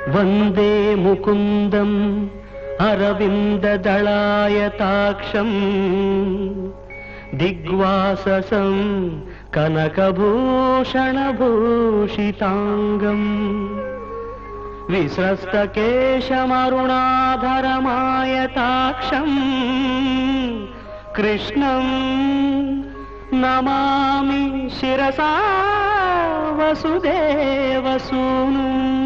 వందే ముకుందం అరవిందదళాయతాక్షం దిగ్వాససం కనకభూషణభూషితాంగం విస్రస్తకేశమరుణాధరమాయతాక్షం కృష్ణం నమామి శిరసా వసుదేవసూను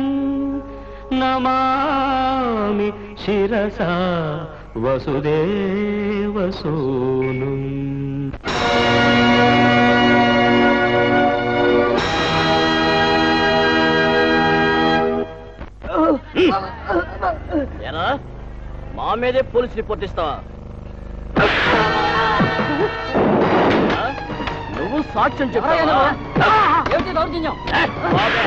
నమామి శిరసా వసుదేవసూను ఎరా మా మీదే పోలీస్ రిపోర్ట్ ఇస్తావా ఆ? నువ్వు సాక్ష్యం చెప్తావా ఏమిటి దౌర్జన్యం ఏ, బాబే.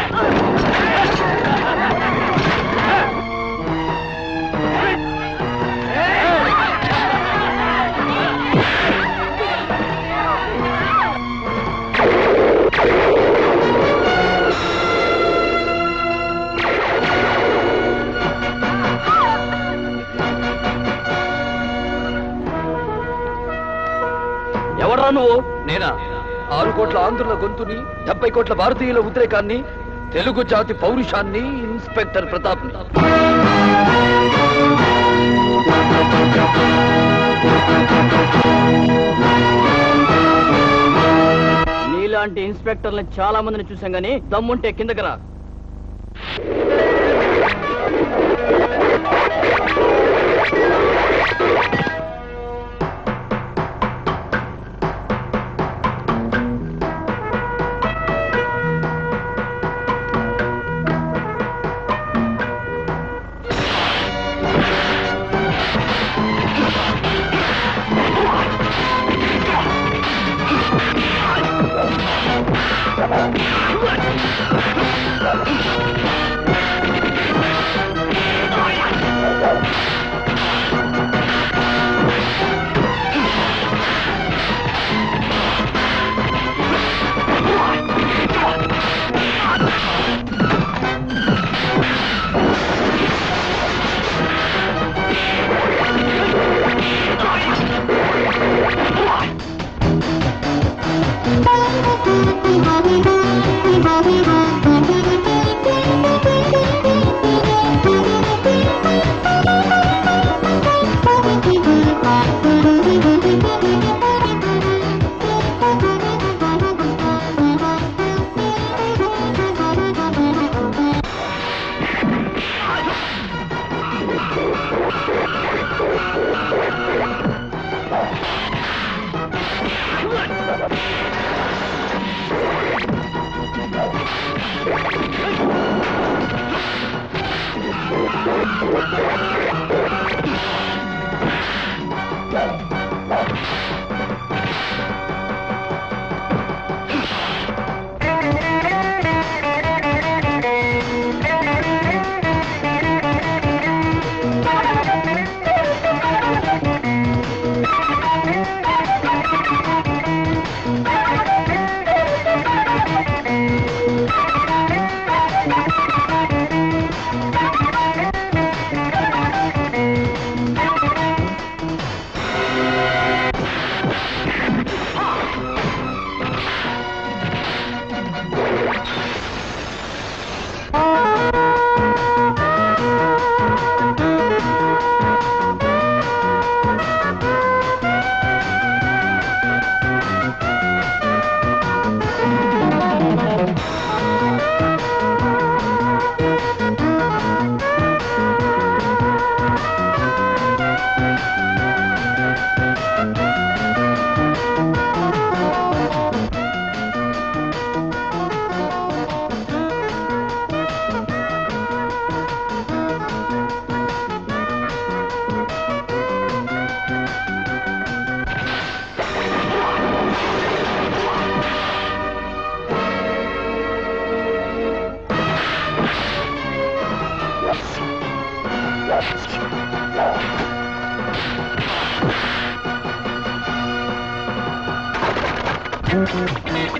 ఎవడ్రా నువ్వు నేనా ఆరు కోట్ల ఆంధ్రుల గొంతుని డెబ్బై కోట్ల భారతీయుల ఉద్రేకాన్ని తెలుగు జాతి పౌరుషాన్ని ఇన్స్పెక్టర్ ప్రతాప్ నీలాంటి ఇన్స్పెక్టర్లు చాలా మందిని చూసాం గానీ దమ్ముంటే కిందకి రా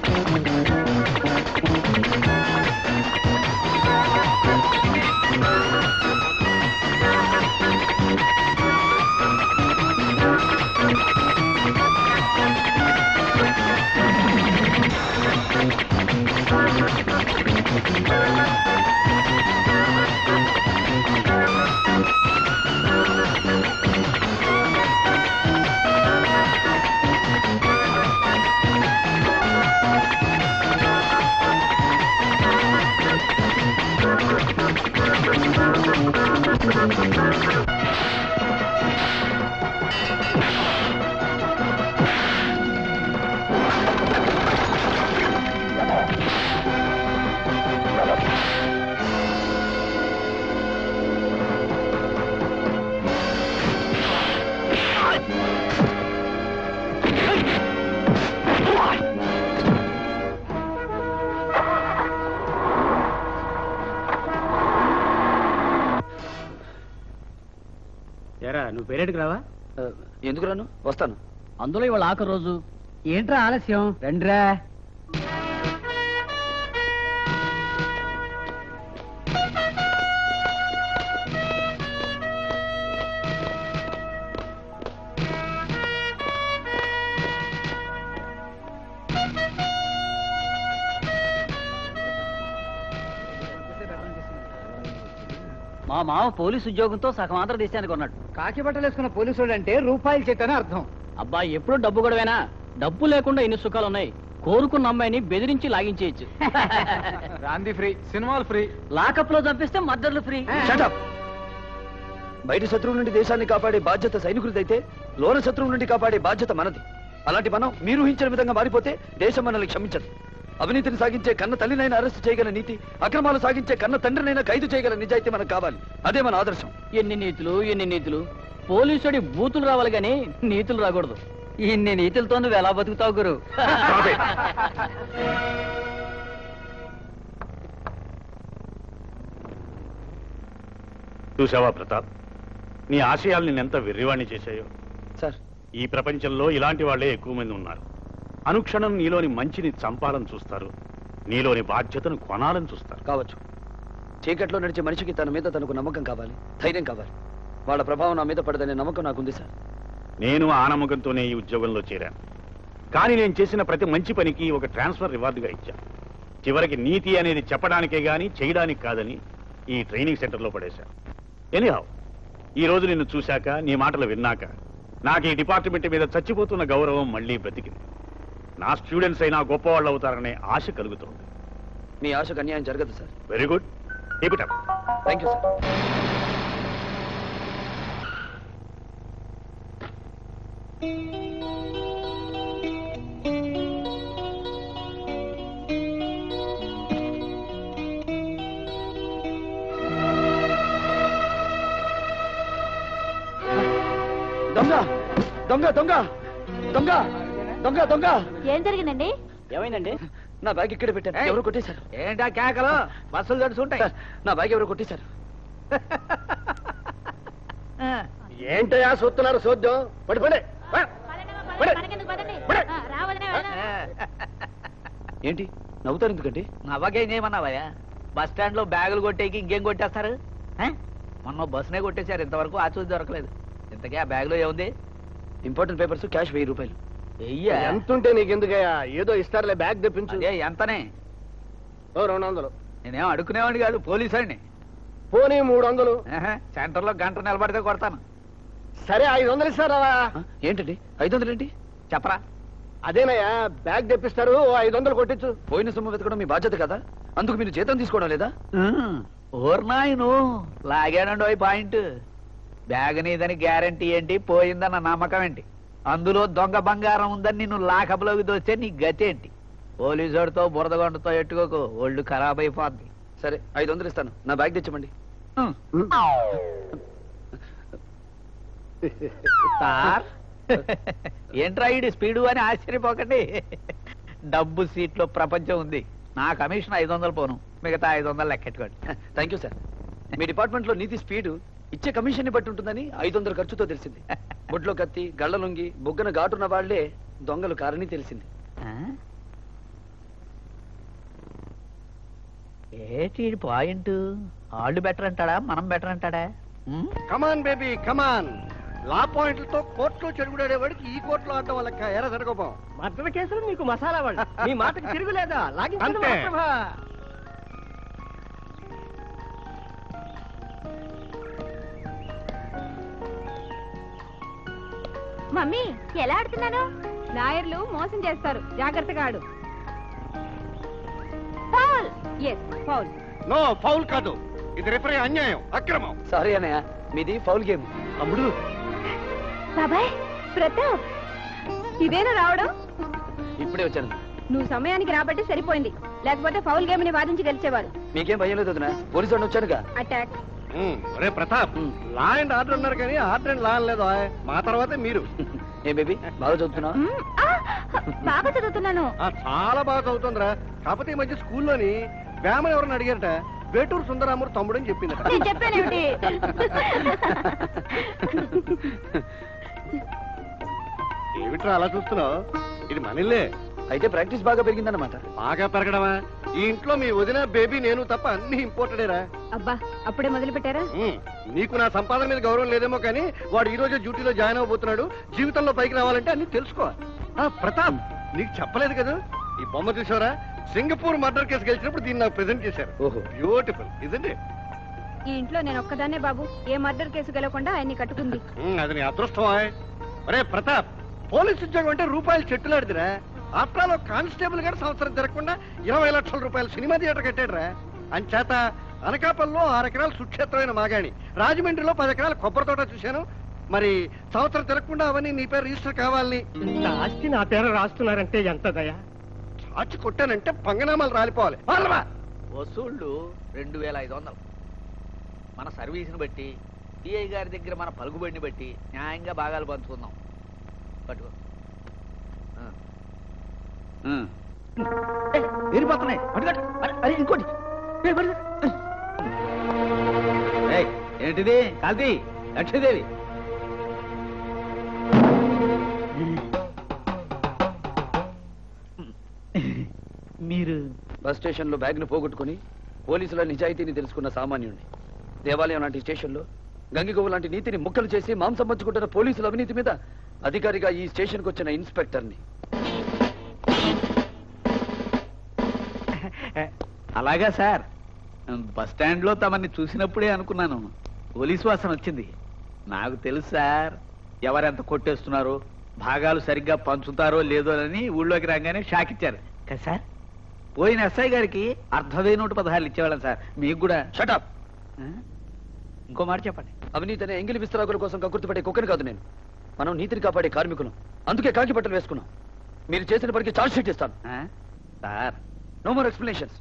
Thank you. నువ్వు పేరేటికి రావా ఆ, ఎందుకు రాను వస్తాను అందులో ఇవాళ ఆఖరి రోజు ఏంట్రా ఆలస్యం రండిరా మా మామ పోలీసు ఉద్యోగంతో సగం ఆంధ్ర దేశానికి ఉన్నాడు కాకి బట్టలు వేసుకున్న పోలీసుడు అంటే రూపాయలు చెట్టని అర్థం అబ్బా ఎప్పుడూ డబ్బు గొడవేనా డబ్బు లేకుండా ఇన్ని సుఖాలు ఉన్నాయి కోరుకున్న అమ్మాయిని బెదిరించి లాగించేయచ్చు రాంది ఫ్రీ సినిమాలు ఫ్రీ లాకప్ లో చంపిస్తే మద్దతులు ఫ్రీ Shut up! బయట శత్రువు నుండి దేశాన్ని కాపాడే బాధ్యత సైనికులదైతే లోన శత్రువు నుండి కాపాడే బాధ్యత మనది అలాంటి మనం మీరు ఊహించిన విధంగా మారిపోతే దేశం మనల్ని క్షమించదు అవినీతిని సాగించే కన్న తల్లినైనా అరెస్ట్ చేయగల నీతి అక్రమాలు సాగించే కన్న తండ్రినైనా ఖైదు చేయగల నిజాయితీ మనకు కావాలి అదే మన ఆదర్శం ఎన్ని నీతులు ఎన్ని నీతులు పోలీసుడి బూతులు రావాలి గాని నీతులు రాకూడదు ఇన్ని నీతులతో నువ్వు ఎలా బతుకుతావు గురు Stop it. చూసావా ప్రతాప్ నీ ఆశయాలు నిన్నెంత వెర్రివాణ్ణి చేశాయో సార్ ఈ ప్రపంచంలో ఇలాంటి వాళ్ళే ఎక్కువ మంది ఉన్నారు అనుక్షణం నీలోని మంచిని చంపాలని చూస్తారు నీలోని బాధ్యతను కొనాలని చూస్తారు కావచ్చు చీకట్లో నడిచే మనిషికి తన మీద తనకు నమ్మకం కావాలి ధైర్యం కావాలి వాళ్ళ ప్రభావం నా మీద పడదనే నమ్మకం నాకుంది సార్ నేను ఆ నమ్మకంతోనే ఈ ఉద్యోగంలో చేరాను కానీ నేను చేసిన ప్రతి మంచి పనికి ఒక ట్రాన్స్ఫర్ రివార్డుగా ఇచ్చాను చివరికి నీతి అనేది చెప్పడానికే గాని చేయడానికి కాదని ఈ ట్రైనింగ్ సెంటర్లో పడేశాను ఎనీహావ్ ఈ రోజు నిన్ను చూశాక నీ మాటలు విన్నాక నాకు ఈ డిపార్ట్మెంట్ మీద చచ్చిపోతున్న గౌరవం మళ్ళీ బ్రతికింది నా స్టూడెంట్స్ అయినా గొప్పవాళ్ళు అవుతారనే ఆశ కలుగుతోంది మీ ఆశకు అన్యాయం జరగదు sir very good keep it up thank you sir దొంగ దొంగ దొంగ దొంగ దొంగ దొంగ ఏం జరిగిందండి ఏమైందండి నా బ్యాగ్ ఇక్కడే పెట్టాను ఏయ్. ఎవరు కొట్టేశారు ఏంటా కేకలు బస్సులు తడుచుంటాయి సార్, నా బ్యాగ్ ఎవరు కొట్టేశారు ఏంటయా చూస్తున్నారు చూద్దాం పడి పడి మనకెందుకు పదండి పడే. ఆ, రావదనే వెళ్దాం. ఏంటి నవ్వుతారు ఎందుకండి నవ్వకేం చేయమన్నావయ్యా బస్ స్టాండ్ లో బ్యాగులు కొట్టేకి ఇంకేం కొట్టేస్తారు ఆ? మొన్న బస్సునే కొట్టేశారు ఇంతవరకు ఆచూసి దొరకలేదు ఇంతకీ ఆ బ్యాగ్ లో ఏముంది ఇంపార్టెంట్ పేపర్స్ క్యాష్ వెయ్యి రూపాయలు వెయ్యా ఎంతుంటే నీకెందుకయ్యా ఏదో ఇస్తారులే బ్యాగ్ తెప్పించు అదే ఎంతనే ఓ రెండు వందలు నేనేం అడుక్కునేవాడిని కాదు పోలీసు అండి పోనీ మూడు వందలు సెంటర్ లో గంట నిలబడితే కొడతాను సరే ఐదు వందలు ఇస్తారా ఆ, ఏంటండి ఐదు వందలు ఏంటి చెప్పరా అదేనయ్యా బ్యాగ్ తెప్పిస్తారు ఓ ఐదు వందలు కొట్టించు పోయిన సొమ్ము వెతకడం మీ బాధ్యత కదా అందుకు మీరు జీతం తీసుకోవడం లేదా ఓర్నాయను లాగానండి ఓ పాయింట్ బ్యాగ్ నీదని గ్యారంటీ ఏంటి పోయిందన్న నమ్మకం ఏంటి అందులో దొంగ బంగారం ఉందని నిన్ను లాకప్లోకి దోస్తే నీ గతి ఏంటి పోలీసుడితో బురదగొండతో ఎట్టుకోకు ఒళ్ళు ఖరాబ్ అయిపోద్ది సరే ఐదు వందలు ఇస్తాను నా బ్యాగ్ తెచ్చమండి సార్ ఏంట్రా ఈడి స్పీడు అని ఆశ్చర్యపోకండి డబ్బు సీట్లో ప్రపంచం ఉంది నా కమిషన్ ఐదు వందలు పోను మిగతా ఐదు వందలు లెక్కెట్టుకోండి థ్యాంక్ యూ సార్ మీ డిపార్ట్మెంట్ లో నీతి స్పీడ్ ఇచ్చే కమిషన్ ని బట్టి ఉంటుందని ఐదు వందల ఖర్చుతో తెలిసింది బొడ్లో కత్తి గళ్ళ లొంగి బుగ్గన ఘాటున్న వాళ్లే దొంగలు కారని తెలిసింది ఆ? ఏటి ఈడి పాయింట్ వాళ్ళు బెటర్ అంటాడా మనం బెటర్ అంటాడా ఉమ్? కమాన్ బేబీ కమాన్ లా పాయింట్లతో కోర్టులో చెడుగుడాడేవాడికి ఈ కోర్టులో ఆడటం వల్ల ఎర జరగబోం మర్డర్ కేసులు నీకు మసాలా వాళ్ళు మీ మాటకి తిరుగులేదా అంతే. మమ్మీ ఎలా ఆడుతున్నాను లాయర్లు మోసం చేస్తారు జాగ్రత్తగా ఆడు foul yes foul no foul కాదు ఇది రిఫరీ అన్యాయం అక్రమం సారీ అన్నయ్య మీది ఫౌల్ గేమ్ అమ్ముడు బాబాయ్ ప్రతాప్ ఇదేనా రావడం ఇప్పుడే వచ్చాను నువ్వు సమయానికి రాబట్టి సరిపోయింది లేకపోతే ఫౌల్ గేమ్ ని వాదించి గెలిచేవాడు మీకేం భయం లేదు వదినా పోలీసు వాడిని వచ్చానుగా అటాక్ రే Pratap um. Law and order ఉన్నారు కానీ ఆర్డర్ అండ్ లా లేదు మా తర్వాతే మీరు ఏ బేబీ బాగా చదువుతున్నా మ్మ్, ఆ, బాగా చదువుతున్నాను ఆ, చాలా బాగా చదువుతుందిరా కాకపోతే ఈ మధ్య స్కూల్లోని వేమని ఎవరిని అడిగారట వేటూరు సుందరామూరు తమ్ముడు అని చెప్పిందట నేను చెప్పానేమిటి ఏమిట్రా అలా చూస్తున్నావు ఇది మనీలే అయితే ప్రాక్టీస్ బాగా పెరిగిందన్నమాట బాగా పెరగడమా ఈ ఇంట్లో మీ వదిన బేబీ నేను తప్ప అన్ని ఇంపోర్టెడేరా అబ్బా అప్పుడే మొదలు పెట్టారా ఉమ్, నీకు నా సంపాదన మీద గౌరవం లేదేమో కానీ వాడు ఈ రోజే డ్యూటీలో జాయిన్ అవబోతున్నాడు జీవితంలో పైకి రావాలంటే అన్ని తెలుసుకోవాలి ఆ, ప్రతాప్ నీకు చెప్పలేదు కదా ఈ బొమ్మ చూసారా సింగపూర్ మర్డర్ కేసు గెలిచినప్పుడు దీన్ని నాకు ప్రెజెంట్ చేశారు ఓహో బ్యూటిఫుల్ ఇదండి ఈ ఇంట్లో నేను ఒక్కదాన్నే బాబు ఏ మర్డర్ కేసు గెలవకుండా ఆయన్ని కట్టుకుంది అది నీ అదృష్టం అరే ప్రతాప్ పోలీస్ ఉద్యోగం అంటే రూపాయలు చెట్టులాడిదిరా ఆఫ్టర్ ఆల్ కానిస్టేబుల్ గారు సంవత్సరం తిరగకుండా ఇరవై లక్షల రూపాయలు సినిమా థియేటర్ కట్టాడురా అంచేత అనకాపల్లో ఆరు ఎకరాలు సుక్షేత్రమైన మాగాణి రాజమండ్రిలో పది ఎకరాల కొబ్బరి తోట చూశాను మరి సంవత్సరం తిరగకుండా అవన్నీ నీ పేరు రిజిస్టర్ కావాలని ఆస్తి నా పేరు రాస్తున్నారంటే ఎంత దయా చాచి కొట్టానంటే పంగనామాలు రాలిపోవాలి వాళ్ళవా వసూళ్ళు రెండు వేల ఐదు వందలు మన సర్వీస్ని బట్టి డిఐ గారి దగ్గర మన పలుకుబడిని బట్టి న్యాయంగా భాగాలు పంచుకుందాం పట్టుకో ఆ. ఆ. ఏ, విరిగిపోతున్నాయి పట్టుకోండి. అరే, అరే ఇంకోటి ఏ, పట్టుకో. ఏయ్, ఏంటిది కాల్తీ లక్ష్మీదేవి మీరు బస్ స్టేషన్ లో బ్యాగ్ ను పోగొట్టుకుని పోలీసుల నిజాయితీని తెలుసుకున్న సామాన్యుడిని దేవాలయం లాంటి స్టేషన్ లో గంగిగోవు లాంటి నీతిని ముక్కలు చేసి మాంసం పంచుకుంటున్న పోలీసుల అవినీతి మీద అధికారిగా ఈ స్టేషన్ కు వచ్చిన ఇన్స్పెక్టర్ని అలాగా సార్ బస్ స్టాండ్ లో తమని చూసినప్పుడే అనుకున్నాను పోలీస్ వాసన వచ్చింది నాకు తెలుసు సార్ ఎవరెంత కొట్టేస్తున్నారో భాగాలు సరిగ్గా పంచుతారో లేదో అని ఊళ్ళోకి రాగానే షాక్ ఇచ్చారు కదా సార్ పోయిన ఎస్ఐ గారికి అర్ధవై నూట పదహారులు ఇచ్చేవాళ్ళం సార్ మీకు కూడా షటప్ ఆ? ఇంకో మాట చెప్పండి అవినీతి అనే ఎంగిలి విస్తరాకుల కోసం కక్కుర్తిపడే కుక్కని కాదు నేను మనం నీతిని కాపాడే కార్మికులం అందుకే కాకి బట్టలు వేసుకున్నాం మీరు చేసిన పనికి చార్జ్ షీట్ ఇస్తాను ఆ? Sir no more explanations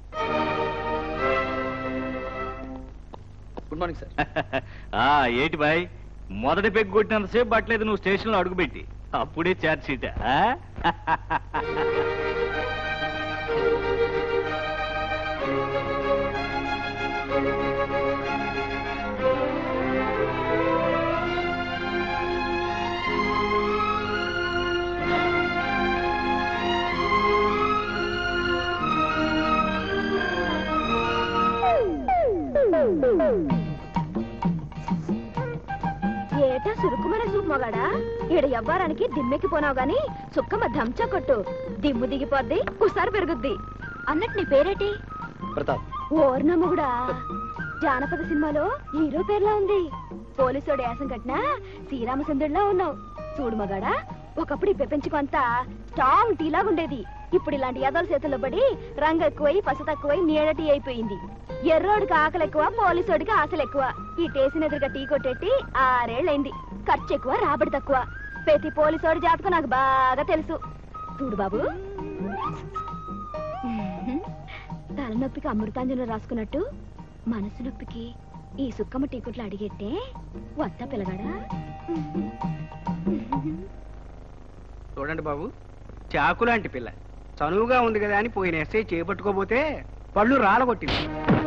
good morning sir ఆ ఏంటి బాయ్ మొదటి పెగ్ కొట్టినంతసేపు పట్టలేదు నువ్వు స్టేషన్లో అడుగుపెట్టి అప్పుడే ఛార్జ్ షీట్ ఏటా సురుకుమనే సూప్ మగాడా ఈడ ఎవ్వారానికి దిమ్మెక్కిపోనావు గాని సుక్కమ్మ ధంచా కొట్టు దిమ్ము దిగిపోద్ది ఒకసారి పెరుగుద్ది అన్నట్టు నీ పేరేటి ప్రతాప్ ఓర్న మొగుడా జానపద సినిమాలో హీరో పేర్లా ఉంది పోలీసుడు యాసం కట్టినా శ్రీరామచంద్రుడిలా ఉన్నావు చూడు మగాడా ఒకప్పుడు ఈ పెంచుకొంతా స్ట్రాంగ్ టీలాగా ఉండేది ఇప్పుడు ఇలాంటి యదల చేతుల్లో పడి రంగు ఎక్కువై పసు తక్కువై నీడ టీ అయిపోయింది ఎర్రోడికి ఆకలి ఎక్కువ పోలీసోడికి ఆశలు ఎక్కువ ఈ టేసిన ఎదురుగా టీ కొట్టేట్టి ఆరేళ్ళైంది ఖర్చు ఎక్కువ రాబడి తక్కువ ప్రతి పోలీసోడి జాతకం నాకు బాగా తెలుసు చూడు బాబు తలనొప్పికి అమృతాంజనం రాసుకున్నట్టు మనసు నొప్పికి ఈ సుక్కమ్మ టీకుట్లు అడిగెట్టే వద్దా పిల్లగాడా చూడండి బాబు చాకు లాంటి పిల్ల చనువుగా ఉంది కదా అని పోయిన ఎస్ఐ చేపట్టుకోపోతే పళ్ళు రాలగొట్టింది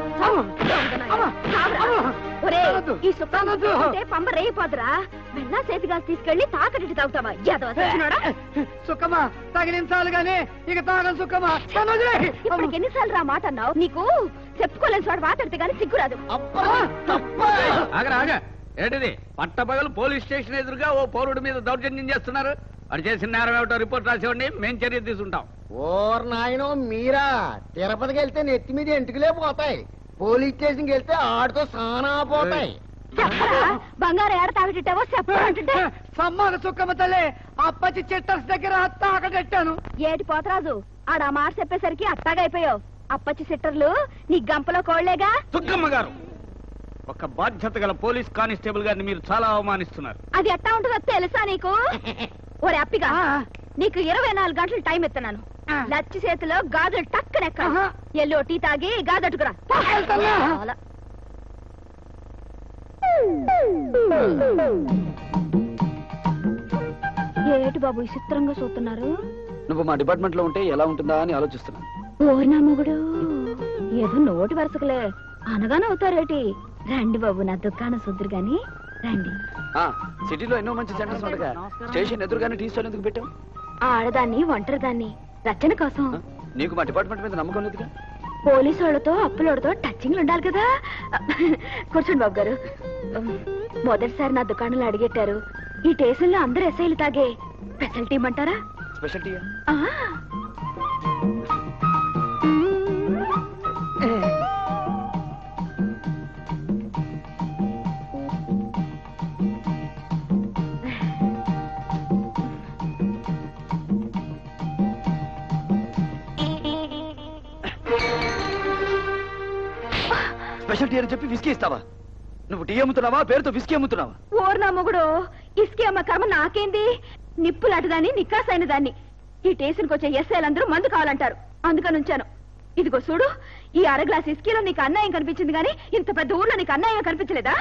ఒరేయ్, ఈ సుక్కమ్మ టీకుంటే పంబ రేయిపోదురా మెల్లా చేతిగా తీసుకెళ్లి తాకటి తాగుతావా యాదవ సచ్చినోడా? సుఖమా తగిలించాలి గానీ ఇక తాగం సుఖమా ఇప్పటికి ఎన్నిసార్లు రా మాట అన్నావు నీకు చెప్పుకోలేని చోట మాట్లాడితే గానీ సిగ్గురాదు ఆగరా ఆగ ఏంటిది పట్టపగలు పోలీస్ స్టేషన్ ఎదురుగా ఓ పౌరుడి మీద దౌర్జన్యం చేస్తున్నారు వాడు చేసిన నేరం ఏమిటో రిపోర్ట్ రాసేవాడిని మేము చర్య తీసుకుంటాం ఓర్ నాయనో మీరా తిరుపతికి వెళ్తే నెత్తి మీద ఎంటుకలే పోతాయి పోలీస్ స్టేషన్కి వెళ్తే ఆడితో సానా పోతాయి చెప్పరా బంగారు ఏడ తాగటిట్టావో చెప్పంటుంటే సమ్మాన సుఖమ్మ తల్లి అప్పచ్చి చిట్టర్స్ దగ్గర తాకటెట్టాను ఏటి పోతరాజు ఆడ ఆ మాట చెప్పేసరికి అట్టాగైపోయావు అప్పచ్చి సిట్టర్లు నీ గంపలో కోళ్లేగా దుర్గమ్మ గారు ఒక బాధ్యత గల పోలీస్ కానిస్టేబుల్ గారిని మీరు చాలా అవమానిస్తున్నారు అది ఎట్టా ఉంటుందో తెలుసా నీకు ఒరే అప్పిగా నీకు ఇరవై నాలుగు గంటలు టైం ఇస్తున్నాను లచ్చి చేతిలో గాజులు టక్కనెక్క ఎల్లో టీ తాగి గాజట్టుకురా చాలా. ఏటి బాబు విచిత్రంగా చూస్తున్నారు నువ్వు మా డిపార్ట్మెంట్ లో ఉంటే ఎలా ఉంటుందా అని ఆలోచిస్తున్నాను ఓర్నా మొగుడు ఏదో నోటి వరుసకులే అనగానే అవుతారేటి రండి బాబు నా దుకాణం సుద్దురు గాని రండి ఆ, సిటీలో ఎన్నో మంచి సెంటర్స్ ఉండగా స్టేషన్ ఎదురుగానే టీ స్టాల్ ఎందుకు పెట్టాం ఆడదాన్ని ఒంటరిదాన్ని రచన కోసం ఆ, నీకు మా డిపార్ట్మెంట్ మీద నమ్మకం లేదుగా పోలీసు వాళ్ళతో అప్పులోడితో టచింగ్లు ఉండాలి కదా కూర్చోండి బాబు గారు మొదటిసారి నా దుకాణంలో అడిగెట్టారు ఈ స్టేషన్లో అందరూ ఎస్ఐలు తాగే స్పెషాలిటీ ఇమ్మంటారా స్పెషల్టీయా ఆ. స్పెషల్టీ అని చెప్పి విస్కీ ఇస్తావా నువ్వు టీ అమ్ముతున్నావా పేరుతో విస్కీ అమ్ముతున్నావా ఓర్ నా మొగుడు ఇసుకే అమ్మ కర్మ నాకేంది నిప్పులాంటి దాన్ని నిక్కాసైన దాన్ని ఈ స్టేషన్కి వచ్చే ఎస్ఐలందరూ మందు కావాలంటారు అందుకని ఉంచాను ఇదిగో చూడు ఈ అర గ్లాస్ ఇసుకీలో నీకు అన్యాయం కనిపించింది కానీ ఇంత పెద్ద ఊర్లో నీకు అన్యాయం కనిపించలేదా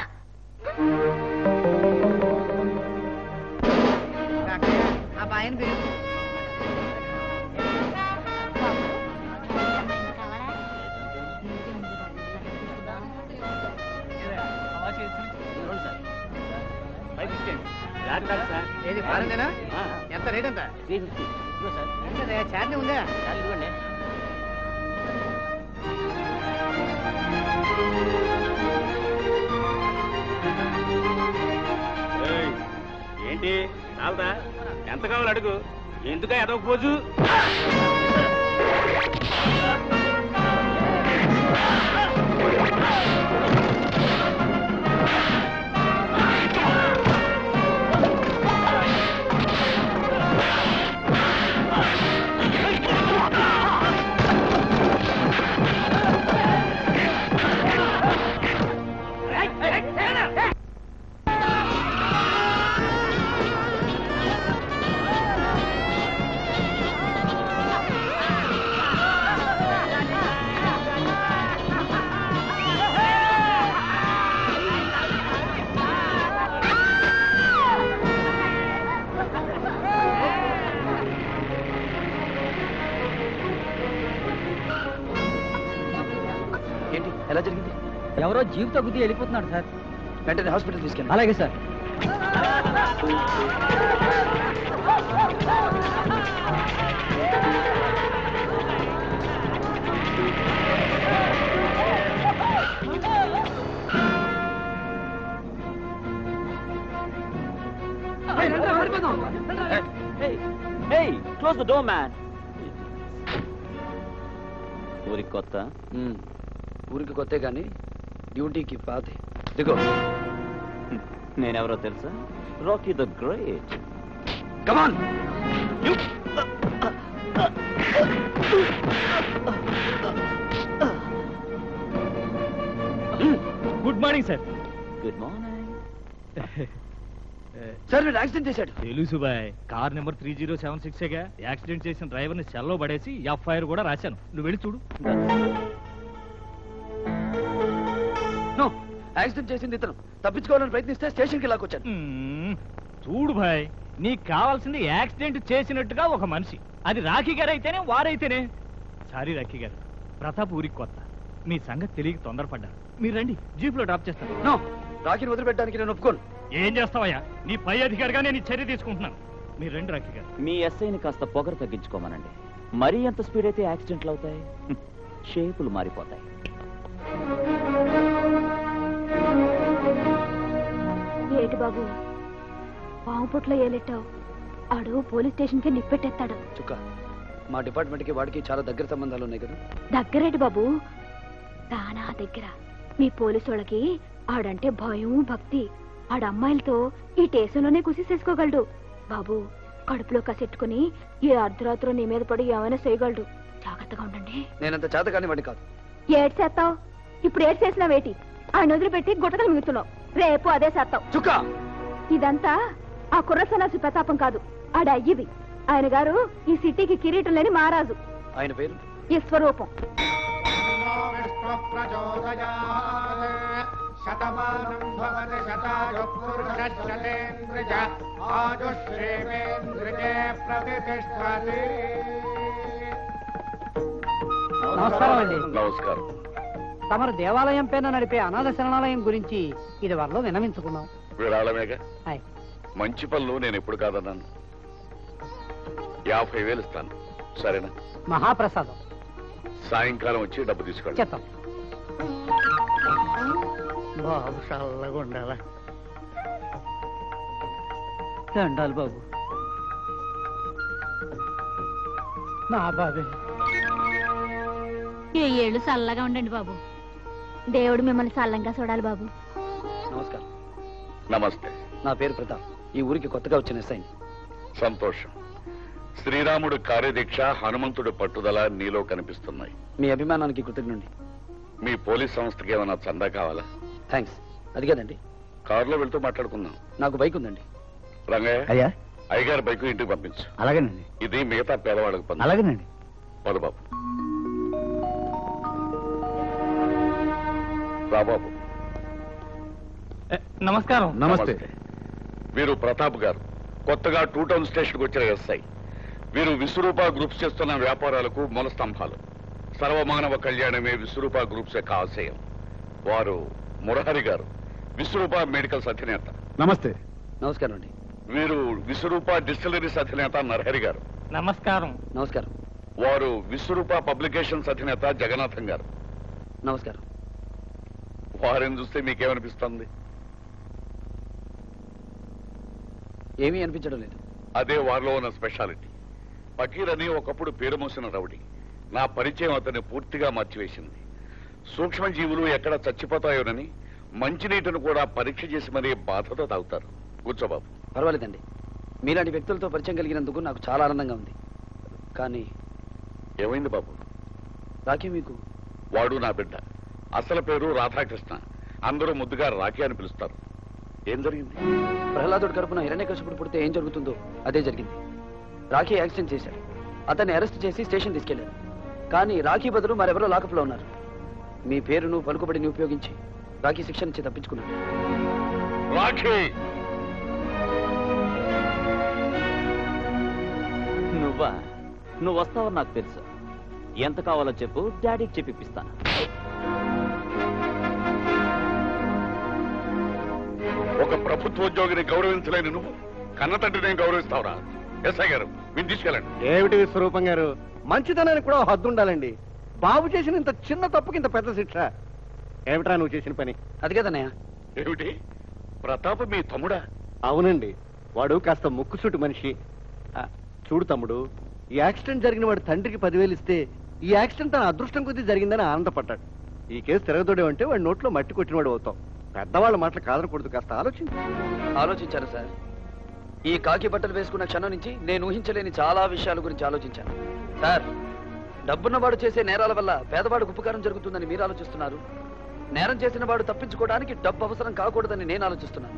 ఏది ఫారెనేనా ఎంత రేట్ ఎంత చార్ని ఉందా ఏయ్, ఏంటి చాలదా ఎంత కావాలి అడుగు ఎందుక ఎదవకు పోజు ఏంటి ఎలా జరిగింది ఎవరో జీప్ తగ్గుతూ వెళ్ళిపోతున్నాడు సార్ వెంటనే హాస్పిటల్ తీసుకెళ్ళి అలాగే sir close the door man ఊరికి కొత్త ఉమ్, ఊరికి కొత్తే గాని డ్యూటీకి పాతే దిగో నేనెవరో తెలుసా Rocky the great come on good morning sir good morning sir మీరు యాక్సిడెంట్ చేశాడు తెలుసు boy car number three zero seven six accident చేసిన డ్రైవర్ ని సెల్లో పడేసి ఎఫ్ఐఆర్ కూడా రాశాను నువ్వు వెళ్ళి చూడు నో యాక్సిడెంట్ చేసింది ఇతను తప్పించుకోవాలని ప్రయత్నిస్తే స్టేషన్కి లాక్కొచ్చాను మ్మ్. చూడు భాయ్ నీకు కావాల్సింది యాక్సిడెంట్ చేసినట్టుగా ఒక మనిషి అది రాఖీ గారు అయితేనే వారైతేనే సారీ రాఖీ గారు ప్రతాప్ ఊరికి కొత్త మీ సంగతి తెలియక తొందరపడ్డారు మీరు రండి జీప్లో డ్రాప్ చేస్తాను నో రాఖీని వదిలిపెట్టడానికి నేను ఒప్పుకోను ఏం చేస్తావయ్యా నీ పై అధికారిగా నేను ఈ చర్య తీసుకుంటున్నాను మీరు రండి రాఖీ గారు మీ ఎస్ఐని కాస్త పొగరు తగ్గించుకోమనండి మరీ ఎంత స్పీడ్ అయితే యాక్సిడెంట్లు అవుతాయి హ్మ్. షేపులు మారిపోతాయి ఏటి బాబు పాము పుట్లో ఏలెట్టావు ఆడు పోలీస్ స్టేషన్కి నిప్పెట్టేస్తాడు చుక్క మా డిపార్ట్మెంట్కి వాడికి చాలా దగ్గర సంబంధాలు ఉన్నాయి కదా దగ్గరేటి బాబు దానా దగ్గర మీ పోలీసు వాళ్ళకి ఆడంటే భయం భక్తి ఆడ అమ్మాయిలతో ఈ స్టేషన్లోనే కుసిసేసుకోగలడు బాబు కడుపులో కసెట్టుకుని ఏ అర్ధరాత్రి నీ మీద పడి ఏమైనా చేయగలడు జాగ్రత్తగా ఉండండి నేనంత చేతకాని వాడిని కాదు ఏడ్ చేస్తావు ఇప్పుడు ఏడ్ చేసినావేటి ఆయన వదిలిపెట్టి గుట్టకలు మిగుతున్నావు రేపు అదే చేస్తావు చుక్క ఇదంతా ఆ కుర్ర సన్నాసి ప్రతాపం కాదు ఆడ అయ్యిది ఆయన గారు ఈ సిటీకి కిరీటం లేని మహారాజు ఆయన పేరు ఈ స్వరూపం శతమానం భవతి శతాయు పురుషేంద్రిజ ఆజుశ్రీవేంద్రిజే ప్రతిష్టతి నమస్కారం అండి నమస్కారం తమరు దేవాలయం పైన నడిపే అనాథ శరణాలయం గురించి ఇది వరలో వినమించుకున్నాం విరాళమేగా హాయ్. మంచి పనులు నేను ఎప్పుడు కాదన్నాను యాభై వేలు ఇస్తాను సరేనా మహాప్రసాదం సాయంకాలం వచ్చి డబ్బు తీసుకెళ్ళి చెత్తం బాబు చల్లగా ఉండాలా దండాలు బాబు నా బాబే ఏ ఏళ్ళు చల్లగా ఉండండి బాబు దేవుడు మిమ్మల్ని చల్లంగా చూడాలి బాబు నమస్కారం నమస్తే నా పేరు ప్రతాప్ ఈ ఊరికి కొత్తగా వచ్చిన ఎస్ఐ సంతోషం శ్రీరాముడు కార్యదీక్ష హనుమంతుడు పట్టుదల నీలో కనిపిస్తున్నాయి మీ అభిమానానికి కృతజ్ఞుండి మీ పోలీస్ సంస్థకి ఏమైనా చందా కావాలా థ్యాంక్స్ అది కదండి కారులో వెళ్తూ మాట్లాడుకుందాం నాకు బైక్ ఉందండి రంగయ్య అయ్యా అయ్యగారి బైకు ఇంటికి పంపించు అలాగేనండి ఇది మిగతా పేదవాళ్ళకి పంపించు అలాగేనండి పద బాబు రా బాబు నమస్కారం నమస్తే వీరు ప్రతాప్ గారు కొత్తగా టూ టౌన్ స్టేషన్ కు వచ్చిన ఎస్ఐ వీరు విశ్వరూప గ్రూప్స్ చేస్తున్న వ్యాపారాలకు మూల స్తంభాలు సర్వమానవ కళ్యాణమే విశ్వరూప గ్రూప్స్ యొక్క ఆశయం వారు మురహరి గారు విశ్వరూప మెడికల్స్ అధినేత నమస్తే నమస్కారం అండి వీరు విశ్వరూప డిస్టిలరీస్ అధినేత నరహరి గారు నమస్కారం నమస్కారం వారు విశ్వరూప పబ్లికేషన్స్ అధినేత జగన్నాథం గారు నమస్కారం వారిని చూస్తే మీకేమనిపిస్తుంది ఏమీ అనిపించడం లేదు అదే వారిలో ఉన్న స్పెషాలిటీ ఫకీర్ అని ఒకప్పుడు పేరు మోసిన రౌడీ నా పరిచయం అతన్ని పూర్తిగా మార్చివేసింది సూక్ష్మజీవులు ఎక్కడ చచ్చిపోతాయోనని మంచినీటిని కూడా పరీక్ష చేసి మరీ బాధతో తాగుతారు కూర్చోబాబు పర్వాలేదండి మీలాంటి వ్యక్తులతో పరిచయం కలిగినందుకు నాకు చాలా ఆనందంగా ఉంది కానీ ఏమైంది బాబు రాఖీ మీకు వాడు నా బిడ్డ అసలు పేరు రాధాకృష్ణ అందరూ ముద్దుగా రాఖీ అని పిలుస్తారు ఏం జరిగింది ప్రహ్లాదుడి కడుపున హిరణ్యకశిపుడు పుడితే ఏం జరుగుతుందో అదే జరిగింది రాఖీ యాక్సిడెంట్ చేశాడు అతన్ని అరెస్ట్ చేసి స్టేషన్ తీసుకెళ్లారు కానీ రాఖీ బదులు మరెవరో లాకప్లో ఉన్నారు మీ పేరును పలుకుబడిని ఉపయోగించి రాఖీ శిక్ష నుంచి తప్పించుకున్నాడు రాఖీ నువ్వా నువ్వు వస్తావని నాకు తెలుసు ఎంత కావాలో చెప్పు డాడీకి చెప్పిస్తాను ఒక ప్రభుత్వోద్యోగిని గౌరవించలేని నువ్వు కన్న తండ్రిని గౌరవిస్తావురా ఎస్ఐ గారు మీరు తీసుకెళ్ళండి ఏమిటి విశ్వరూపం గారు మంచితనానికి కూడా ఓ హద్దు ఉండాలండి బాబు చేసిన ఇంత చిన్న తప్పుకి ఇంత పెద్ద శిక్ష ఏమిట్రా నువ్వు చేసిన పని అది కదన్నయ్య ఏమిటి ప్రతాప్ మీ తమ్ముడా అవునండి వాడు కాస్త ముక్కుసూటి మనిషి ఆ, చూడు తమ్ముడు ఈ యాక్సిడెంట్ జరిగిన వాడు తండ్రికి పదివేలు ఇస్తే ఈ యాక్సిడెంట్ తన అదృష్టం కొద్దీ జరిగిందని ఆనందపడ్డాడు ఈ కేసు తిరగదోడేవంటే వాడి నోట్లో మట్టి కొట్టినవాడు అవుతాం పెద్దవాళ్ళ మాటలు కాదనకూడదు కాస్త ఆలోచించు ఆలోచించాను సార్ ఈ కాకి బట్టలు వేసుకున్న క్షణం నుంచి నేను ఊహించలేని చాలా విషయాల గురించి ఆలోచించాను సార్ డబ్బున్నవాడు చేసే నేరాల వల్ల పేదవాడికి ఉపకారం జరుగుతుందని మీరు ఆలోచిస్తున్నారు నేరం చేసిన వాడు తప్పించుకోవడానికి డబ్బు అవసరం కాకూడదని నేను ఆలోచిస్తున్నాను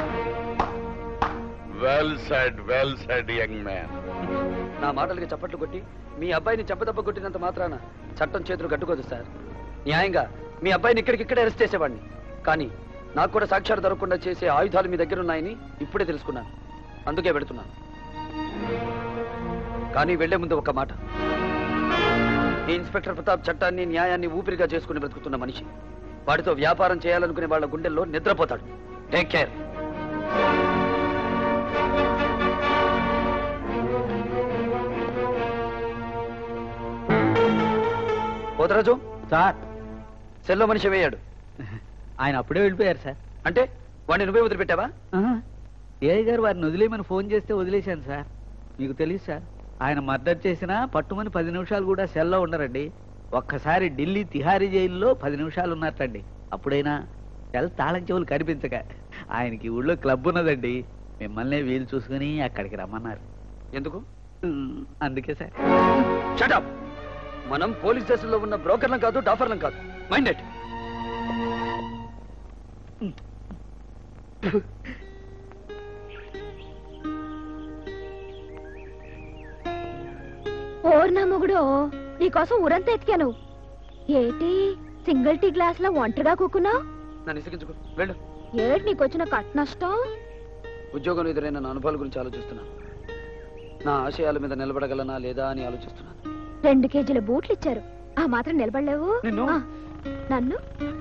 well said well said young man నా మాటలకి చప్పట్లు కొట్టి మీ అబ్బాయిని చెంపదెబ్బ కొట్టినంత మాత్రాన చట్టం చేతులు కట్టుకోదు సార్ న్యాయంగా మీ అబ్బాయిని ఇక్కడికిక్కడే అరెస్ట్ చేసేవాడిని కానీ నాకు కూడా సాక్ష్యాలు దొరకకుండా చేసే ఆయుధాలు మీ దగ్గర ఉన్నాయని ఇప్పుడే తెలుసుకున్నాను అందుకే పెడుతున్నాను కానీ వెళ్లే ముందు ఒక మాట ఈ ఇన్స్పెక్టర్ ప్రతాప్ చట్టాన్ని న్యాయాన్ని ఊపిరిగా చేసుకుని బ్రతుకుతున్న మనిషి వాడితో వ్యాపారం చేయాలనుకునే వాళ్ళ గుండెల్లో నిద్రపోతాడు టేక్ కేర్ పోతరాజు సార్ సెల్లో మనిషి వేయాడు ఆయన అప్పుడే వెళ్ళిపోయారు సార్ అంటే వాడిని నువ్వే వదిలిపెట్టావా ఏఐ గారు వారిని వదిలేయమని ఫోన్ చేస్తే వదిలేశాను సార్ మీకు తెలియదు సార్ ఆయన మర్డర్ చేసినా పట్టుమని పది నిమిషాలు కూడా సెల్లో ఉండరండి ఒక్కసారి ఢిల్లీ తిహారీ జైల్లో పది నిమిషాలు ఉన్నట్టండి అప్పుడైనా సెల్ తాళం చెవులు కనిపించక ఆయనకి ఊళ్ళో క్లబ్ ఉన్నదండి మిమ్మల్నే వీలు చూసుకుని అక్కడికి రమ్మన్నారు ఎందుకు ఉమ్, అందుకే సార్ షటప్ మనం పోలీస్ స్టేషన్లో ఉన్న బ్రోకర్లం కాదు డాఫర్లం కాదు మైండ్ ఎట్ ఓర్ నా మొగుడు నీకోసం ఊరంతా ఎతికాను ఏటి సింగిల్ టీ గ్లాస్ లో ఒంటరిగా కూకున్నావు నన్ను ఇసిగించుకో వెళ్ళు ఏటి నీకొచ్చిన కట్ నష్టం ఉద్యోగం ఎదురైన నా అనుభవాల గురించి ఆలోచిస్తున్నాను నా ఆశయాల మీద నిలబడగలనా లేదా అని ఆలోచిస్తున్నాను రెండు కేజీల బూట్లు ఇచ్చారు ఆ మాత్రం నిలబడలేవు నిన్ను? ఆ, నన్ను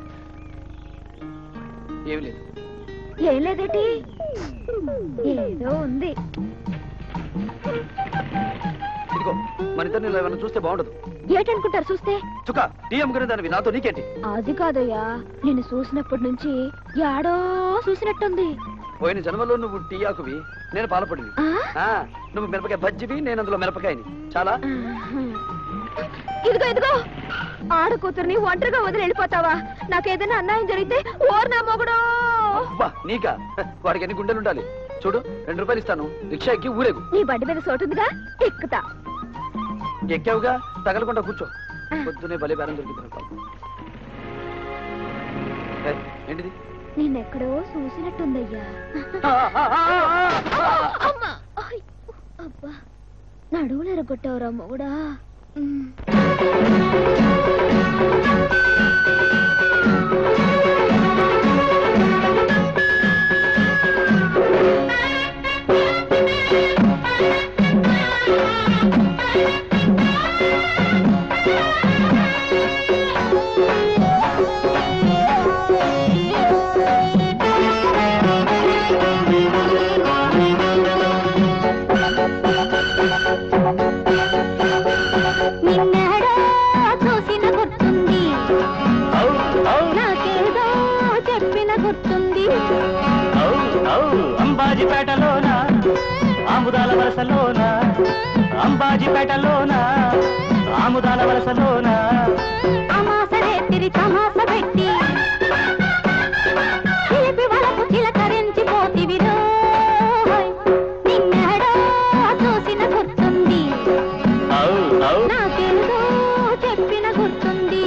ఏమి లేదు ఏం లేదేటి ఏదో ఉంది ఇదిగో మన ఇద్దరిని ఇలా ఏమైనా చూస్తే బాగుండదు ఏటనుకుంటారు చూస్తే చుక్క టీ అమ్ముకునే దానివి నాతో నీకేంటి అది కాదయ్యా నిన్ను చూసినప్పటి నుంచి యాడో చూసినట్టుంది పోయిన జన్మలో నువ్వు టీ ఆకువి నేను పాలపడివి ఆ? ఆ, నువ్వు మిరపకాయ బజ్జివి నేను అందులో మిరపకాయని చాలా ఇదిగో ఇదిగో ఆడ కూతుర్ని ఒంటరిగా వదిలి వెళ్ళిపోతావా నాకేదైనా అన్యాయం జరిగితే ఓర్ నా మొగుడో అబ్బా నీకా వాడికి ఎన్ని గుండెలు ఉండాలి చూడు రెండు రూపాయలు ఇస్తాను రిక్షా ఎక్కి ఊరేగు నీ బండి మీద సోటుందిగా ఎక్కుతా ఎక్కావుగా తగలకుండా కూర్చో పొద్దునే బలి బేరం దొరికింది నాకు. ఏ, ఏంటిది నిన్నెక్కడో చూసినట్టుందయ్యా అమ్మా! ఆయ్! అబ్బా నడువులు ఎరగొట్టావురా మొగుడా ఉమ్. నిన్నెడో చూసిన గుర్తుంది నాకేదో చెప్పిన గుర్తుంది అంబాజీపేటలోన ఆముదాల వలసలోన అంబాజీపేటలోన ఆముదాల వలసలోన అమాసరే తిరి తమాస పెట్టి చిలిపి వలకు చిలకరించి పోతివిరో నిన్నెడో చూసిన గుర్తుంది నాకేదో చెప్పిన గుర్తుంది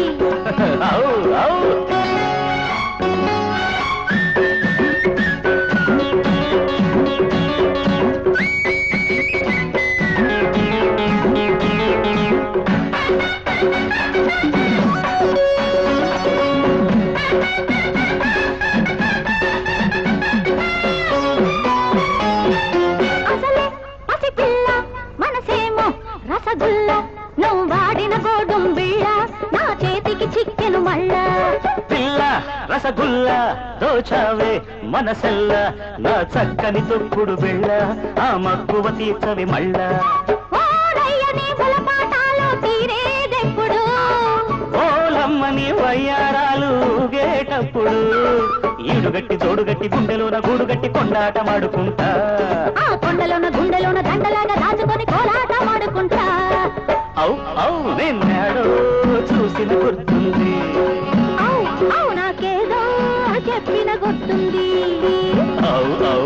అసలే పసిపిల్ల మనసేమో రసగుల్ల నువ్వు వాడిన గోడుం బిళ్ళ నా చేతికి చిక్కెను మళ్ళా పిల్ల రసగుల్ల దోచావే మనసెల్ల నా చక్కని తొక్కుడు బిళ్ళ ఆ మక్కువ తీర్చవి మళ్ళా ఓడయ్య నీ బులపాటాలో తీరేదెప్పుడు ఓలమ్మని వయ్యారాలు ఊగేటప్పుడు ఈడుగట్టి జోడుగట్టి గుండెలోన గూడుగట్టి కొండాటమాడుకుంటా ఆ కొండలోన గుండెలోన దండలాగా దాచుకొని కోలాటమాడుకుంటా ఔ ఔ నిన్నాడో చూసిన గుర్తుంది ఔ ఔ నాకేదో చెప్పిన గుర్తుంది ఔ ఔ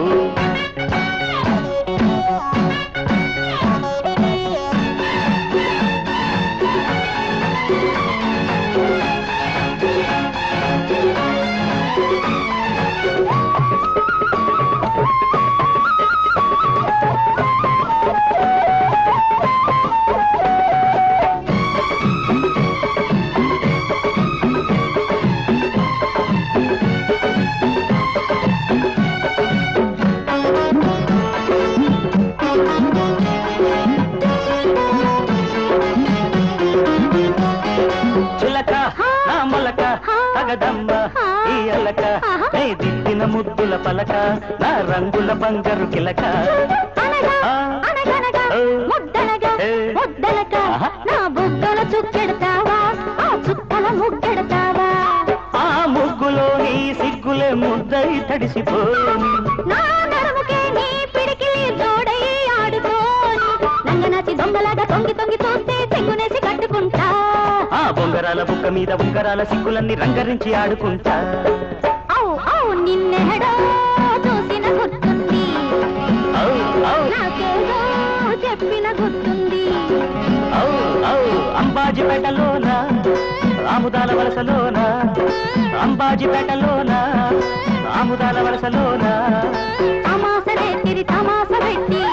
చిలక నా మొలక తగదమ్మ ఈ అలక నే దిద్దిన ముద్దుల పలక నా రంగుల బంగారు కిలక అనగా ఆ. అనగనగా ఓ. ముద్దనగా ఏ. ముద్దనక ఆహా. నా బుగ్గల చుక్కెడతావా ఆ చుక్కల ముగ్గెడతావా ఆ ముగ్గులో నీ సిగ్గులే ముద్దై తడిసిపోని నా నరముకే నీ పిడికిలి జోడై ఆడుకోని నంగనాచి దొంగలాగా తొంగి తొంగి చూస్తే చెంగునేసి కట్టుకుంటా ఆ బొంగరాల బుక్క మీద ఉంగరాల సిగ్గులన్నీ రంగరించి ఆడుకుంటా ఔ ఔ నిన్నెడో చూసిన గుర్తుంది ఔ ఔ నాకేదో చెప్పిన గుర్తుంది ఔ ఔ అంబాజీపేటలోన ఆముదాల వలసలోన అంబాజీపేటలోన ఆముదాల వలసలోన తమాసనే తిరి తమాస పెట్టి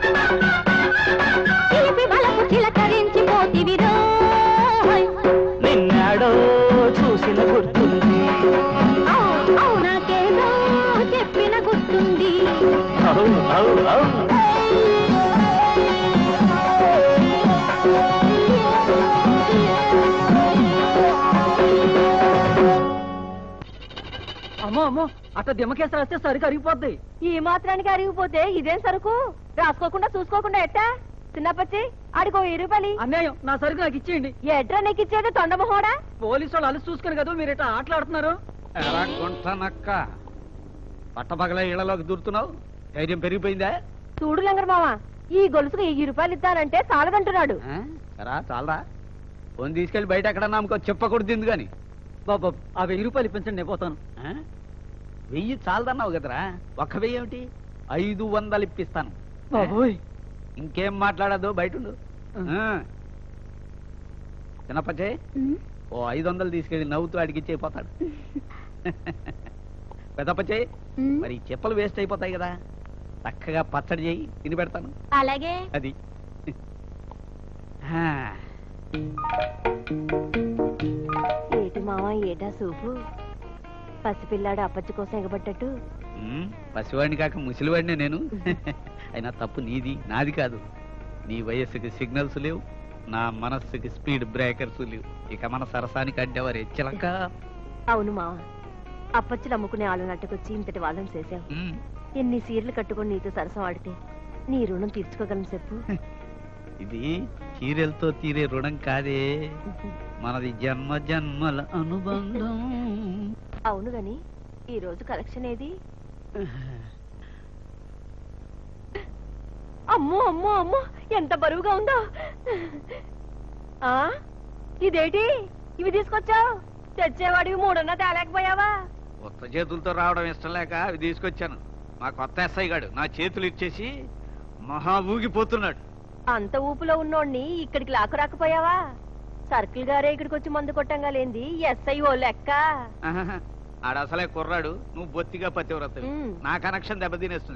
చిలిపి బలకు చిలకరించి పోతివిరో నిన్నాడో చూసిన గుర్తుంది ఔ ఔ నాకేదో చెప్పిన గుర్తుంది ఔ ఔ ఔ ఆ అమ్మో అమ్మో అట్ట దిమ్మకేసి రాస్తే సరికి అరిగిపోద్ది ఈ మాత్రానికి అరిగిపోతే ఇదేం సరుకు రాసుకోకుండా చూసుకోకుండా ఎట్టా చిన్నపచ్చి ఆడికో వెయ్యి రూపాయలు అన్యాయం నా సరుకు నాకు ఇచ్చేయండి ఎట్రా నీకు ఇచ్చేది తొండమహోడా పోలీసు వాళ్ళు అలసి చూసుకుని కదా మీరు ఇట్లా ఆటలాడుతున్నారు ఎలా గుంటనక్క పట్టపగల ఇళ్లలోకి దూరుతున్నావు ధైర్యం పెరిగిపోయిందా చూడు లంగర్ మామ ఈ గొలుసుకు వెయ్యి రూపాయలు ఇస్తానంటే చాలదంటున్నాడు ఆ? రా చాలరా ఫోన్ తీసుకెళ్లి బయట ఎక్కడన్నా అమ్ముకో చెప్పకూడదు కానీ బాబా ఆ వెయ్యి రూపాయలు ఇప్పించండి నేను పోతాను ఆ? వెయ్యి చాలదన్నావు కదరా ఒక్క వెయ్యి ఏమిటి ఐదు వందలు ఇప్పిస్తాను బాబోయ్ ఇంకేం మాట్లాడదు బయట ఉండు. ఆ. చిన్నప్పచ్చే ఓ ఐదు వందలు తీసుకెళ్ళి నవ్వుతూ అడిగి పోతాడు పెద్దప్పచ్చే మరి ఈ చెప్పులు వేస్ట్ అయిపోతాయి కదా చక్కగా పచ్చడి చేయి తిని పెడతాను అలాగే అది ఆ. ఏటి మామ ఏటా సూపు పసిపిల్లాడు అప్పచ్చి కోసం ఎగబడ్డట్టు ఉమ్, పసివాడిని కాక ముసలివాడినే నేను అయినా తప్పు నీది నాది కాదు నీ వయస్సుకి సిగ్నల్స్ లేవు నా మనస్సుకి స్పీడ్ బ్రేకర్స్ లేవు ఇక మన సరసానికి అడ్డేవారే చిలక అవును మామ అప్పచ్చులు అమ్ముకునే వాళ్ళు నట్టుకొచ్చి ఇంతటి వాళ్ళని చేసావు ఉమ్, ఎన్ని సీర్లు కట్టుకొని నీతో సరసం ఆడితే నీ రుణం తీర్చుకోగలను చెప్పు ఇది చీరలతో తీరే రుణం కాదే మనది జన్మ జన్మల అనుబంధం అవును గాని ఈ రోజు కలెక్షన్ ఏది అమ్మో అమ్మో అమ్మో ఎంత బరువుగా ఉందో ఆ ఇదేటి ఇవి తీసుకొచ్చావు తెచ్చేవాడివి మూడున్నా తేలేకపోయావా కొత్త చేతులతో రావడం ఇష్టం లేక అవి తీసుకొచ్చాను మా కొత్త ఎస్ఐ గాడు నా చేతులు ఇచ్చేసి మహా ఊగిపోతున్నాడు అంత ఊపులో ఉన్నోడిని ఇక్కడికి లాక్కు రాకపోయావా సర్కిల్ గారే ఇక్కడికి వచ్చి మందు కొట్టంగా లేంది ఎస్ఐ ఓ లెక్క ఆహాహా. ఆడ అసలే కుర్రాడు నువ్వు బొత్తిగా పతివ్రతవి ఉమ్. నా కనెక్షన్ దెబ్బతినేస్తుంది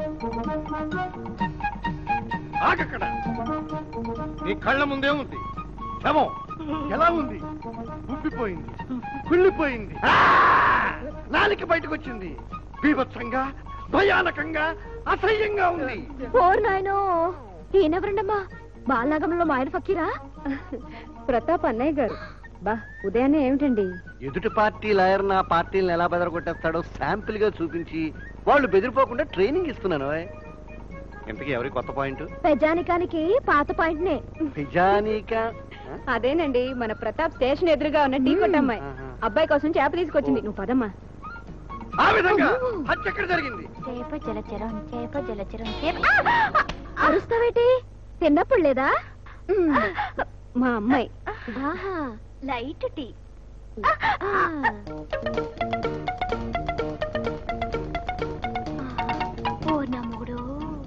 ఆగక్కడ నీ కళ్ళ ముందే ఉంది శవం ఎలా ఉంది ఉబ్బిపోయింది కుళ్ళిపోయింది ఆ! నాలిక బయటకు వచ్చింది బీభత్సంగా భయానకంగా అసహ్యంగా ఉంది ఓర్ నాయనో ఈయనెవరండమ్మా బాలనాగంలో మా ఆయన ఫకీరా ప్రతాప్ అన్నయ్య గారు బా ఉదయాన్నే ఏమిటండి ఎదుటి పార్టీ లాయర్ నా పార్టీలను ఎలా బెదరగొట్టేస్తాడో శాంపిల్ గా చూపించి వాళ్ళు బెదిరిపోకుండా ట్రైనింగ్ ఇస్తున్నాను ఓయ్. ఇంతకీ ఎవరి కొత్త పాయింట్ ప్రజానికానికి పాత పాయింట్నే నిజానికా అదేనండి మన ప్రతాప్ స్టేషన్ ఎదురుగా ఉన్న టీ కొట్టమ్మాయి అబ్బాయి కోసం చేప తీసుకొచ్చింది నువ్వు పదమ్మా ఆ విధంగా హత్య ఎక్కడ జరిగింది చేప జలచరం చేప జలచరం చేప అరుస్తావేటి తిన్నప్పుడు లేదా మా అమ్మాయి లైట్ టీ ఓ నమ్ముడు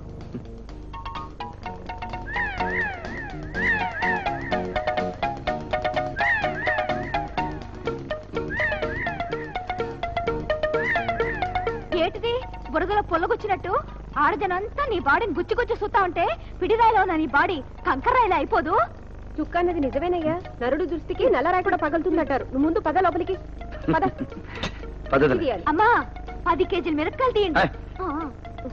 ఏటిది బురదలో పొల్లగొచ్చినట్టు ఆడజనంతా నీ బాడీని గుచ్చిగుచ్చి చూస్తా ఉంటే పిడిరాయిలో ఉన్న నీ బాడీ కంకర్రాయిలా అయిపోదు చుక్క అన్నది నిజమేనయ్యా నరుడు దృష్టికి నల్లరాయి కూడా పగలుతుందంటారు నువ్వు ముందు పద లోపలికి పద పద్ధతి అమ్మా పది కేజీల మిరపకాయలు తీయండి ఏయ్. ఆ.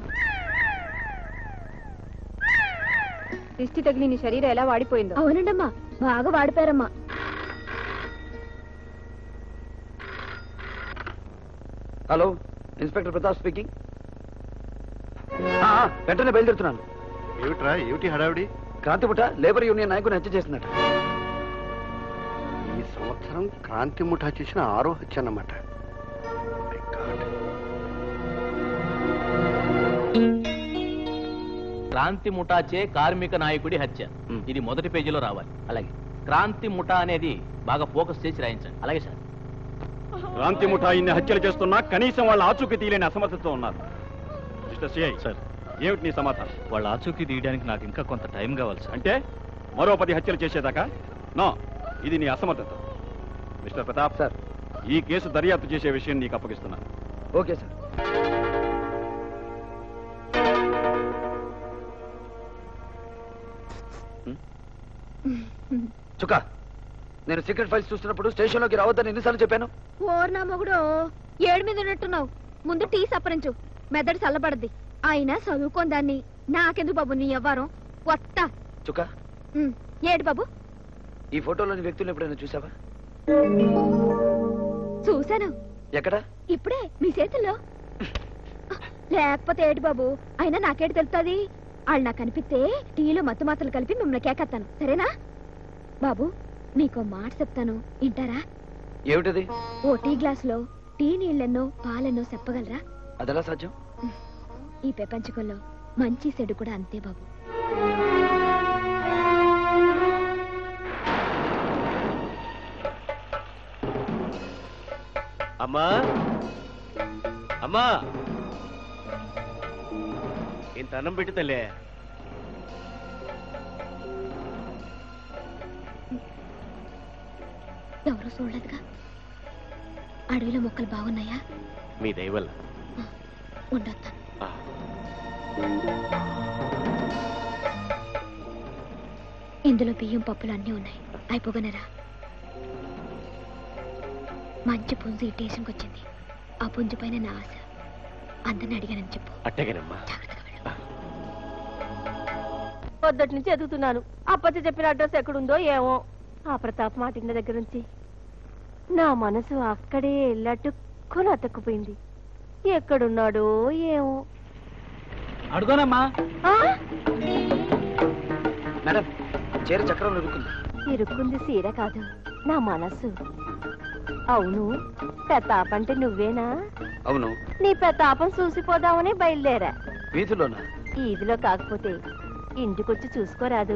దిష్టి తగిలి నీ శరీరం ఎలా వాడిపోయిందో అవునండమ్మా బాగా వాడిపోయారమ్మా హలో ఇన్స్పెక్టర్ ప్రతాప్ స్పీకింగ్ వెంటనే బయలుదేరుతున్నాను ఏమిట్రా ఏమిటి హడావిడి క్రాంతిపుట లేబర్ యూనియన్ నాయకుని హత్య చేసినట్టు ఈ సంవత్సరం క్రాంతి ముఠా చేసిన ఆరో హత్య అన్నమాట My God. క్రాంతి ముఠాచే కార్మిక నాయకుడి హత్య ఇది మొదటి పేజీలో రావాలి అలాగే క్రాంతి ముఠా అనేది బాగా ఫోకస్ చేసి రాయించండి అలాగే సార్ క్రాంతి ముఠా ఇన్ని హత్యలు చేస్తున్నా కనీసం వాళ్ళ ఆచూకీ తీయలేని అసమర్థతో ఉన్నారు మిస్టర్ సిఐ సార్ ఏమిటి నీ సమాధానం వాళ్ళ ఆచూకీ తీయడానికి నాకు ఇంకా కొంత టైం కావాలి సార్ అంటే మరో పది హత్యలు చేసేదాకా నో ఇది నీ అసమర్థత మిస్టర్ ప్రతాప్ సార్ ఈ కేసు దర్యాప్తు చేసే విషయం నీకు అప్పగిస్తున్నాను ఓకే సార్ చుక్క నేను సీక్రెట్ ఫైల్స్ చూస్తున్నప్పుడు స్టేషన్లోకి రావద్దని ఎన్నిసార్లు చెప్పాను ఓర్ నా మొగుడు ఏడు మీద ఉన్నట్టున్నావు ముందు టీ సప్పరించు మెదడు చల్లబడద్ది అయినా చదువుకోని దాన్ని నాకెందుకు బాబు నీ ఎవ్వరం వత్తా చుక్క ఉమ్, ఏడు బాబు ఈ ఫోటోలోని వ్యక్తులను ఎప్పుడైనా చూసావా చూశాను ఎక్కడ ఇప్పుడే మీ చేతుల్లో లేకపోతే ఏటి బాబు అయినా నాకేటి తెలుస్తుంది వాళ్ళు నాకు కనిపిస్తే టీలో మత్తు మాత్రలు కలిపి మిమ్మల్ని కేకేస్తాను సరేనా బాబు నీకో మాట చెప్తాను వింటారా ఏమిటది ఓ టీ గ్లాసులో టీ నీళ్ళెన్నో పాలెన్నో చెప్పగలరా అదెలా సాధ్యం ఈ ప్రపంచకంలో మంచి చెడు కూడా అంతే బాబు అమ్మా అమ్మా ఇంత అన్నం పెట్టి తల్లే ఎవరు చూడలేదుగా అడవిలో మొక్కలు బాగున్నాయా మీ దయవల్ల ఉండొస్తాను ఇందులో బియ్యం పప్పులు అన్నీ ఉన్నాయి అయిపోగనరా మంచి పుంజు ఈ స్టేషన్కి వచ్చింది ఆ పుంజు పైన నా ఆశ అందరిని అడిగానని చెప్పు అట్టగనమ్మా పొద్దుటి నుంచి ఎదుగుతున్నాను అప్పచ్చి చెప్పిన అడ్రస్ ఎక్కడుందో ఏమో ఆ ప్రతాప్ మాటిన్న దగ్గర నుంచి నా మనసు అక్కడే లటుక్కుని అతక్కుపోయింది ఎక్కడున్నాడో ఏమో అడుగోనమ్మా ఆ? మేడం చీర చక్రం ఇరుక్కుంది ఇరుక్కుంది సీర కాదు నా మనసు అవును ప్రతాప్ అంటే నువ్వేనా అవును నీ ప్రతాపం చూసిపోదామని బయలుదేరా వీధిలోనా ఈదిలో కాకపోతే ఇంటికొచ్చి చూసుకోరాదు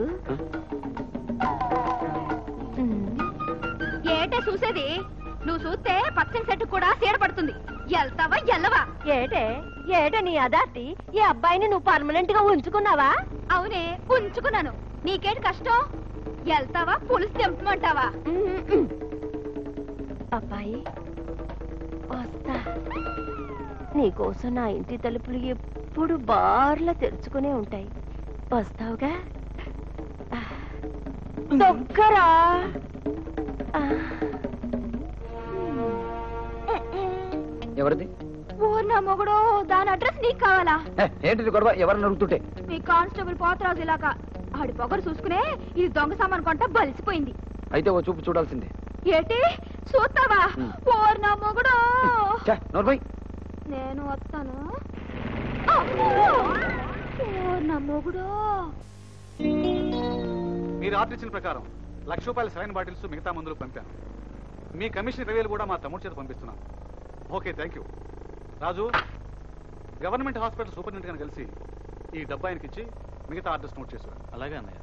ఏటే చూసేది నువ్వు చూస్తే పచ్చని చెట్టు కూడా సీడ పడుతుంది ఎల్తావా ఎల్లవా ఏటే ఏటే నీ అదార్తి ఈ అబ్బాయిని నువ్వు పర్మనెంట్ గా ఉంచుకున్నావా అవునే ఉంచుకున్నాను నీకేంటి కష్టం ఎల్తావా పులుసు తెంపమంటావా అబ్బాయి వస్తా నీకోసం నా ఇంటి తలుపులు ఎప్పుడు బార్లా తెరుచుకునే ఉంటాయి వస్తావుగా దొక్కరా ఎవరిది ఓ నా మొగుడు దాని అడ్రస్ నీకు కావాలా ఏ, ఏంటిది గొడవ ఎవరిని అడుగుతుంటే మీ కానిస్టేబుల్ పోతరాజు ఇలాగా ఆడి పొగరు చూసుకునే ఇది దొంగ సామాన్ కొంట బలిసిపోయింది అయితే ఓ చూపు చూడాల్సిందే ఏటి చూస్తావా ఓ నా మొగుడు ఛే, నోర్మై నేను వస్తాను అమ్మో! ఓ నా మొగుడు మీరు ఆర్డర్ ఇచ్చిన ప్రకారం లక్ష రూపాయల సరైన బాటిల్స్ మిగతా మందులు పంపాను మీ కమిషన్ ఇరవై వేలు కూడా మా తమ్ముడు చేత పంపిస్తున్నాను okay thank you Raju government hospital superintendent గారిని కలిసి ఈ డబ్బా ఆయనకి ఇచ్చి మిగతా ఆర్డర్స్ నోట్ చేశారు అలాగే అన్నయ్య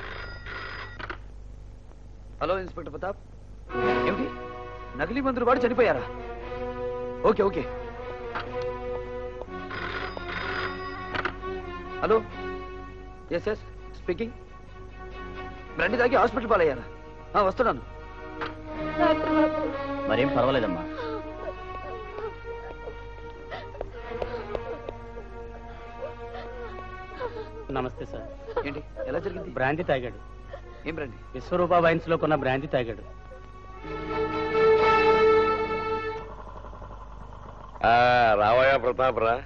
హలో ఇన్స్పెక్టర్ ప్రతాప్ ఏమిటి నకిలీ మందులు వాడు చనిపోయారా okay okay hello yes yes speaking రండి దాగి హాస్పిటల్ పాలయ్యారా ఆ, వస్తున్నాను మరేం పర్వాలేదమ్మా నమస్తే సార్ ఏంటి ఎలా జరిగింది బ్రాంతి తాగాడు ఏం బ్రాంతి విశ్వరూప వైన్స్ లో కొన్న బ్రాంతి తాగాడు ఆ, రావయ్యా ప్రతాప్ రా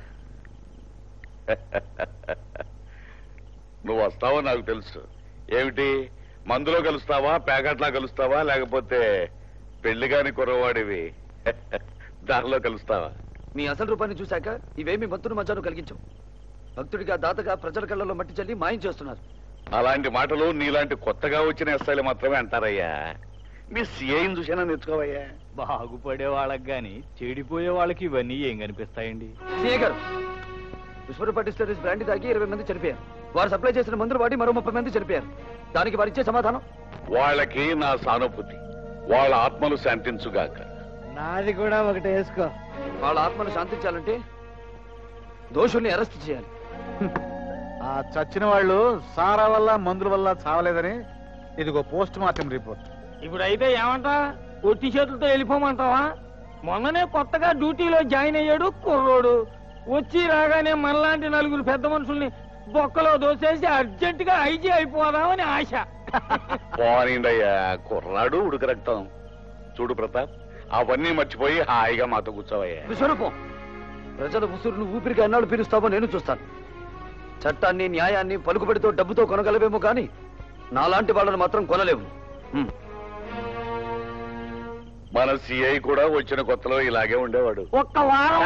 నువ్వు వస్తావో నాకు తెలుసు ఏమిటి మందులో కలుస్తావా ప్యాకెట్లా కలుస్తావా లేకపోతే పెళ్లి కాని కుర్రవాడివి దారిలో కలుస్తావా మీ అసలు రూపాన్ని చూశాక ఇవేమి మత్తును మచ్చాను కలిగించవు భక్తుడిగా దాతగా ప్రజల కళ్ళలో మట్టి చల్లి మాయం చేస్తున్నారు అలాంటి మాటలు నీలాంటి కొత్తగా వచ్చిన ఎస్ఐలు మాత్రమే అంటారయ్యా మీ సిఐని చూసినా నేర్చుకోవయ్యా బాగుపడే వాళ్ళకి గాని చెడిపోయే వాళ్ళకి ఇవన్నీ ఏం కనిపిస్తాయండి సిఏ గారు విశ్వరూప డిస్టరీస్ బ్రాండ్ తాగి ఇరవై మంది చనిపోయారు వారు సప్లై చేసిన మందులు వాడి మరో ముప్పై మంది చనిపోయారు దానికి వారు ఇచ్చే సమాధానం వాళ్ళకి నా సానుభూతి వాళ్ళ ఆత్మలు శాంతించుగాక నాది కూడా ఒకటి వేసుకో వాళ్ళ ఆత్మను శాంతించాలంటే దోషుల్ని అరెస్ట్ చేయాలి ఆ చచ్చిన వాళ్ళు సారా వల్ల మందుల వల్ల చావలేదని ఇదిగో పోస్ట్ మార్టం రిపోర్ట్ ఇప్పుడు అయితే ఏమంటా ఒట్టి చేతులతో వెళ్ళిపోమంటావా మొన్ననే కొత్తగా డ్యూటీలో జాయిన్ అయ్యాడు కుర్రోడు వచ్చి రాగానే మనలాంటి నలుగురు పెద్ద మనుషుల్ని బొక్కలో దోసేసి అర్జెంట్ గా ఐజీ అయిపోదామని ఆశ పోనీండయ్యా కుర్రాడు ఉడుకు రక్తం చూడు ప్రతాప్ అవన్నీ మర్చిపోయి హాయిగా మాతో కూర్చోవయ్యా విశ్వరూపం ప్రజల ఉసురును ఊపిరిగా ఎన్నాళ్ళు పీలుస్తావో నేను చూస్తాను చట్టాన్ని న్యాయాన్ని పలుకుబడితో డబ్బుతో కొనగలవేమో కానీ నాలాంటి వాళ్ళని మాత్రం కొనలేవు హ్మ్. మన సిఐ కూడా వచ్చిన కొత్తలో ఇలాగే ఉండేవాడు ఒక్క వారం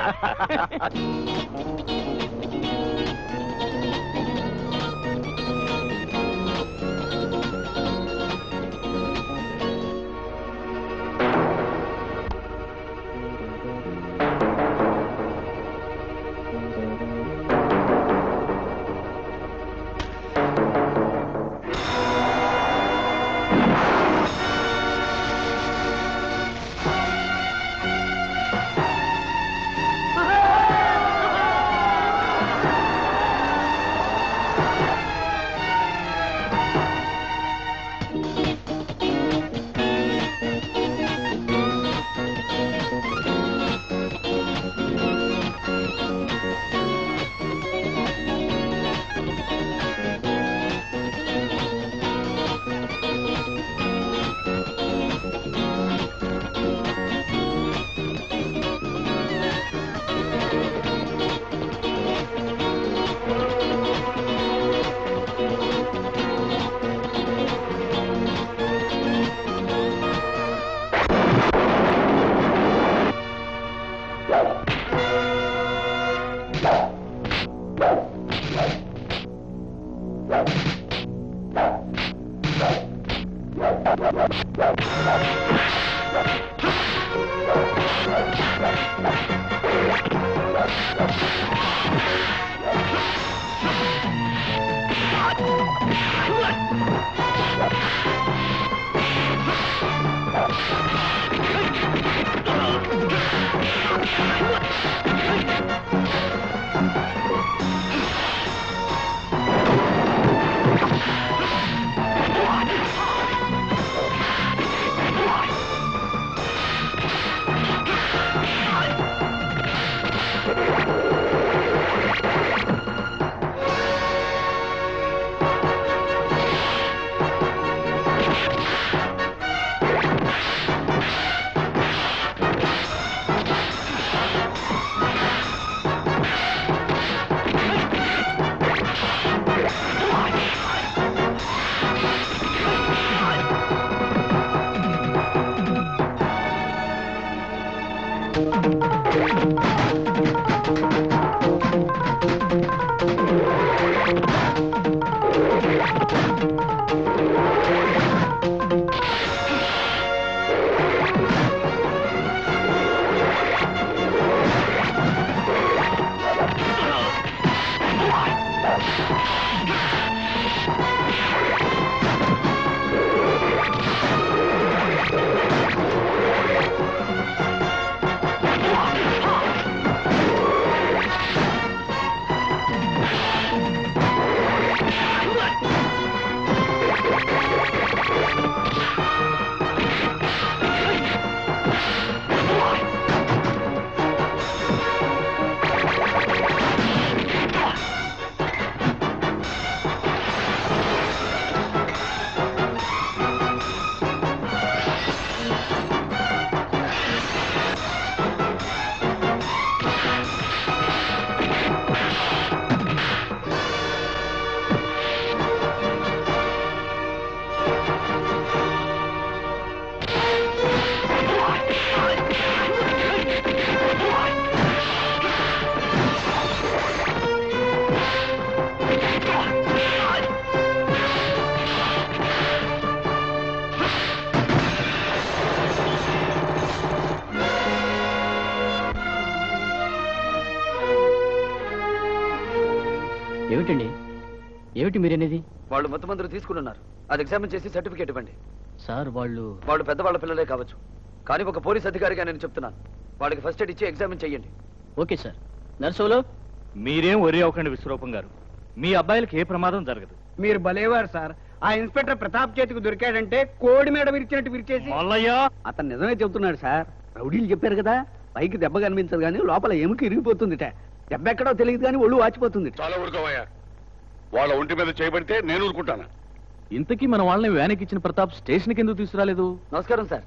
ఏమిటండి ఏమిటి మీరనేది వాళ్ళు మొత్తం అందరూ తీసుకున్నారు అది ఎగ్జామిన్ చేసి సర్టిఫికేట్ ఇవ్వండి సార్ వాళ్ళు వాళ్ళు పెద్దవాళ్ళ పిల్లలే కావచ్చు కానీ ఒక పోలీస్ అధికారిగా నేను చెప్తున్నాను వాళ్ళకి ఫస్ట్ ఎయిడ్ ఇచ్చి ఎగ్జామిన్ చెయ్యండి ఓకే సార్ నర్సులు మీరేం వరి అవ్వకండి విశ్వరూపం గారు మీ అబ్బాయిలకి ఏ ప్రమాదం జరగదు మీరు భలేవారు సార్ ఆ ఇన్స్పెక్టర్ ప్రతాప్ చేతికి దొరికాడంటే కోడి మేడ విరిచినట్టు విరిచేసి అతను నిజమే చెబుతున్నాడు సార్ రౌడీలు చెప్పారు కదా పైకి దెబ్బ కనిపించదు కానీ లోపల ఎముక ఇరిగిపోతుందిట దెబ్బ ఎక్కడో తెలియదు కానీ ఒళ్ళు వాచిపోతుంది చాలా ఊరుకోవయ్యా వాళ్ళ ఒంటి మీద చేయబడితే నేను ఊరుకుంటాను ఇంతకీ మన వాళ్ళని వ్యానికి ఇచ్చిన ప్రతాప్ స్టేషన్కి ఎందుకు తీసుకురాలేదు నమస్కారం సార్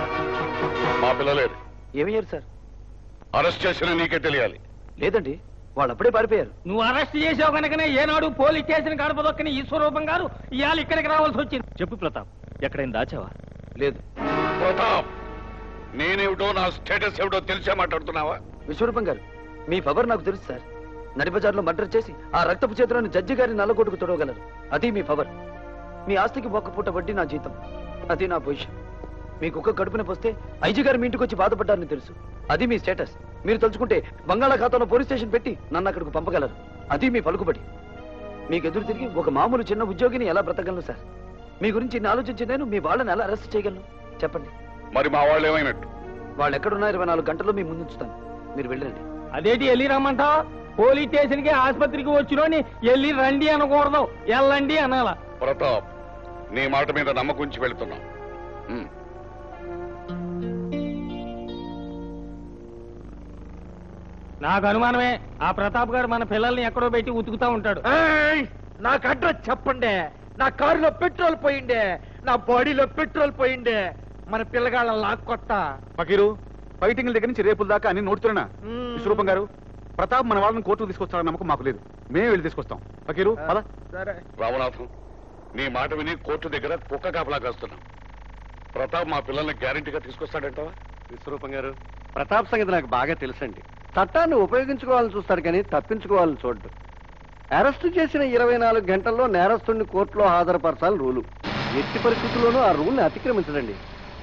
మా పిల్లలేదు ఏమయ్యారు సార్ అరెస్ట్ చేసిన నీకే తెలియాలి లేదండి వాళ్ళు అప్పుడే పారిపోయారు నువ్వు అరెస్ట్ చేసావు కనుకనే ఏనాడు పోలీస్ స్టేషన్ గడప దొక్కని ఈ స్వరూపం గారు ఇవాళ ఇక్కడికి రావాల్సి వచ్చింది చెప్పు ప్రతాప్ ఎక్కడైనా దాచావా లేదు ప్రతాప్ నేనేమిటో నా స్టేటస్ ఏమిటో తెలిసే మాట్లాడుతున్నావా విశ్వరూపం గారు మీ పవర్ నాకు తెలుసు సార్ నడిబజార్లో మర్డర్ చేసి ఆ రక్తపు చేతులను జడ్జి గారి నల్లగొట్టుకు తొడవగలరు అది మీ పవర్ మీ ఆస్తికి ఒక్క పూట వడ్డీ నా జీతం అది నా పొజిషన్ మీ కుక్క కడుపున పోస్తే ఐజీ గారు మీ ఇంటికి వచ్చి బాధపడ్డారని తెలుసు అది మీ స్టేటస్ మీరు తలుచుకుంటే బంగాళాఖాతంలో పోలీస్ స్టేషన్ పెట్టి నన్ను అక్కడికి పంపగలరు అది మీ పలుకుబడి మీకు ఎదురు తిరిగి ఒక మామూలు చిన్న ఉద్యోగిని ఎలా బ్రతకగలను సార్ మీ గురించి ఇన్ని ఆలోచించి నేను మీ వాళ్ళని ఎలా అరెస్ట్ చేయగలను చెప్పండి మరి మా వాళ్ళు ఏమైనట్టు వాళ్ళు ఎక్కడున్నా ఇరవై నాలుగు గంటల్లో మీ ముందుంచుతాను మీరు వెళ్ళండి అదేంటి వెళ్ళి రమ్మంటావు పోలీస్ స్టేషన్ కి ఆసుపత్రికి వచ్చినోని వెళ్ళి రండి అనకూడదు వెళ్ళండి అనాల ప్రతాప్ నీ మాట మీద నమ్మకం ఉంచి వెళుతున్నాం ఉమ్. నాకు అనుమానమే ఆ ప్రతాప్ గారు మన పిల్లల్ని ఎక్కడో పెట్టి ఉతుకుతా ఉంటాడు నాకు అడ్రస్ చెప్పండి నా కారులో పెట్రోల్ పోయిండే నా బాడీలో పెట్రోల్ పోయిండే మన పిల్లగాళ్ళ లాక్కొట్ట ఫకీరు ఫైటింగ్ దగ్గర నుంచి రేపుల దాకా అన్ని నోడుతున్నా విశ్వరూపం గారు ప్రతాప్ మన వాళ్ళని కోర్టుకు తీసుకొస్తారన్న నమ్మకం మాకు లేదు మేమే వెళ్ళి తీసుకొస్తాం ఫకీరు పద సరే రామనాథం నీ మాట విని కోర్టు దగ్గర కుక్క కాపలా కాస్తున్నాం ప్రతాప్ మా పిల్లల్ని గ్యారంటీగా తీసుకొస్తాడంటావా విశ్వరూపం గారు ప్రతాప్ సంగతి నాకు బాగా తెలుసండి చట్టాన్ని ఉపయోగించుకోవాలని చూస్తాడు కానీ తప్పించుకోవాలని చూడ్డు అరెస్టు చేసిన ఇరవై నాలుగు గంటల్లో నేరస్తుడిని కోర్టులో హాజరుపరచాలి రూలు ఎట్టి పరిస్థితుల్లోనూ ఆ రూల్ని అతిక్రమించడండి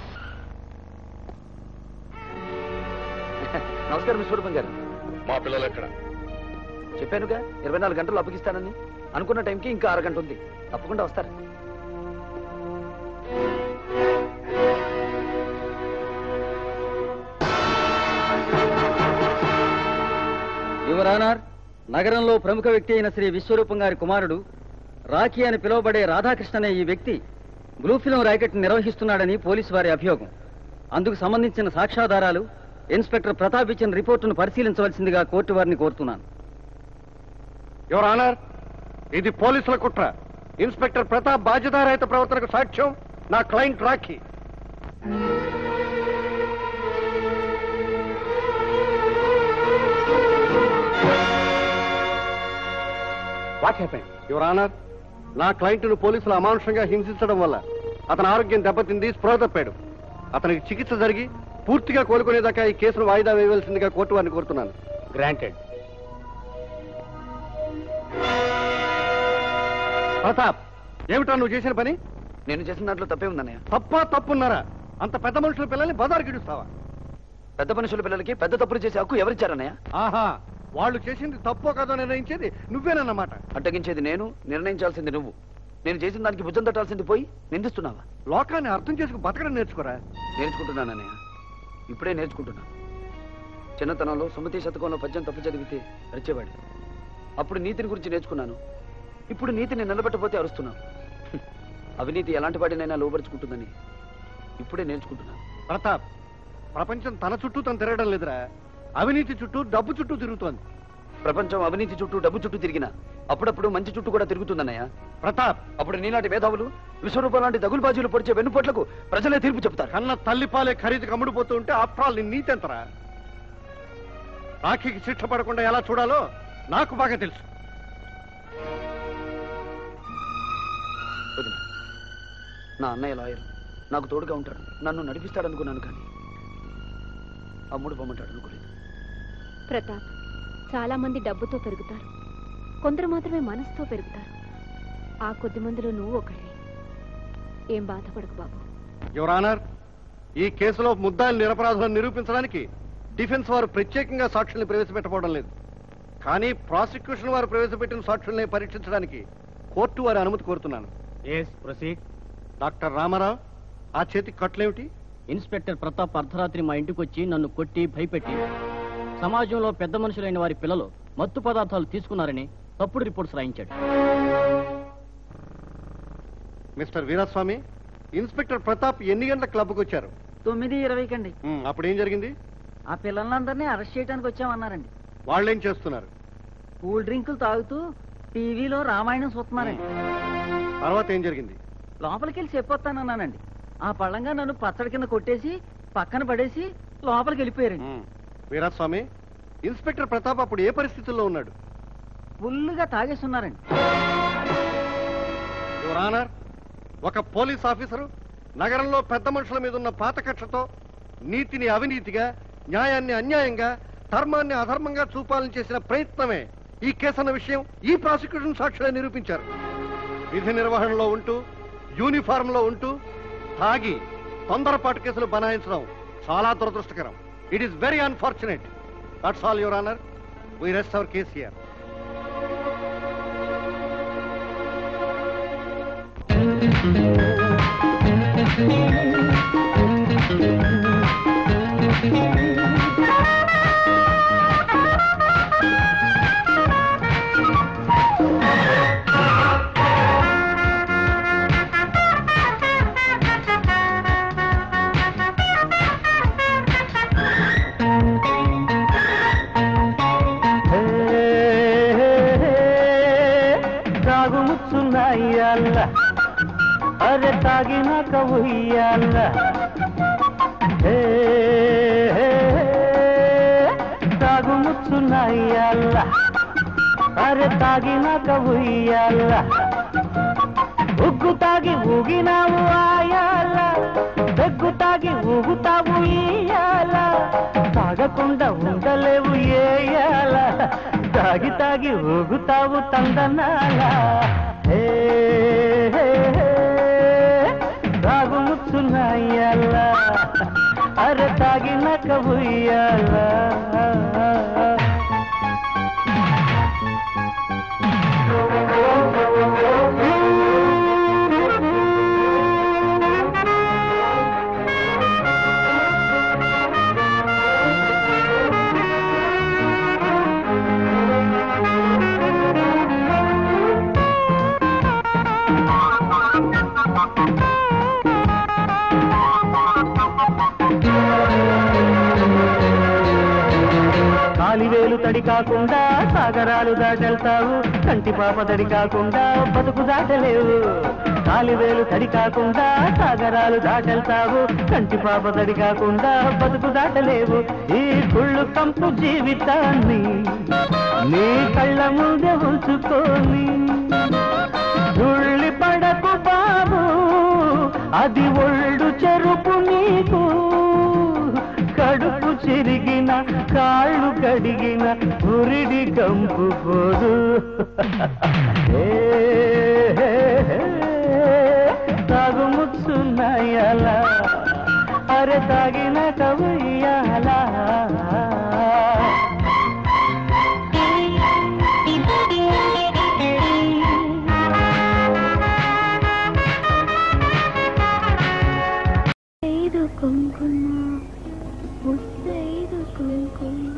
నమస్కారం విశ్వరూపం గారు మా పిల్లలు ఎక్కడ చెప్పానుగా ఇరవై నాలుగు గంటలు అప్పగిస్తానని అనుకున్న టైంకి ఇంకా అరగంట ఉంది తప్పకుండా వస్తారు యువర్ ఆనర్ నగరంలో ప్రముఖ వ్యక్తి అయిన శ్రీ విశ్వరూపం గారి కుమారుడు రాఖీ అని పిలువబడే రాధాకృష్ణ అనే ఈ వ్యక్తి బ్లూ ఫిల్మ్ ర్యాకెట్ నిర్వహిస్తున్నాడని పోలీసు వారి అభియోగం అందుకు సంబంధించిన సాక్ష్యాధారాలు ఇన్స్పెక్టర్ ప్రతాప్ ఇచ్చిన రిపోర్టును పరిశీలించవలసిందిగా కోర్టు వారిని కోరుతున్నాను యువర్ ఆనర్ ఇది పోలీసుల కుట్ర ఇన్స్పెక్టర్ ప్రతాప్ బాధ్యతారహిత ప్రవర్తనకు సాక్ష్యం నా client Rakhi what happen your honour నా క్లయింట్ను పోలీసులు అమానుషంగా హింసించడం వల్ల అతని ఆరోగ్యం దెబ్బతింది స్పృహ తప్పాడు అతనికి చికిత్స జరిగి పూర్తిగా కోలుకునేదాకా ఈ కేసును వాయిదా వేయవలసిందిగా కోర్టు వారిని కోరుతున్నాను గ్రాంటెడ్ ప్రతాప్ ఏమిటా నువ్వు చేసిన పని నేను చేసిన దాంట్లో తప్పే ఉందన్నయ్య తప్ప తప్పున్నారా అంత పెద్ద మనుషుల పిల్లల్ని బజారు గిడుస్తావా పెద్ద మనుషుల పిల్లలకి పెద్ద తప్పులు చేసే హక్కు ఎవరిచ్చారన్నయ్య ఆహా వాళ్ళు చేసింది తప్పో కాదో నిర్ణయించేది నువ్వేనన్నమాట అడ్డగించేది నేను నిర్ణయించాల్సింది నువ్వు నేను చేసిన దానికి భుజం తట్టాల్సింది పోయి నిందిస్తున్నావా లోకాన్ని అర్థం చేసుకు బతకడం నేర్చుకోరా నేర్చుకుంటున్నానన్నయ్య ఇప్పుడే నేర్చుకుంటున్నా చిన్నతనంలో సుమతి శతకంలో పద్యం తప్పు చదివితే అరిచేవాడు అప్పుడు నీతిని గురించి నేర్చుకున్నాను ఇప్పుడు నీతిని నిలబెట్టపోతే అరుస్తున్నాను హ్మ్. అవినీతి ఎలాంటి వాడినైనా లోపరుచుకుంటుందని ఇప్పుడే నేర్చుకుంటున్నాను ప్రతాప్ ప్రపంచం తన చుట్టూ తను తిరగడం లేదురా అవినీతి చుట్టూ డబ్బు చుట్టూ తిరుగుతోంది ప్రపంచం అవినీతి చుట్టూ డబ్బు చుట్టూ తిరిగినా అప్పుడప్పుడు మంచి చుట్టూ కూడా తిరుగుతుందన్నయ్య ప్రతాప్ అప్పుడు నీలాంటి మేధావులు విశ్వరూపం లాంటి దగులుబాజీలు పొడిచే వెన్నుపోట్లకు ప్రజలే తీర్పు చెప్తారు కన్న తల్లిపాలే ఖరీదు కమ్ముడిపోతూ ఉంటే ఆఫ్టర్ ఆల్ నీ నీతి ఎంతరా రాఖీకి శిక్ష పడకుండా ఎలా చూడాలో నాకు బాగా తెలుసు వదిన నా అన్నయ్య లాయర్ నాకు తోడుగా ఉంటాడు నన్ను నడిపిస్తాడనుకున్నాను కానీ అమ్ముడు పొమ్మంటాడు అనుకోలేదు ప్రతాప్ చాలా మంది డబ్బుతో పెరుగుతారు కొందరు మాత్రమే మనసుతో పెరుగుతారు ఆ కొద్ది మందిలో నువ్వు ఒకటి ఏం బాధపడకు బాబు యువర్ ఆనర్ ఈ కేసులో ముద్దాయిలు నిరపరాధులను నిరూపించడానికి డిఫెన్స్ వారు ప్రత్యేకంగా సాక్షుల్ని ప్రవేశపెట్టబోవడం లేదు కానీ ప్రాసిక్యూషన్ వారు ప్రవేశపెట్టిన సాక్షుల్ని పరీక్షించడానికి కోర్టు వారి అనుమతి కోరుతున్నాను ఎస్ ప్రొసీడ్ డాక్టర్ రామారావు ఆ చేతి కట్లేమిటి ఇన్స్పెక్టర్ ప్రతాప్ అర్ధరాత్రి మా ఇంటికి వచ్చి నన్ను కొట్టి భయపెట్టి సమాజంలో పెద్ద మనుషులైన వారి పిల్లలు మత్తు పదార్థాలు తీసుకున్నారని తప్పుడు రిపోర్ట్స్ రాయించాడు మిస్టర్ వీరస్వామి ఇన్స్పెక్టర్ ప్రతాప్ ఎన్ని గంటల క్లబ్కి వచ్చారు తొమ్మిది ఇరవైకండి ఉమ్, అప్పుడు ఏం జరిగింది ఆ పిల్లలందరినీ అరెస్ట్ చేయడానికి వచ్చామన్నారండి వాళ్ళేం చేస్తున్నారు కూల్ డ్రింకులు తాగుతూ టీవీలో రామాయణం చూస్తున్నారండి తర్వాత ఏం జరిగింది లోపలికి వెళ్ళి చెప్పొస్తానన్నానండి ఆ పళ్ళంగా నన్ను పచ్చడి కింద కొట్టేసి పక్కన పడేసి లోపలికి వెళ్ళిపోయారండి వీరస్వామి ఇన్స్పెక్టర్ ప్రతాప్ అప్పుడు ఏ పరిస్థితుల్లో ఉన్నాడు ఫుల్గా తాగేస్తున్నారండి యువర్ ఆనర్ ఒక పోలీస్ ఆఫీసరు నగరంలో పెద్ద మనుషుల మీద ఉన్న పాత కక్షతో నీతిని అవినీతిగా న్యాయాన్ని అన్యాయంగా ధర్మాన్ని అధర్మంగా చూపాలని చేసిన ప్రయత్నమే ఈ కేసు అన్న విషయం ఈ ప్రాసిక్యూషన్ సాక్షులే నిరూపించారు విధి నిర్వహణలో ఉంటూ యూనిఫామ్ లో ఉంటూ తాగి తొందరపాటు కేసులు బనాయించడం చాలా దురదృష్టకరం it is very unfortunate that's all your honour we rest our case here తాగుముచ్చున్నాయ్యాల అరే తాగినాక ఉయ్యాల ఏ, ఏ, తాగుముచ్చున్నాయ్యాల అరే తాగినాక ఉయ్యాల ఉగ్గు తాగి ఊగినావు ఆయాల దగ్గు తాగి ఊగుతావు ఇయ్యాల తాగకుండా ఉండలేవు ఏయాల తాగి తాగి ఊగుతావు తందనాల ఏ, ఏ, ఏ, తాగుముచ్చున్నాయ్యాల అరే తాగినాక ఉయ్యాల కాలివేలు తడి కాకుండా సాగరాలు దాటెళ్తావు కంటి పాప తడి కాకుండా బతుకు దాటలేవు కాలివేలు తడి కాకుండా సాగరాలు దాటెళ్తావు కంటి పాప తడి కాకుండా బతుకు దాటలేవు ఈ కుళ్ళు కంపు జీవితాన్ని నీ కళ్ళ ముందే ఉంచుకొని ధుళ్ళి పడకు బాబు అది ఒళ్ళు చెరుపు నీకు కడుపు చిరిగిన కాళ్ళు కడిగిన ఉరిడి కంపు పోదు ఏ, ఏ, ఏ, తాగుముచ్చున్నాయల అరే తాగిన కవయ్యాల ఐదు కుంకుమ ముద్దైదు కుంకుమ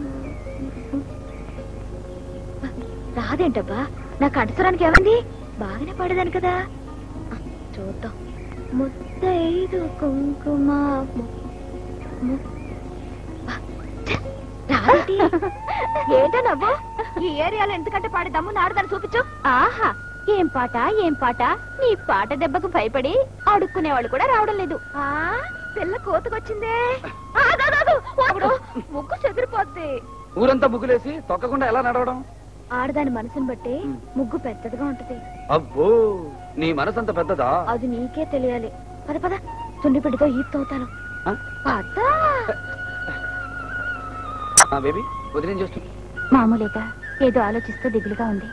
రాదేంటబ్బా నా కంఠస్వరానికి ఏమంది బాగానే పాడేదాను కదా ఆ, చూద్దాం ముద్దైదు కుంకుమ ము- ము- బా, ఛ, రాదేంటి? ఏంటో నవ్వు ఈ ఏరియాలో ఎందుకంటే పాడేదమ్ము నాడుదాన్ని చూపించు ఆహా ఏం పాట ఏం పాట నీ పాట దెబ్బకు భయపడి అడుక్కునేవాళ్ళు కూడా రావడం లేదు ఆ పిల్ల కోతకొచ్చిందే ఆ, దా, దా, దా, వాడు ముగ్గు చెదిరిపోద్ది ఊరంతా ముగ్గులేసి తొక్కకుండా ఎలా నడవడం ఆడదాని మనసుని బట్టి ముగ్గు పెద్దదిగా ఉంటది అబ్బో నీ మనసంత పెద్దదా అది నీకే తెలియాలి పద పద తుండి పిడితో ఈత్తవుతాను పద ఆ బేబీ వదిలేం చేస్తుంది మామూలుగా ఏదో ఆలోచిస్తూ దిగులుగా ఉంది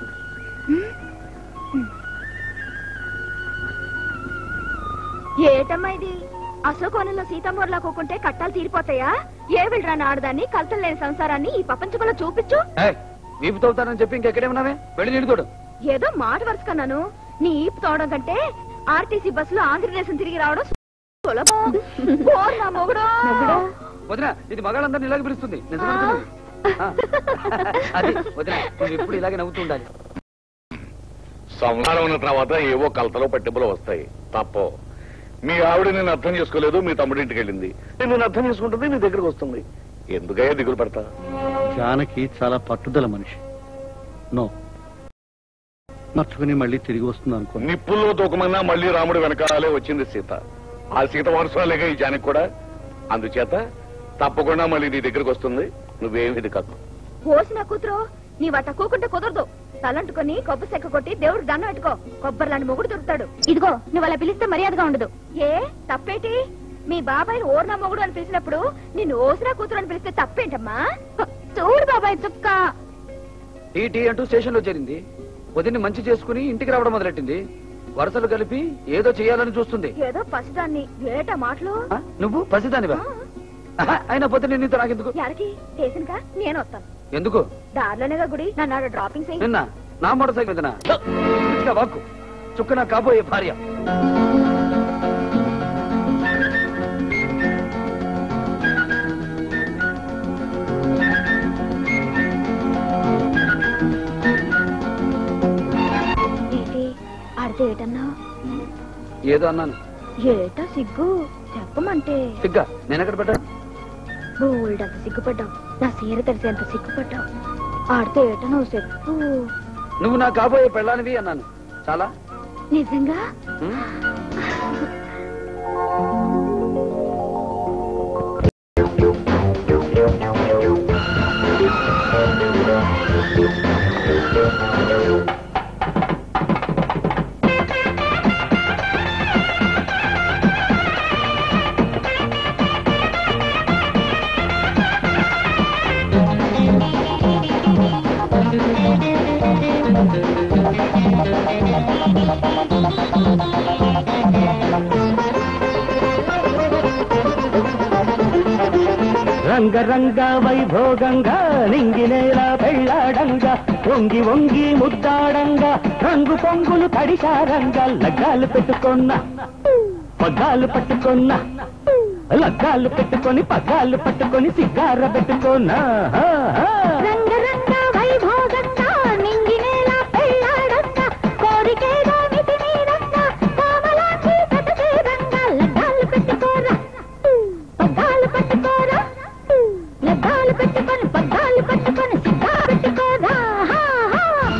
ఏటమ్మా ఇది అశోకోనంలో సీతమ్మోర్లా కూకుంటే కట్టాలు తీరిపోతాయా ఏ వెళ్ళరా ఆడదాన్ని కలతలు లేని సంసారాన్ని ఈ ప్రపంచంలో చూపించు వీపు తవ్వుతానని చెప్పి ఇంకెక్కడే ఉన్నావే వెళ్ళి నీళ్ళు తోడు ఏదో మాట వరుసకన్నాను నీ ఈపు తోవడం కంటే ఆర్టీసీ బస్సులో ఆంధ్రదేశం తిరిగి రావడం సులభం ఓ నా మొగుడు వదిన ఇది మగాళ్ళందరినీ ఇలాగే పిలుస్తుంది నిజమే అనుకున్నాను. ఆ. అది వదిన నువ్వు ఎప్పుడు ఇలాగే నవ్వుతూ ఉండాలి సంసారం ఉన్న తర్వాత ఏవో కలతలో పట్టింపులు వస్తాయి తప్పో మీ ఆవిడ నేను అర్థం చేసుకోలేదు మీ తమ్ముడింటికి వెళ్ళింది నేను అర్థం చేసుకుంటుంది నీ దగ్గరకు వస్తుంది ఎందుకయ్యా దిగులు పడతా జానకి చాలా పట్టుదల మనిషి నో నచ్చుకుని మళ్ళీ తిరిగి వస్తుంది అనుకో నిప్పుల్లో తూకమన్నా మళ్ళీ రాముడు వెనకాలే వచ్చింది సీత ఆ సీత వారసురాలేగా ఈ జానకి కూడా అందుచేత తప్పకుండా మళ్ళీ నీ దగ్గరకు వస్తుంది నువ్వేమి ఇది కాదు ఓసి నా కూతురు నీ వాట కూకుంటే కుదరదు తలంటుకొని కొబ్బరి సెక్క కొట్టి దేవుడికి దండం పెట్టుకో కొబ్బరి లాంటి మొగుడు దొరుకుతాడు ఇదిగో నువ్వు అలా పిలిస్తే మర్యాదగా ఉండదు ఏ తప్పేటి మీ బాబాయ్ ఓర్నా మొగుడు అని పిలిచినప్పుడు నిన్ను ఓసినా కూతురు అని పిలిస్తే తప్పేంటమ్మా చూడు బాబాయ్ చుక్క టీ టీ అంటూ స్టేషన్ లో చేరింది వదిన్ని మంచి చేసుకుని ఇంటికి రావడం మొదలెట్టింది వరుసలు కలిపి ఏదో చేయాలని చూస్తుంది ఏదో పసిదాన్ని ఏటా మాటలు ఆ, నువ్వు పసిదానివా ఆహా, అయినా పొద్దు నేను నీతో నాకెందుకు ఎరకి స్టేషన్కా నేను వస్తాను ఎందుకు దారిలోనేగా గుడి నన్ను ఆడ డ్రాపింగ్ చేయి నిన్న నా మోటార్ సైకిల్ మీదనా? పిచ్చిగా వాక్కు చుక్క నా కాబోయే భార్య ఏంటి ఆడితే ఏటన్నా ఏదో అన్నాను ఏటా సిగ్గు చెప్పమంటే సిగ్గా నేను ఎక్కడ పెట్టా బోల్డంత సిగ్గుపడ్డావు నా సీర తెలిసేంత సిగ్గుపడ్డావు ఆడితే ఏట నువ్వు చెప్పు నువ్వు నా కాబోయే పెళ్ళానివి అన్నాను చాలా నిజంగా ఉం? రంగరంగ వైభోగంగా నింగినేలా పెళ్ళాడంగా వంగి వంగి ముద్దాడంగా రంగు పొంగులు తడిశారంగా లగ్గాలు పెట్టుకున్న పగ్గాలు పట్టుకున్న లగ్గాలు పెట్టుకొని పగ్గాలు పట్టుకొని సిగ్గార పెట్టుకున్న రంగరంగ వైభోగంగా నింగినేలా పెళ్ళాడంగా కోరికేదో మితిమీరంగా కోమలాంటి కథచేరంగా లగ్గాలు పెట్టుకోరా పగ్గాలు పట్టుకోరా లగ్గాలు పెట్టుకొని పగ్గాలు పట్టుకొని సిగ్గా పెట్టుకోరా హా, హా.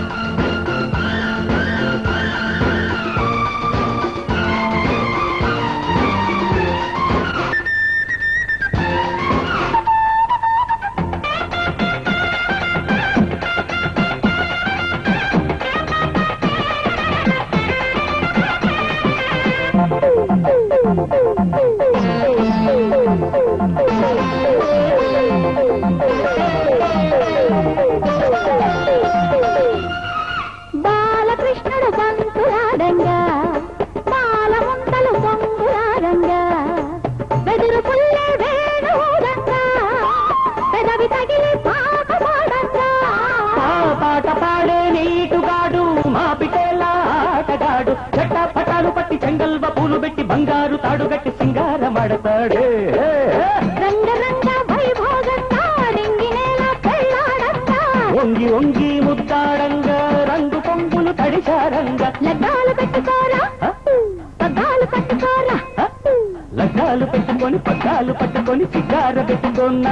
బాలకృష్ణుడు బంతులాడంగా బాలముంతలు పొంగులాడంగా బెదురు పుల్లే వేణుడంగా పెదవి తగిలి పాట పాడంగా ఆ పాట పాడే నీటుగాడు మా పిటేలా ఆటగాడు చెట్ట పటాలు పట్టి చెంగల్వ పూలు పెట్టి బంగారు తాడు గట్టి సింగారమడతాడే రంగరంగ వైభోగంగా రింగినేల పెళ్ళాడంగా వంగి వంగి ముద్దాడంగా రంగు పొంగులు తడిశారంగా లగ్గాలు పెట్టుకోరా పగ్గాలు పట్టుకోరా లగ్గాలు పెట్టుకొని పగ్గాలు పట్టుకొని సిగార పెట్టుకున్న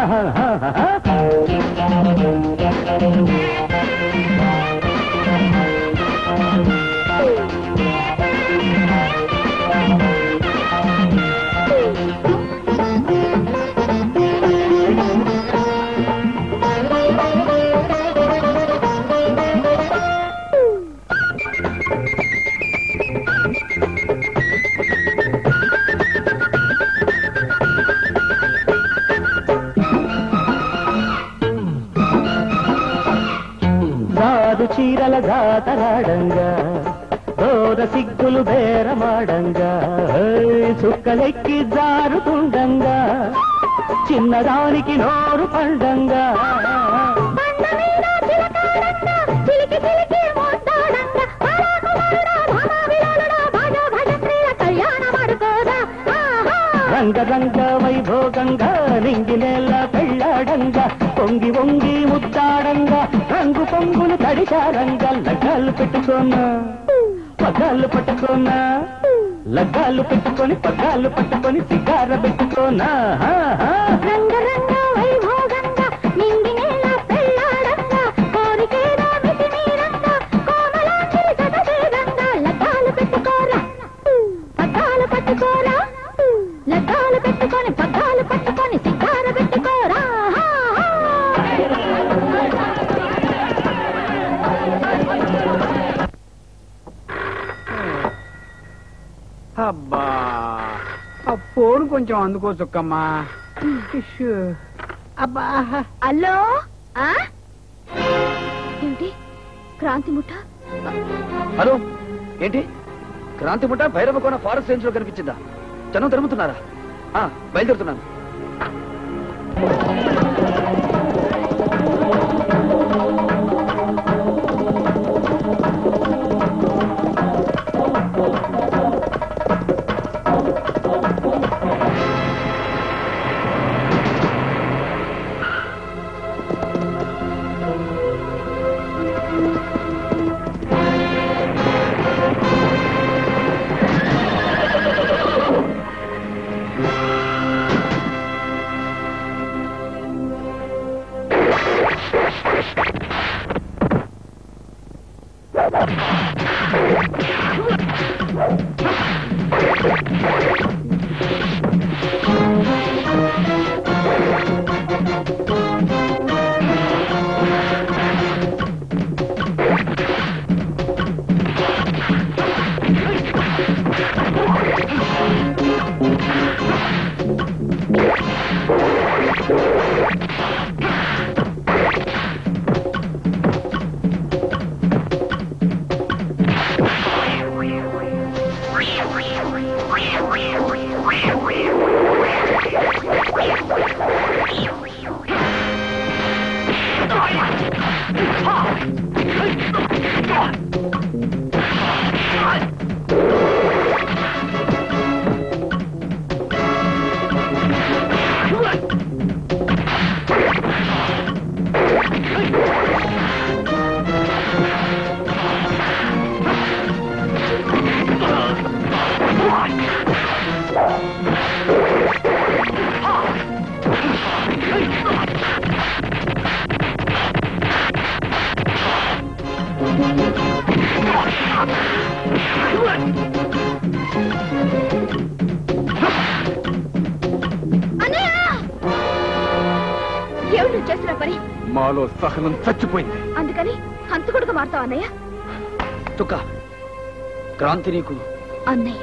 జాదు చీరల జాతరాడంగా దోర సిగ్గులు బేరమాడంగా ఏయ్, చుక్కలెక్కి జారుతుండంగా చిన్నదానికి నోరు పండంగా చిలికి చిలికి మోస్తాడంగా బాలాకుమారుడా, భామావిలాలుడా, భాజా భజంత్రీల కళ్యాణమాడుకోరా ఆహా రంగ రంగ వైభోగంగా నింగినేల పెళ్ళాడంగా పొంగి వంగి ముద్దాడంగా రంగు పొంగులు తడిశారంగా లగ్గాలు పెట్టుకోనా పగ్గాలు పట్టుకోనా లగ్గాలు పెట్టుకొని పగ్గాలు పట్టుకొని సిగార పెట్టుకోనా హా, హా. రంగరంగ వైభోగంగా నింగినేల పెళ్ళాడంగా కోరికేదో మితిమీరంగా కోమలాంటి సదసేదంగా లగ్గాలు పెట్టుకోరా పగ్గాలు పట్టుకోరా లగ్గాలు పెట్టుకొని పగ్గాలు పట్టుకొని సిగ్గార పెట్టుకోరా హా, హా. అబ్బా ఆ ఫోన్ కొంచెం అందుకో చుక్కమ్మా ఇష్యూ. అబ్బా హలో ఆ? ఏమిటి క్రాంతి ముఠ హలో ఏంటి క్రాంతి ముఠ భైరవకోన ఫారెస్ట్ రేంజ్ లో కనిపించిందా జనం తరుముతున్నారా ఆ, బయలుదేరుతున్నాను ఏమిటి నువ్వు చేస్తున్న పని మాలో సహనం చచ్చిపోయింది అందుకని హంతకుడుగా మారుతావు అన్నయ్య తుక్క క్రాంతి నీకు అన్నయ్య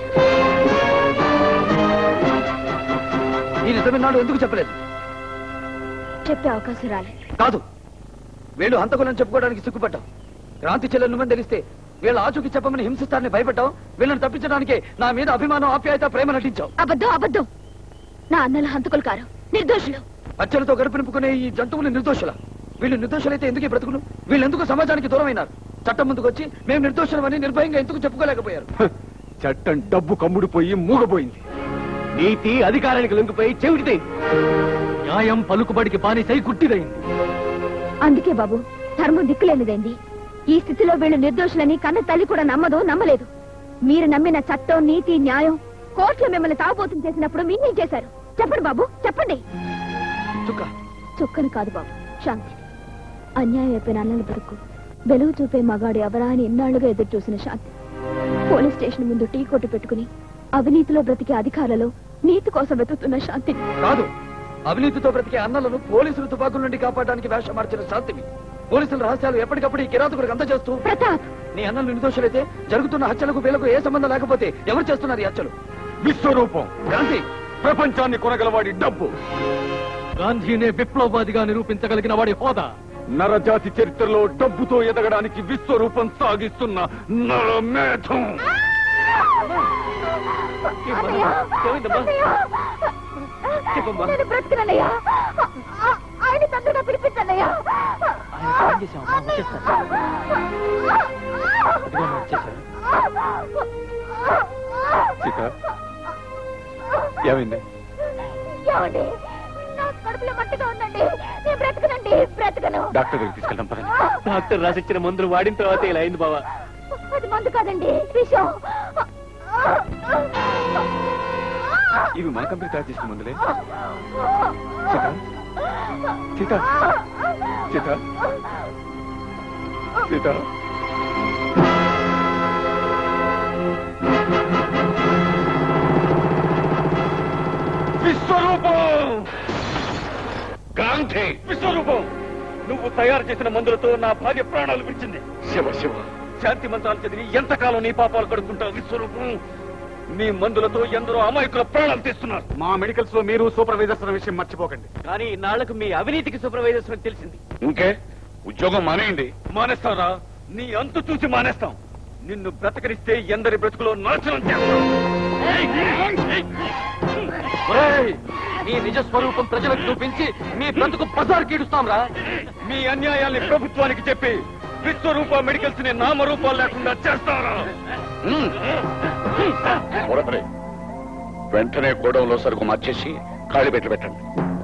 ఈ నిజమిన్నాడు ఎందుకు చెప్పలేదు చెప్పే అవకాశం రాలేదు కాదు వీళ్ళు హంతకులను చెప్పుకోవడానికి సిగ్గుపడ్డావు క్రాంతి చెల్లెలు నువ్వని తెలిస్తే వీళ్ళ ఆచూకి చెప్పమని హింసిస్తారని భయపడ్డావు వీళ్ళని తప్పించడానికే నా మీద అభిమానం ఆప్యాయత ప్రేమ నటించావు అబద్ధం అబద్ధం నా అన్నల హంతకులు కారు నిర్దోషులు హత్యలతో గడుపు నింపుకునే ఈ జంతువులు నిర్దోషుల వీళ్ళు నిర్దోషులైతే ఎందుకు ఈ బ్రతుకులు వీళ్ళు ఎందుకు సమాజానికి దూరమైనారు చట్టం ముందుకు వచ్చి మేము నిర్దోషులమని నిర్భయంగా ఎందుకు చెప్పుకోలేకపోయారు చట్టం డబ్బు కమ్ముడిపోయి మూగపోయింది నీతి అధికారానికి లొంగిపోయి చెవిటిదైంది న్యాయం పలుకుబడికి బానిసై గుట్టిదైంది అందుకే బాబు ధర్మం దిక్కులేనిదైంది ఈ స్థితిలో వీళ్ళు నిర్దోషులని కన్న తల్లి కూడా నమ్మదు నమ్మలేదు మీరు నమ్మిన చట్టం నీతి న్యాయం కోర్టులో మిమ్మల్ని తాగుబోతులు చేసినప్పుడు మీరేం చేశారు చెప్పండి బాబు చెప్పండి చుక్క చుక్కని కాదు బాబు శాంతి అన్యాయం అయిపోయిన అన్నల బతుకు వెలుగు చూపే మగాడు ఎవరా అని ఎన్నాళ్లుగా ఎదురు చూసిన శాంతి పోలీస్ స్టేషన్ ముందు టీ కొట్టు పెట్టుకుని అవినీతిలో బ్రతికే అధికారులలో నీతి కోసం వెతుకుతున్న శాంతి కాదు అవినీతితో బ్రతికే అన్నలను పోలీసులు తుపాకుల నుండి కాపాడడానికి వేషం మార్చిన శాంతివి పోలీసుల రహస్యాలు ఎప్పటికప్పుడు ఈ కిరాతకుడికి అందజేస్తూ ప్రతాప్ నీ అన్నలు నిర్దోషులైతే జరుగుతున్న హత్యలకు వీళ్ళకు ఏ సంబంధం లేకపోతే ఎవరు చేస్తున్నారు ఈ హత్యలు విశ్వరూపం గాంధీ ప్రపంచాన్ని కొనగలవాడి డబ్బు గాంధీనే విప్లవవాదిగా నిరూపించగలిగిన వాడి హోదా నరజాతి చరిత్రలో డబ్బుతో ఎదగడానికి విశ్వరూపం సాగిస్తున్న నరమేధం నేను బ్రతికినయ్యా ఆయన తండ్రిగా పిలిపించన్నయ్యా సీత ఏమైంది ఏమండి నా కడుపులో మట్టిగా ఉందండి నేను బ్రతకనండి బ్రతకను డాక్టర్ దగ్గరికి తీసుకెళ్దాం పదండి డాక్టర్ రాసిచ్చిన మందులు వాడిన తర్వాత ఇలా అయింది బావా అది మందు కాదండి విషం ఇవి మన కంపెనీ తయారు చేసిన మందులే సీత సీత సీత విశ్వరూపం గాంధీ విశ్వరూపం నువ్వు తయారు చేసిన మందులతో నా భార్య ప్రాణాలు విడిచింది శివ శివ శాంతి మంత్రాలు చదివి ఎంతకాలం నీ పాపాలు కడుక్కుంటావు విశ్వరూపం మీ మందులతో ఎందరో అమాయకుల ప్రాణాలు తీస్తున్నారు మా మెడికల్స్ లో మీరు సూపర్వైజర్స్ అన్న విషయం మర్చిపోకండి కానీ ఇన్నాళ్లకు మీ అవినీతికి సూపర్వైజర్స్ అని తెలిసింది ఇంకే ఉద్యోగం మానేయండి మానేస్తారా నీ అంతు చూసి మానేస్తాం నిన్ను బ్రతకరిస్తే ఎందరి బ్రతుకులో నాశనం చేస్తాం ఒరేయ్, నీ నిజ స్వరూపం ప్రజలకు చూపించి మీ బ్రతుకు బజార్ కీడుస్తాం రా మీ అన్యాయాల్ని ప్రభుత్వానికి చెప్పి విశ్వరూప మెడికల్స్ ని నామరూపాలు లేకుండా చేస్తారా మురపరే వెంటనే గోడౌన్లో సరుకు మార్చేసి ఖాళీ పెట్టి పెట్టండి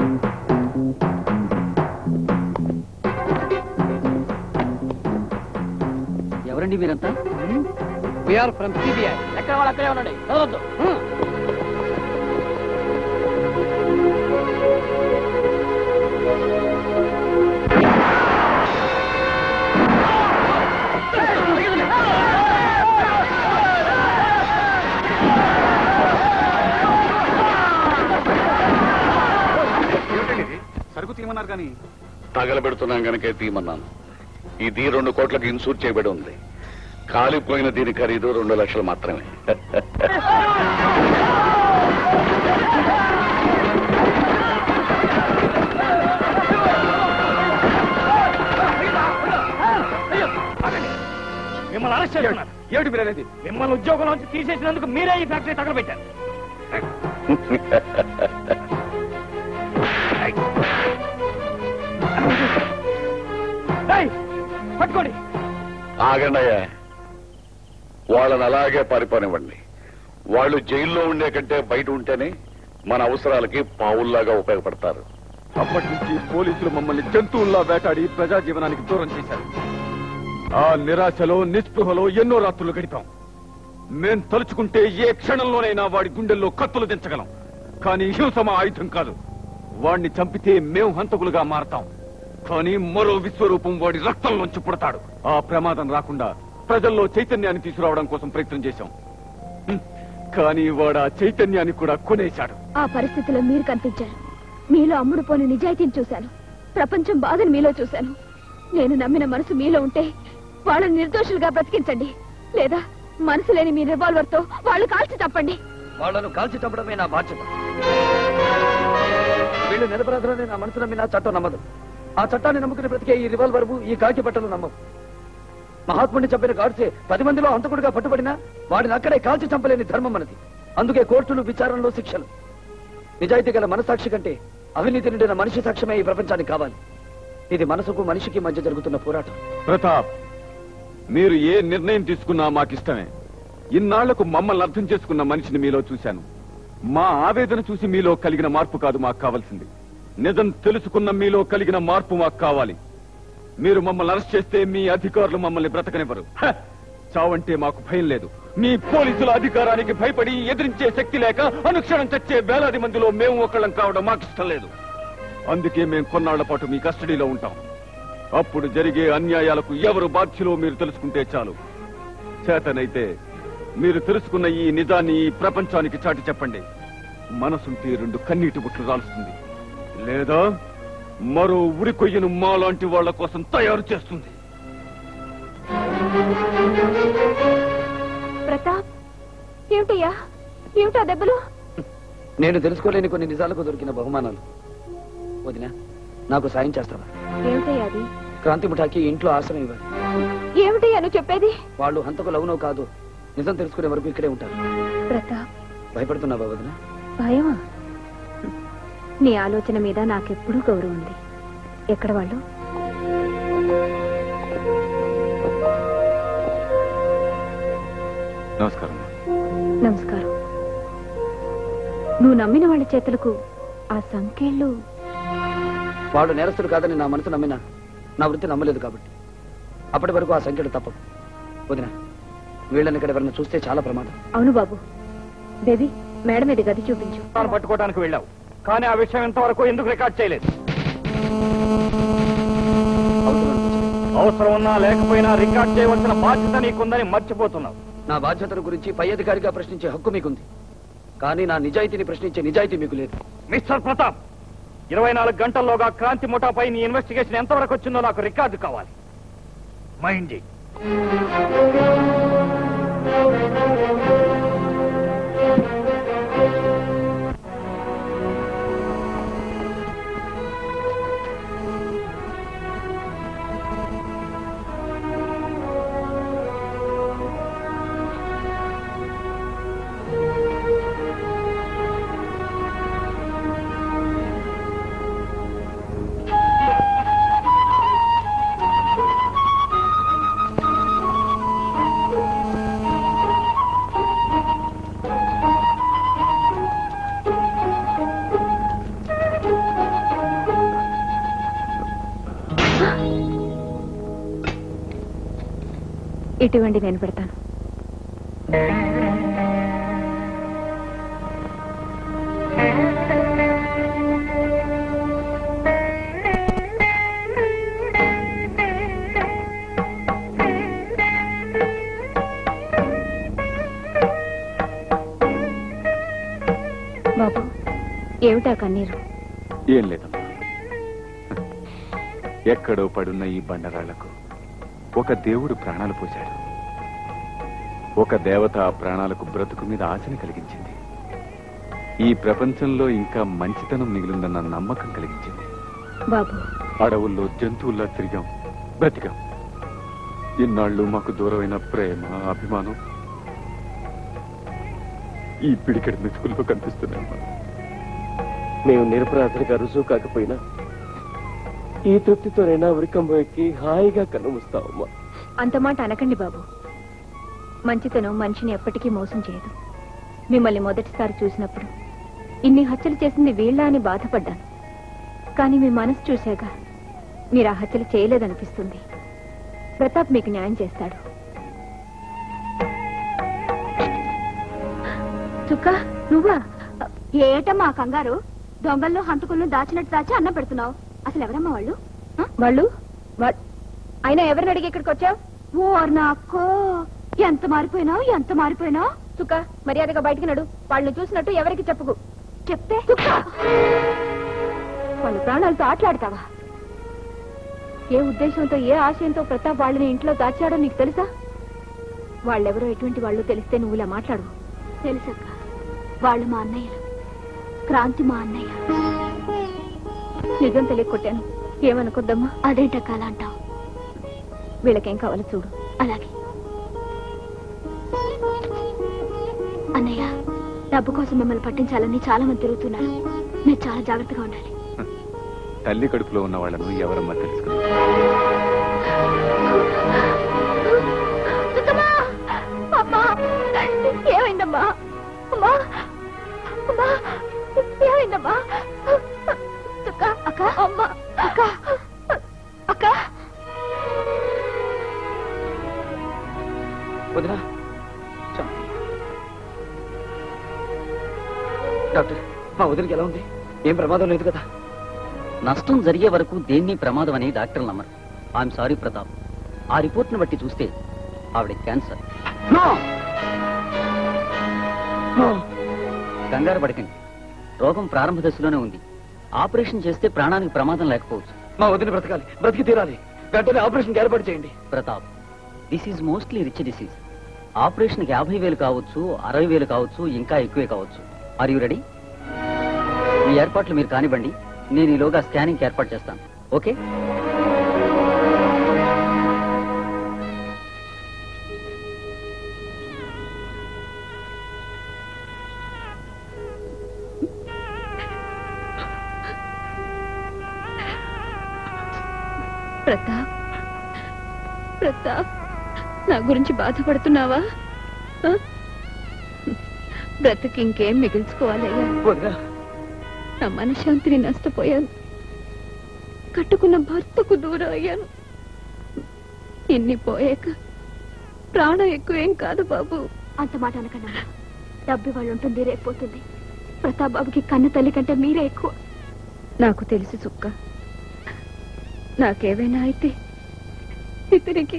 ఎవరండి మీరంతా వీఆర్ ఫ్రమ్ సిబిఐ ఎక్కడ వాళ్ళు అక్కడే ఉండండి చదవద్దు సరుకు తీయమన్నారు కానీ తగలబెడుతున్నాం గనకే తీయమన్నాను ఇది రెండు కోట్లకు ఇన్సూర్ చేయబడి ఉంది కాలిపోయిన దీని ఖరీదు రెండు లక్షలు మాత్రమే మిమ్మల్ని అరెస్ట్ చేస్తున్నారు ఏమిటి మీరు అనేది మిమ్మల్ని ఉద్యోగంలోంచి తీసేసినందుకు మీరే ఈ ఫ్యాక్టరీ తగలబెట్టారు ఏయ్, పట్టుకోండి ఆగండయ్యా వాళ్ళని అలాగే పారిపోనివ్వండి వాళ్ళు జైల్లో ఉండే కంటే బయట ఉంటేనే మన అవసరాలకి పావుల్లాగా ఉపయోగపడతారు అప్పటి నుంచి పోలీసులు మమ్మల్ని జంతువుల్లా వేటాడి ప్రజా జీవనానికి దూరం చేశారు ఆ నిరాశలో నిస్పృహలో ఎన్నో రాత్రులు గడిపాం మేం తలుచుకుంటే ఏ క్షణంలోనైనా వాడి గుండెల్లో కత్తులు దించగలం కానీ హింస మా ఆయుధం కాదు వాడిని చంపితే మేం హంతకులుగా మారతాం కానీ మరో విశ్వరూపం వాడి రక్తంలోంచి పుడతాడు ఆ ప్రమాదం రాకుండా ప్రజల్లో చైతన్యాన్ని తీసుకురావడం కోసం ప్రయత్నం చేశాం హ్మ్. కానీ వాడు ఆ చైతన్యాన్ని కూడా కొనేశాడు ఆ పరిస్థితిలో మీరు కనిపించారు మీలో అమ్ముడు పోని నిజాయితీని చూశాను ప్రపంచం బాధను మీలో చూశాను నేను నమ్మిన మనసు మీలో ఉంటే వాళ్ళని నిర్దోషులుగా బ్రతికించండి లేదా మనసు లేని మీ రివాల్వర్ తో వాళ్ళు కాల్చి తప్పండి వాళ్లను కాల్చి చంపడమే నా బాధ్యత వీళ్ళు నిరపరాధులని నా మనసు నమ్మిన చట్టం నమ్మదు ఆ చట్టాన్ని నమ్ముకుని బ్రతికే ఈ రివాల్వర్ ఈ కాకి బట్టలు నమ్మవు మహాత్ముడిని చంపిన గాడ్సే పది మందిలో హంతకుడిగా పట్టుబడినా వాడిని అక్కడే కాల్చి చంపలేని ధర్మం మనది అందుకే కోర్టులు విచారణలో శిక్షలు నిజాయితీ గల మనసాక్షి కంటే అవినీతి నిండిన మనిషి సాక్ష్యమే ఈ ప్రపంచానికి కావాలి ఇది మనసుకు మనిషికి మధ్య జరుగుతున్న పోరాటం ప్రతాప్ మీరు ఏ నిర్ణయం తీసుకున్నా మాకిష్టమే ఇన్నాళ్లకు మమ్మల్ని అర్థం చేసుకున్న మనిషిని మీలో చూశాను మా ఆవేదన చూసి మీలో కలిగిన మార్పు కాదు మాకు కావాల్సింది నిజం తెలుసుకున్న మీలో కలిగిన మార్పు మాకు కావాలి మీరు మమ్మల్ని అరెస్ట్ చేస్తే మీ అధికారులు మమ్మల్ని బ్రతకనివ్వరు హ! చావంటే మాకు భయం లేదు మీ పోలీసుల అధికారానికి భయపడి ఎదిరించే శక్తి లేక అనుక్షణం చచ్చే వేలాది మందిలో మేము ఒకళ్ళం కావడం మాకు ఇష్టం లేదు అందుకే మేము కొన్నాళ్ల పాటు మీ కస్టడీలో ఉంటాం అప్పుడు జరిగే అన్యాయాలకు ఎవరు బాధ్యులో మీరు తెలుసుకుంటే చాలు చేతనైతే మీరు తెలుసుకున్న ఈ నిజాన్ని ఈ ప్రపంచానికి చాటి చెప్పండి మనసుంటే రెండు కన్నీటి బుట్లు రాలుస్తుంది లేదా మరో ఉరి కొయ్యను మాలాంటి వాళ్ళ కోసం తయారు చేస్తుంది ప్రతాప్ ఏమిటయ్యా ఏమిటా దెబ్బలు నేను తెలుసుకోలేని కొన్ని నిజాలకు దొరికిన బహుమానాలు వదినా నాకు సాయం చేస్తావా ఏమిటయ్యా అది క్రాంతి ముఠాకి ఇంట్లో ఆశ్రయం ఇవ్వాలి ఏమిటయ్యా నువ్వు చెప్పేది వాళ్ళు హంతకులు అవునో కాదు నిజం తెలుసుకునే వరకు ఇక్కడే ఉంటారు ప్రతాప్ భయపడుతున్నావా వదినా భయమా నీ ఆలోచన మీద నాకెప్పుడూ గౌరవం ఉంది ఎక్కడ వాళ్ళు నమస్కారం నమస్కారం నువ్వు నమ్మిన వాళ్ళ చేతులకు ఆ సంఖ్యలు వాళ్ళు నేరస్తులు కాదని నా మనసు నమ్మినా నా వృత్తి నమ్మలేదు కాబట్టి అప్పటి వరకు ఆ సంఖ్యలు తప్పవు వదినా వీళ్ళని ఇక్కడ ఎవరైనా చూస్తే చాలా ప్రమాదం అవును బాబు బేబీ మేడం ఇది గది చూపించు తాను పట్టుకోవడానికి వెళ్ళావు కానీ ఆ విషయం ఇంతవరకు ఎందుకు రికార్డ్ చేయలేదు అవసరం ఉన్నా లేకపోయినా రికార్డ్ చేయవలసిన బాధ్యత నీకుందని మర్చిపోతున్నావు నా బాధ్యతల గురించి పై అధికారిగా ప్రశ్నించే హక్కు మీకుంది కానీ నా నిజాయితీని ప్రశ్నించే నిజాయితీ మీకు లేదు మిస్టర్ ప్రతాప్ ఇరవై నాలుగు గంటల్లోగా క్రాంతి ముఠాపై నీ ఇన్వెస్టిగేషన్ ఎంతవరకు వచ్చిందో నాకు రికార్డు కావాలి మైండ్ చేయి ఇటువంటి నేను పెడతాను బాబు ఏమిటా కన్నీరు ఏం లేదమ్మా ఎక్కడో పడున్న ఈ బండరాళ్లకు ఒక దేవుడు ప్రాణాలు పోశాడు ఒక దేవత ఆ ప్రాణాలకు బ్రతుకు మీద ఆశని కలిగించింది ఈ ప్రపంచంలో ఇంకా మంచితనం మిగిలిందన్న నమ్మకం కలిగించింది బాబు అడవుల్లో జంతువుల్లా తిరిగాం బ్రతికాం ఇన్నాళ్ళు మాకు దూరమైన ప్రేమ అభిమానం ఈ పిడికెడు మెతుకుల్లో కనిపిస్తున్నాయమ్మా మేము నిరపరాధులుగా రుజువు కాకపోయినా ఈ తృప్తితోనైనా ఉరికంబం ఎక్కి హాయిగా కన్నుముస్తామమ్మా అంత మాట అనకండి బాబు మంచితనం మనిషిని ఎప్పటికీ మోసం చేయదు మిమ్మల్ని మొదటిసారి చూసినప్పుడు ఇన్ని హత్యలు చేసింది వీళ్ళ అని బాధపడ్డాను కానీ మీ మనసు చూశాక మీరు ఆ హత్యలు చేయలేదనిపిస్తుంది ప్రతాప్ మీకు న్యాయం చేస్తాడు చుక్క నువ్వా ఏటమ్మా కంగారు దొంగల్లో హంతకులను దాచినట్టు దాచి అన్నం పెడుతున్నావు అసలు ఎవరమ్మా వాళ్ళు వాళ్ళు వా- అయినా ఎవరిని అడిగి ఇక్కడికి వచ్చావు ఓ నాకో ఎంత మారిపోయినావు ఎంత మారిపోయినావు చుక్క మర్యాదగా బయటికి నడు వాళ్ళని చూసినట్టు ఎవరికి చెప్పుకు చెప్తే చుక్క వాళ్ళ ప్రాణాలతో ఆటలాడతావా ఏ ఉద్దేశంతో ఏ ఆశయంతో ప్రతాప్ వాళ్ళని ఇంట్లో దాచాడో నీకు తెలుసా వాళ్ళెవరో ఎటువంటి వాళ్ళు తెలిస్తే నువ్వు ఇలా మాట్లాడు తెలుసక్క వాళ్ళు మా అన్నయ్యలు క్రాంతి మా అన్నయ్య నిజం తెలియ కొట్టాను ఏమనుకోద్దమ్మా అదేంటక్క అలా అంటావు వీళ్ళకేం కావాలో చూడు అలాగే అన్నయ్య డబ్బు కోసం మిమ్మల్ని పట్టించాలని చాలా మంది తిరుగుతున్నారు మీరు చాలా జాగ్రత్తగా ఉండాలి తల్లి కడుపులో ఉన్న వాళ్ళను ఎవరమ్మా తెలుసుకుని సుత్తమ్మా! అమ్మా! ఏమైందమ్మా అమ్మా అమ్మా ఏమైందమ్మా చుక్క అక్క అమ్మ అక్క అక్క వదినా డాక్టర్ మా వదిలికి ఎలా ఉంది ఏం ప్రమాదం లేదు కదా నష్టం జరిగే వరకు దేన్ని ప్రమాదం అని డాక్టర్లు నమ్మరు ఐఎమ్ సారీ ప్రతాప్ ఆ రిపోర్ట్ను బట్టి చూస్తే ఆవిడ క్యాన్సర్ కంగారు పడకండి రోగం ప్రారంభ దశలోనే ఉంది ఆపరేషన్ చేస్తే ప్రాణానికి ప్రమాదం లేకపోవచ్చు మా వదిన బ్రతకాలి బ్రతికి తీరాలి వెంటనే ఆపరేషన్ ఏర్పాటు చేయండి Pratap this is mostly rich disease ఆపరేషన్కి యాభై వేలు కావచ్చు అరవై వేలు కావచ్చు ఇంకా ఎక్కువే కావచ్చు ఆర్ యూ రెడీ మీ ఏర్పాట్లు మీరు కానివ్వండి నేను ఈలోగా స్కానింగ్ ఏర్పాటు చేస్తాను ఓకే ప్రతాప్ ప్రతాప్ నా గురించి బాధపడుతున్నావా ఆ? బ్రతుకి ఇంకేం మిగిల్చుకోవాలయ్యా వదినా నా మనశ్శాంతిని నష్టపోయాను కట్టుకున్న భర్తకు దూరం అయ్యాను ఇన్ని పోయాక ప్రాణం ఎక్కువేం కాదు బాబు అంత మాట అనకన్నా డబ్బు వాళ్ళు ఉంటుంది రేపోతుంది ప్రతాప్ బాబుకి కన్న తల్లి కంటే మీరే ఎక్కువ నాకు తెలుసు సుక్క నాకేమైనా అయితే ఇతనికి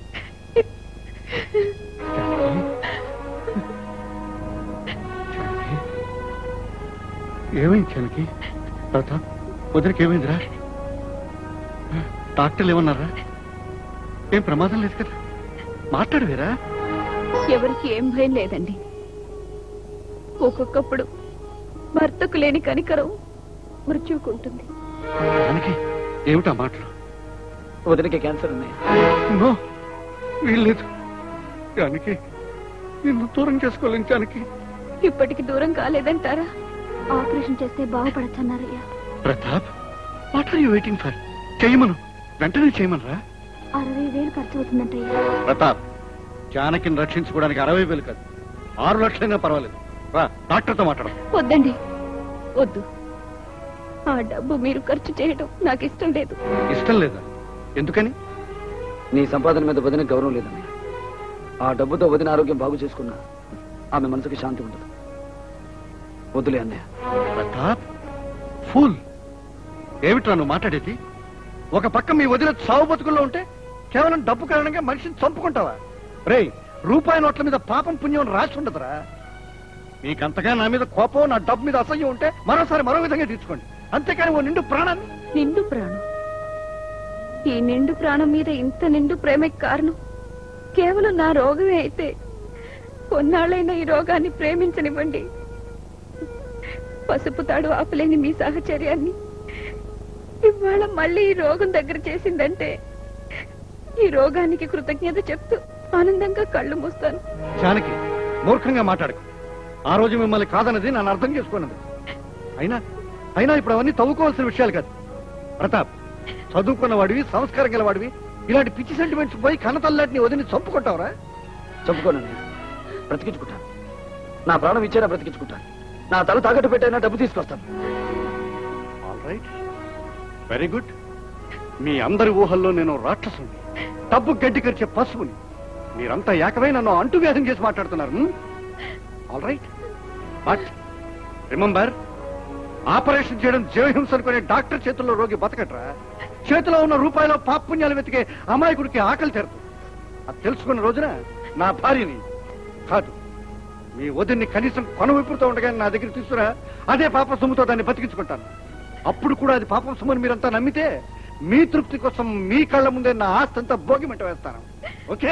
ఏమైంది చనకి ప్రతాప్ వదిలికి ఏమైందిరా డాక్టర్లు ఏమన్నారా ఏం ప్రమాదం లేదు కదా మాట్లాడవేరా ఎవరికి ఏం భయం లేదండి ఒక్కొక్కప్పుడు భర్తకు లేని కనికరం మృత్యుకుంటుంది దానికి ఏమిటా మాటలు వదినకి క్యాన్సర్ ఉన్నాయి నో వీల్లేదు జానకి నిన్ను దూరం చేసుకోలేను జానకి ఇప్పటికి దూరం కాలేదంటారా ఆపరేషన్ చేస్తే బాగుపడచ్చన్నారయ్యా Pratap what are you waiting for చేయమను వెంటనే చేయమనరా అరవై వేలు ఖర్చు అవుతుందంటయ్యా ప్రతాప్ జానకిని రక్షించుకోవడానికి అరవై వేలు కాదు ఆరు లక్షలైనా పర్వాలేదు రా డాక్టర్తో మాట్లాడదాం వద్దండి వద్దు ఆ డబ్బు మీరు ఖర్చు చేయడం నాకు ఇష్టం లేదు ఇష్టం లేదా ఎందుకని నీ సంపాదన మీద వదిన గౌరవం లేదని ఆ డబ్బుతో వదిన ఆరోగ్యం బాగు చేసుకున్నా ఆమె మనసుకి శాంతి ఉండదు వద్దులే అన్నయ్య ప్రతాప్ ఫుల్ ఏమిట్రా నువ్వు మాట్లాడేది ఒక పక్క మీ వదిన సావు బతుకుల్లో ఉంటే కేవలం డబ్బు కారణంగా మనిషిని చంపుకుంటావా రేయ్ రూపాయి నోట్ల మీద పాపం పుణ్యం రాసి ఉండదురా మీకంతగా నా మీద కోపం నా డబ్బు మీద అసహ్యం ఉంటే మరోసారి మరో విధంగా తీర్చుకోండి అంతేకాని ఓ నిండు ప్రాణాన్ని నిండు ప్రాణం ఈ నిండు ప్రాణం మీద ఇంత నిండు ప్రేమకి కారణం కేవలం నా రోగమే అయితే కొన్నాళ్ళైనా ఈ రోగాన్ని ప్రేమించనివ్వండి పసుపు తాడు ఆపలేని మీ సాహచర్యాన్ని ఇవాళ మళ్ళీ ఈ రోగం దగ్గర చేసిందంటే ఈ రోగానికి కృతజ్ఞత చెప్తూ ఆనందంగా కళ్ళు మూస్తాను జానకి మూర్ఖంగా మాట్లాడకు ఆ రోజు మిమ్మల్ని కాదన్నది నన్ను అర్థం చేసుకున్నది అయినా అయినా ఇప్పుడు అవన్నీ తవ్వుకోవాల్సిన విషయాలు కాదు ప్రతాప్ చదువుకున్న వాడివి సంస్కారం గల వాడివి ఇలాంటి పిచ్చి సెంటిమెంట్స్ పోయి కన్నతల్లాటిని వదిలి చంపుకుంటావురా చంపుకోనన్నయ్య బ్రతికించుకుంటాను నా ప్రాణం ఇచ్చేనా బ్రతికించుకుంటాను నా తల తాకట్టు పెట్టైనా డబ్బు తీసుకొస్తాను ఆల్ రైట్ వెరీ గుడ్ మీ అందరి ఊహల్లో నేను రాక్షసుని డబ్బు గడ్డి కరిచే పశువుని మీరంతా ఏకమై నన్ను అంటువ్యాధం చేసి మాట్లాడుతున్నారు all right but remember operation చేయడం జీవహింస అనుకునే డాక్టర్ చేతుల్లో రోగి బతకట్రా చేతిలో ఉన్న రూపాయలో పాపుణ్యాలు వెతికే అమాయకుడికి ఆకలి తెరదు అది తెలుసుకున్న రోజున నా భార్యని కాదు మీ వదిన్ని కనీసం కొనవిప్పుడుతో ఉండగా నా దగ్గర తీసుకురా అదే పాప సొమ్ముతో దాన్ని బతికించుకుంటాను అప్పుడు కూడా అది పాపం సొమ్ముని మీరంతా నమ్మితే మీ తృప్తి కోసం మీ కళ్ళ ముందే నా ఆస్తి అంతా భోగిమంట వేస్తాను ఓకే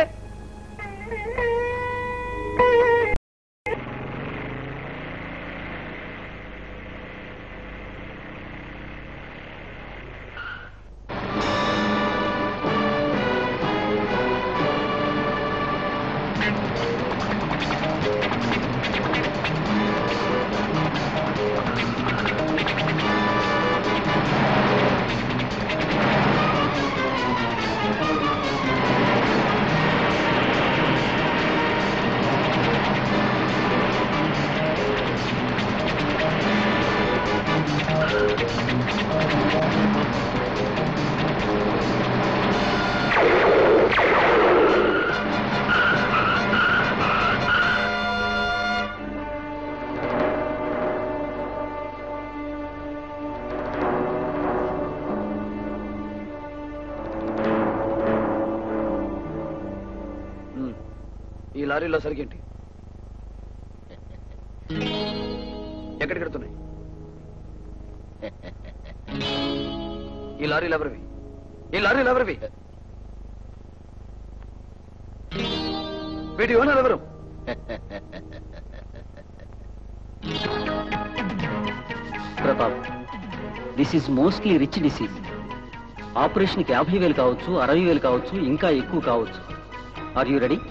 ఉమ్. ఈ లారీలో సరిగేంటి ఎక్కడికి వెళ్తున్నాయి ఈ లారీలు ఎవరివి ఈ లారీలు ఎవరివి వీటి ఓనర్ ఎవరు Pratap this is mostly rich disease ఆపరేషన్కి యాభై వేలు కావచ్చు అరవై వేలు కావచ్చు ఇంకా ఎక్కువ కావచ్చు ఆర్ యూ రెడీ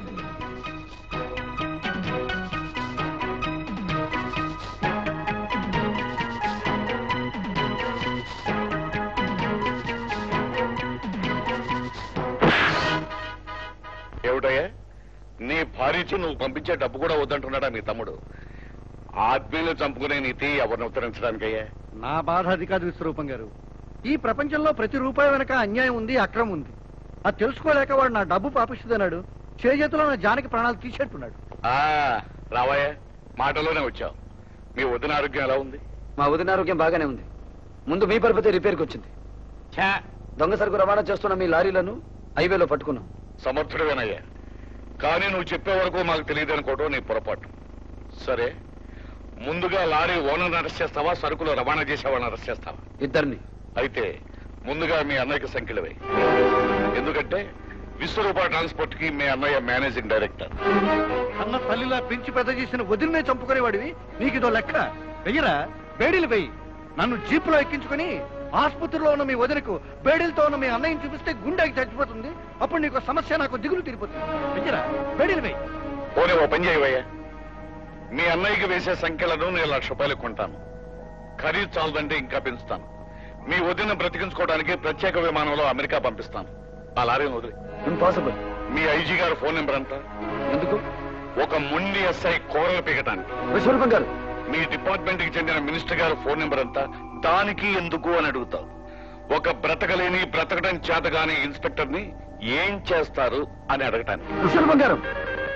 ఏమిటయ్యా నీ భార్యతో నువ్వు పంపించే డబ్బు కూడా వద్దంటున్నాడా మీ తమ్ముడు ఆత్మీయులు చంపుకునే నీతి ఎవరిని ఉత్తరించడానికయ్యా నా బాధ అది కాదు విశ్వరూపం గారు ఈ ప్రపంచంలో ప్రతి రూపాయి వెనక అన్యాయం ఉంది అక్రమం ఉంది అది తెలుసుకోలేక వాడు నా డబ్బు పాపిస్తుందన్నాడు చేజేతిలో నా జానకి ప్రాణాలు తీసేట్టున్నాడు ఆ, రావయ్యా మాటలోనే వచ్చావు మీ వదిన ఆరోగ్యం ఎలా ఉంది మా వదిన ఆరోగ్యం బాగానే ఉంది ముందు మీ పరపతి రిపేర్కి వచ్చింది దొంగ సరుకు రవాణా చేస్తున్న మీ లారీలను హైవేలో పట్టుకున్నాం సమర్థుడవేనయ్యా కానీ నువ్వు చెప్పే వరకు మాకు తెలియదు అనుకోవటం నీ పొరపాటు సరే ముందుగా లారీ ఓనర్ అరెస్ట్ చేస్తావా సరుకులు రవాణా చేసేవాళ్ళని అరెస్ట్ చేస్తావా ఇద్దరిని అయితే ముందుగా మీ అన్నయ్యకి సంఖ్యలవే ఎందుకంటే విశ్వరూప ట్రాన్స్పోర్ట్ కి మీ అన్నయ్య మేనేజింగ్ డైరెక్టర్ అన్న తల్లిలా పెంచి పెద్ద చేసిన వదిలినే చంపుకునేవాడివి నీకు ఇదో లెక్క వెయ్యరా బేడీలు వెయ్యి నన్ను జీపులో ఎక్కించుకుని ఆసుపత్రిలో ఉన్న మీ వదినకు బేడీలతో ఉన్న మీ అన్నయ్యని చూపిస్తే గుండెకి చచ్చిపోతుంది అప్పుడు నీకు సమస్య నాకు దిగులు తీరిపోతుంది వెయ్యరా బేడీలు వెయ్యి పోనీ ఓ పని చేయవయ్యా మీ అన్నయ్యకి వేసే సంఖ్యలను నేను లక్ష రూపాయలు కొంటాను ఖరీదు చాలదంటే ఇంకా పెంచుతాను మీ వదిన బ్రతికించుకోవడానికి ప్రత్యేక విమానంలో అమెరికా పంపిస్తాను ఆ లారీని వదిలి ఇంపాసిబుల్ మీ ఐజీ గారు ఫోన్ నెంబర్ ఎంత ఎందుకు ఒక మొండి ఎస్ఐ కూరలు పీకటానికి విశ్వరూపం గారు మీ డిపార్ట్మెంట్ కి చెందిన మినిస్టర్ గారు ఫోన్ నెంబర్ ఎంత దానికి ఎందుకు అని అడుగుతావు ఒక బ్రతకలేని బ్రతకడం చేతగాని ఇన్స్పెక్టర్ ని ఏం చేస్తారు అని అడగటానికి విశ్వరూపం గారు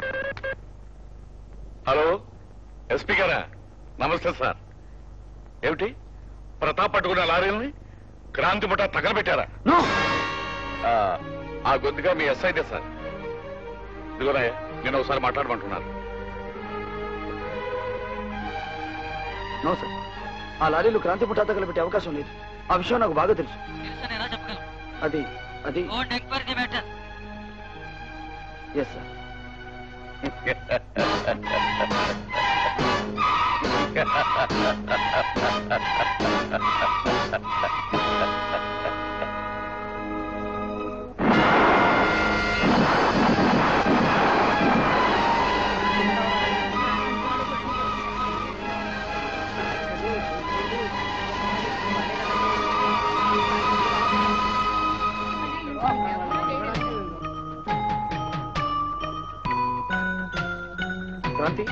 హలో ఎస్పీ గారా నమస్తే సార్ ఏమిటి ప్రతాప్ పట్టుకున్న లారీల్ని క్రాంతి ముఠ తగలబెట్టారా ఆ, ఆ గొంతుగా మీ ఎస్ఐదే సార్ ఇదిగోరాయ నేను ఒకసారి మాట్లాడమంటున్నాను నో సార్ ఆ లారీలు క్రాంతి పుట్టా తగలబెట్టే అవకాశం లేదు ఆ విషయం నాకు బాగా తెలుసు అది అది ఎస్ సార్ క్రాంతి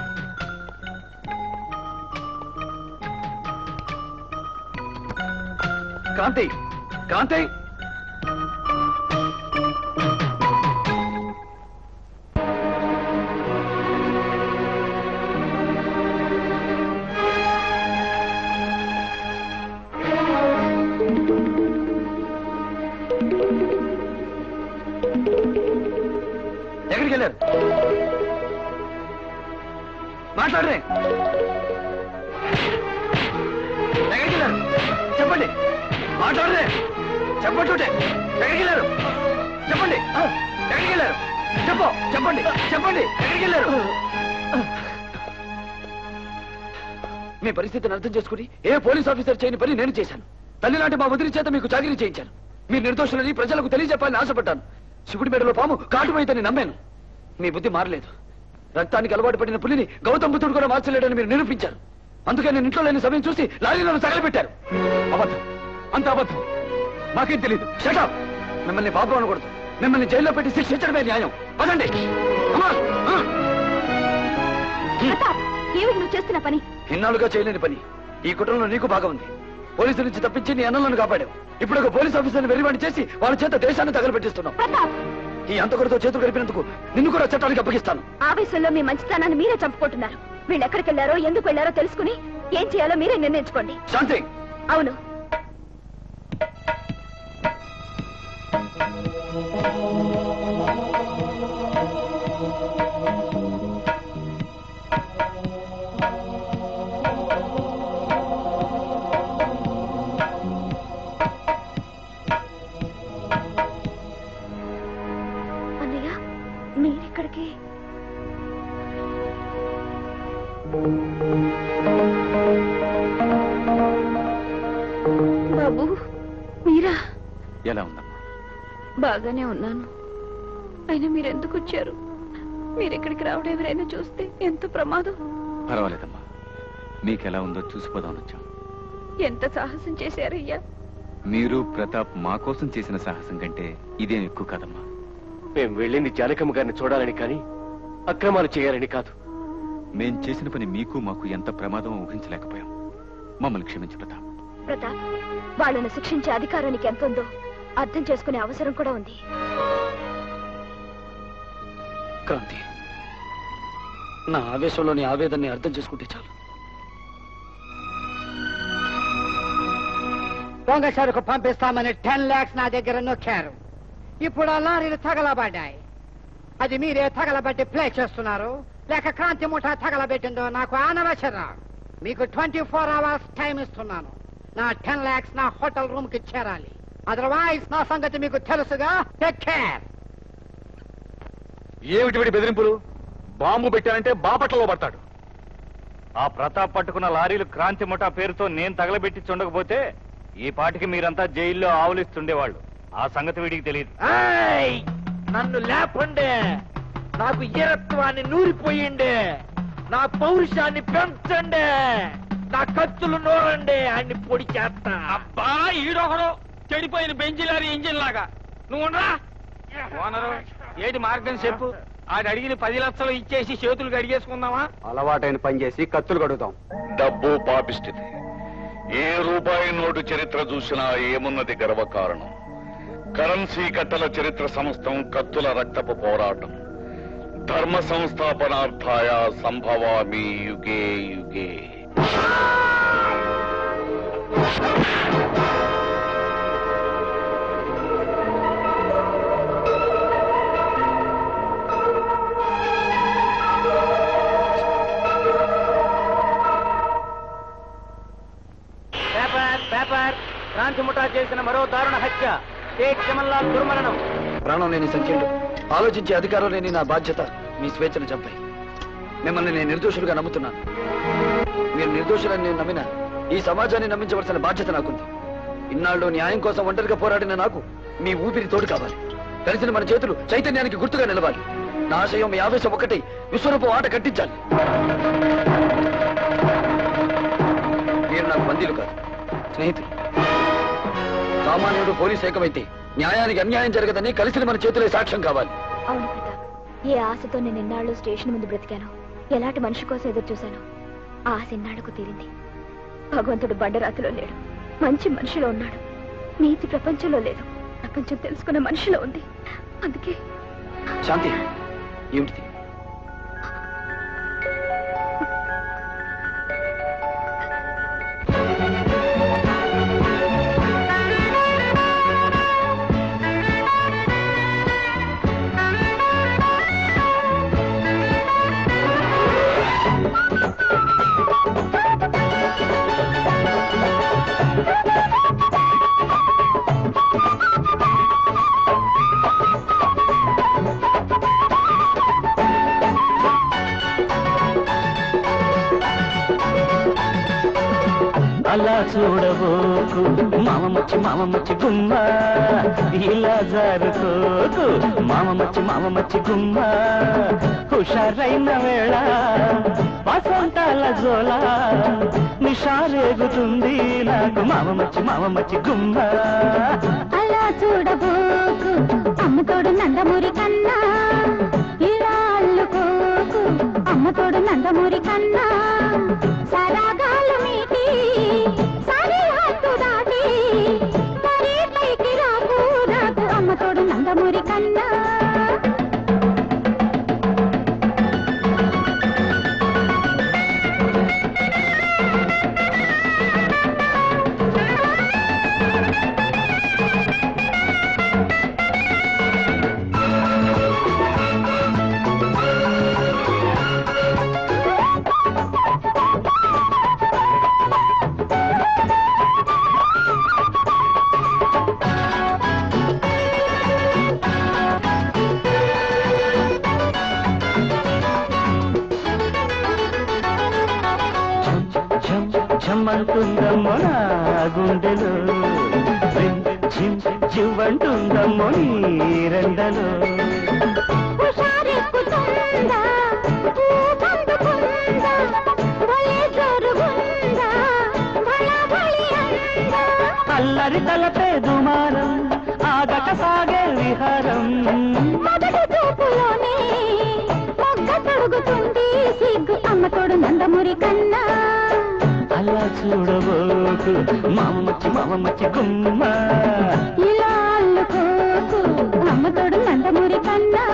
క్రాంతి క్రాంతి ఎక్కడికి వెళ్ళారు మాట్లాడరే ఎక్కడికి వెళ్ళారు చెప్పండి మాట్లాడరే చెప్పట్టుంటే ఎక్కడికి వెళ్ళారు చెప్పండి ఆ, ఎక్కడికి వెళ్ళారు చెప్పు చెప్పండి చెప్పండి ఎక్కడికి వెళ్ళారు మీ పరిస్థితిని అర్థం చేసుకుని ఏ పోలీస్ ఆఫీసర్ చేయని పని నేను చేశాను తల్లి లాంటి మా వదిలి చేత మీకు చాకరీ చేయించాను మీరు నిర్దోషులని ప్రజలకు తెలియజెప్పాలని ఆశపడ్డాను శివుడి మెడలో పాము కాటుమైతని నమ్మాను మీ బుద్ధి మారలేదు రక్తానికి అలవాటు పడిన పులిని గౌతమ్ బుద్ధుడు కూడా మార్చలేడని మీరు నిరూపించారు అందుకే నేను ఇంట్లో లేని సమయం చూసి లారీలను తగలబెట్టారు అబద్ధం అంత అబద్ధం మాకేం తెలియదు షటప్ మిమ్మల్ని పాపం అనకూడదు మిమ్మల్ని జైల్లో పెట్టి శిక్షించడమే న్యాయం పదండి Come on. ఆ. ప్రతాప్ ఏమిటి నువ్వు చేస్తున్న పని ఇన్నాళ్ళుగా చేయలేని పని ఈ కుట్రలో నీకు బాగా ఉంది పోలీసుల నుంచి తప్పించి నీ అన్నలను కాపాడావు ఇప్పుడు ఒక పోలీస్ ఆఫీసర్ని వెరివాడి చేసి వాళ్ళ చేత దేశాన్ని తగలబెట్టిస్తున్నావు ఈ అంతకుడితో చేతులు గడిపినందుకు నిన్ను కూడా చట్టానికి అప్పగిస్తాను ఆవేశంలో మీ మంచితనాన్ని మీరే చంపుకుంటున్నారు వీళ్ళు ఎక్కడికి వెళ్ళారో ఎందుకు వెళ్ళారో తెలుసుకుని ఏం చేయాలో మీరే నిర్ణయించుకోండి శాంతి అవును అన్నయ్య మీరిక్కడికి బాబు మీరా ఎలా ఉందమ్మా బాగానే ఉన్నాను అయినా మీరు ఎందుకు వచ్చారు మీరు ఇక్కడికి రావడం ఎవరైనా చూస్తే ఎంత ప్రమాదం పర్వాలేదమ్మా మీకెలా ఉందో చూసిపోదామని వచ్చాం ఎంత సాహసం చేశారయ్యా మీరు ప్రతాప్ మా కోసం చేసిన సాహసం కంటే ఇదేం ఎక్కువ కాదమ్మా మేము వెళ్ళింది జానకమ్మ గారిని చూడాలని కానీ అక్రమాలు చేయాలని కాదు మేం చేసిన పని మీకు మాకు ఎంత ప్రమాదం ఊహించలేకపోయాం మమ్మల్ని క్షమించు ప్రతాప్ ప్రతాప్ వాళ్ళను శిక్షించే అధికారం నీకు ఎంత ఉందో అర్థం చేసుకునే అవసరం కూడా ఉంది క్రాంతి నా ఆవేశంలో నీ ఆవేదనని అర్థం చేసుకుంటే చాలు దొంగ సరుకు పంపిస్తామని టెన్ లాక్స్ నా దగ్గర నొక్కారు ఇప్పుడు ఆ లారీలు తగలబడ్డాయి అది మీరే తగలబెట్టి ప్లే చేస్తున్నారు లేక క్రాంతి ముఠ తగలబెట్టిందో నాకు అనవసరం మీకు ట్వంటీ ఫోర్ అవర్స్ టైం ఇస్తున్నాను నా టెన్ లాక్స్ నా హోటల్ రూమ్ కి చేరాలి అదర్వైజ్ నా సంగతి మీకు తెలుసుగా టేక్ కేర్ ఏమిటి వీడి బెదిరింపులు బాంబు పెట్టానంటే బాపట్లలో పడతాడు ఆ ప్రతాప్ పట్టుకున్న లారీలు క్రాంతి ముఠా పేరుతో నేను తగలబెట్టి చుండకపోతే ఈ పాటికి మీరంతా జైల్లో ఆవులిస్తుండేవాళ్ళు ఆ సంగతి వీడికి తెలియదు ఏయ్! నన్ను లేపండి నాకు ఈరత్వాన్ని నూరిపోయిండే నా పౌరుషాన్ని పెంచండి నా కత్తులు నూరండి అన్ని పొడి చేస్తా అబ్బా ఈడొకడు చెడిపోయిన బెంజిలారి ఇంజిన్ లాగా నువ్వు ఉండరా ఓనరు ఏది మార్గం చెప్పు ఆడు అడిగిన పది లక్షలు ఇచ్చేసి చేతులు కడిగేసుకుందామా అలవాటైన పని చేసి కత్తులు కడుగుతాం డబ్బు పాపిస్తుంది ఏ రూపాయి నోటు చరిత్ర చూసినా ఏమున్నది గర్వకారణం కరెన్సీ కట్టల చరిత్ర సమస్తం కత్తుల రక్తపు పోరాటం ధర్మ సంస్థాపనార్థాయ సంభవామి యుగే యుగే పేపర్ పేపర్ క్రాంతి ముఠా చేసిన మరో దారుణ హత్య షేక్ జమల్లాల్ దుర్మరణం ప్రాణం లేని సంఖ్యలు ఆలోచించే అధికారం లేని నా బాధ్యత మీ స్వేచ్ఛను చంపాయి మిమ్మల్ని నేను నిర్దోషులుగా నమ్ముతున్నాను మీరు నిర్దోషులని నేను నమ్మిన ఈ సమాజాన్ని నమ్మించవలసిన బాధ్యత నాకుంది ఇన్నాళ్ళు న్యాయం కోసం ఒంటరిగా పోరాడిన నాకు మీ ఊపిరి తోడు కావాలి కలిసిన మన చేతులు చైతన్యానికి గుర్తుగా నిలవాలి నా ఆశయం మీ ఆవేశం ఒక్కటి విశ్వరూపం ఆట కట్టించాలి మీరు నాకు బందీలు కాదు స్నేహితులు సామాన్యుడు పోలీసు ఏకమైతే న్యాయానికి అన్యాయం జరగదని కలిసిన మన చేతులే సాక్ష్యం కావాలి అవును ప్రతాప్ ఏ ఆశతో నేను ఇన్నాళ్ళు స్టేషన్ ముందు బ్రతికాను ఎలాంటి మనిషి కోసం ఎదురు చూశాను ఆ ఆశ ఇన్నాళ్లకు తీరింది భగవంతుడు బండరాతిలో లేడు మంచి మనిషిలో ఉన్నాడు నీతి ప్రపంచంలో లేదు ప్రపంచం తెలుసుకున్న మనిషిలో ఉంది అందుకే శాంతి ఏమిటిది అలా చూడబోకు మామ మచ్చి మామ మచ్చి గుమ్మ ఇలా జారుకోకు మామ మచ్చి మామ మచ్చి గుమ్మ హుషారైన వేళ వసంతాల జోల నిషారేగుతుంది నాకు మామ మచ్చి మామ మచ్చి గుమ్మ అలా చూడబోకు అమ్మతోడు నందమూరి కన్నా ఇలా అల్లుకోకు అమ్మతోడు నందమూరి కన్నా సరాగాలు మీటి సరిహద్దు దాటి మరీ పైకి రాకు నాకు అమ్మతోడు నందమూరి కన్నా ఛం ఛమ్మంటుందమ్మో నా గుండెలో జిమ్ జిమ్ జివ్వంటుందమ్మో నీ రెండలో హుషారెక్కుతుందా ఊపందుకుందా భలే జోరుగుందా భళ భళి అందా అల్లరి తలపే దుమారం ఆగక సాగే విహారం మొదటి చూపులోనే మొగ్గ తొడుగుతుంది సిగ్గు అమ్మ తోడు నందమూరి కన్నా అలా చూడబోకు మామ మచ్చి మామ మచ్చి గుమ్మ ఇలా అల్లుకోకు అమ్మ తోడు నందమూరి కన్నా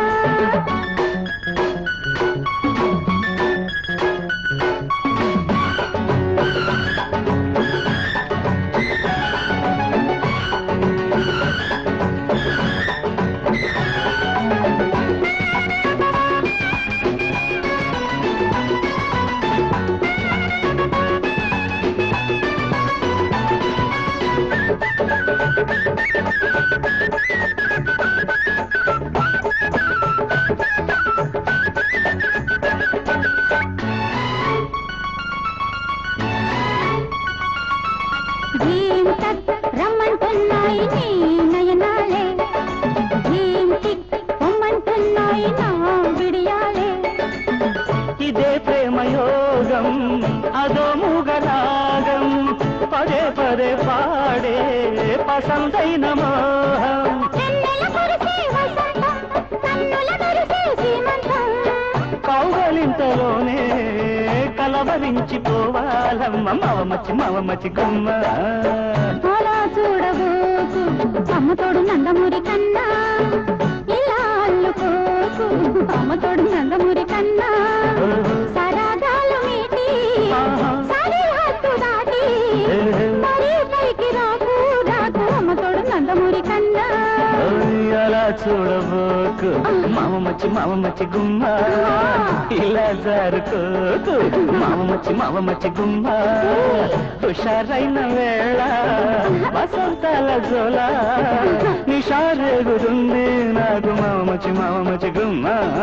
భీం తక్ రమ్మంటున్నాయి నీ నయనాలే భీం టిక్ పొమ్మంటున్నాయి నా విడియాలే ఇదే ప్రేమ యోగం అదో మూగరాగం పదే పదే పాడే పసందైన మోహం వెన్నెల కురిసే వసంతం కన్నుల మెరిసే సీమంతం కౌగలింతలోనే కలవరించిపోవాలమ్మ మవ మచ్చి మవ మచ్చి గుమ్మ అలా చూడబోకు అమ్మ తోడు నందమూరి కన్నా ఇలా అల్లుకోకు అమ్మ తోడు నందమూరి కన్నా సరాగాలు మీటి సరి హద్దు దాటి మరి పైకి రాకు రాకు అమ్మ తోడు నందమూరి కన్నా అలా చూడబోకు మామ మచ్చి మామ మచ్చి గుమ్మ ఇలా జారుకోకు మామ మచ్చి మామ మచ్చి గుమ్మ హుషారైన వేళ వసంతాల జోల నిషారేగుతుంది నాకు మామ మచ్చి మామ మచ్చి గుమ్మ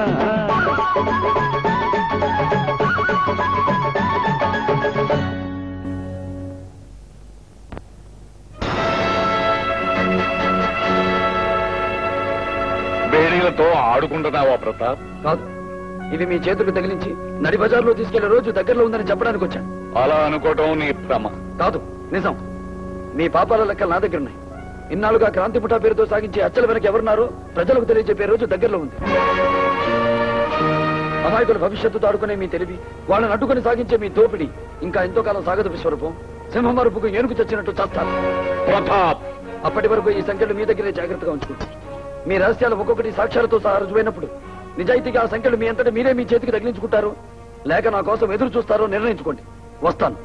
బేడీలతో ఆడుకుంటున్నావా ప్రతాప్ కాదు ఇవి మీ చేతులకు తగిలించి నడి బజార్లో తీసుకెళ్లే రోజు దగ్గరలో ఉందని చెప్పడానికి వచ్చాను అలా అనుకోవటం నీ భ్రమ కాదు నిజం మీ పాపాల లెక్కలు నా దగ్గర ఉన్నాయి ఇన్నాళ్ళుగా క్రాంతి పుటా పేరుతో సాగించే అచ్చల వెనక ఎవరున్నారో ప్రజలకు తెలియజెప్పే రోజు దగ్గరలో ఉంది అమాయకుల భవిష్యత్తుతో ఆడుకునే మీ తెలివి వాళ్ళని అడ్డుకొని సాగించే మీ దోపిడి ఇంకా ఎంతో కాలం సాగదు విశ్వరూపం సింహమరుపుకు ఏనుగు చచ్చినట్టు చస్తారు ప్రతాప్ అప్పటి వరకు ఈ సంఖ్యలు మీ దగ్గరే జాగ్రత్తగా ఉంచుకుంటారు మీ రహస్యాలు ఒక్కొక్కటి సాక్ష్యాలతో సహా రుజువైనప్పుడు నిజాయితీగా ఆ సంఖ్యలు మీ అంతటా మీరే మీ చేతికి తగిలించుకుంటారు లేక నా కోసం ఎదురు చూస్తారో నిర్ణయించుకోండి వస్తాను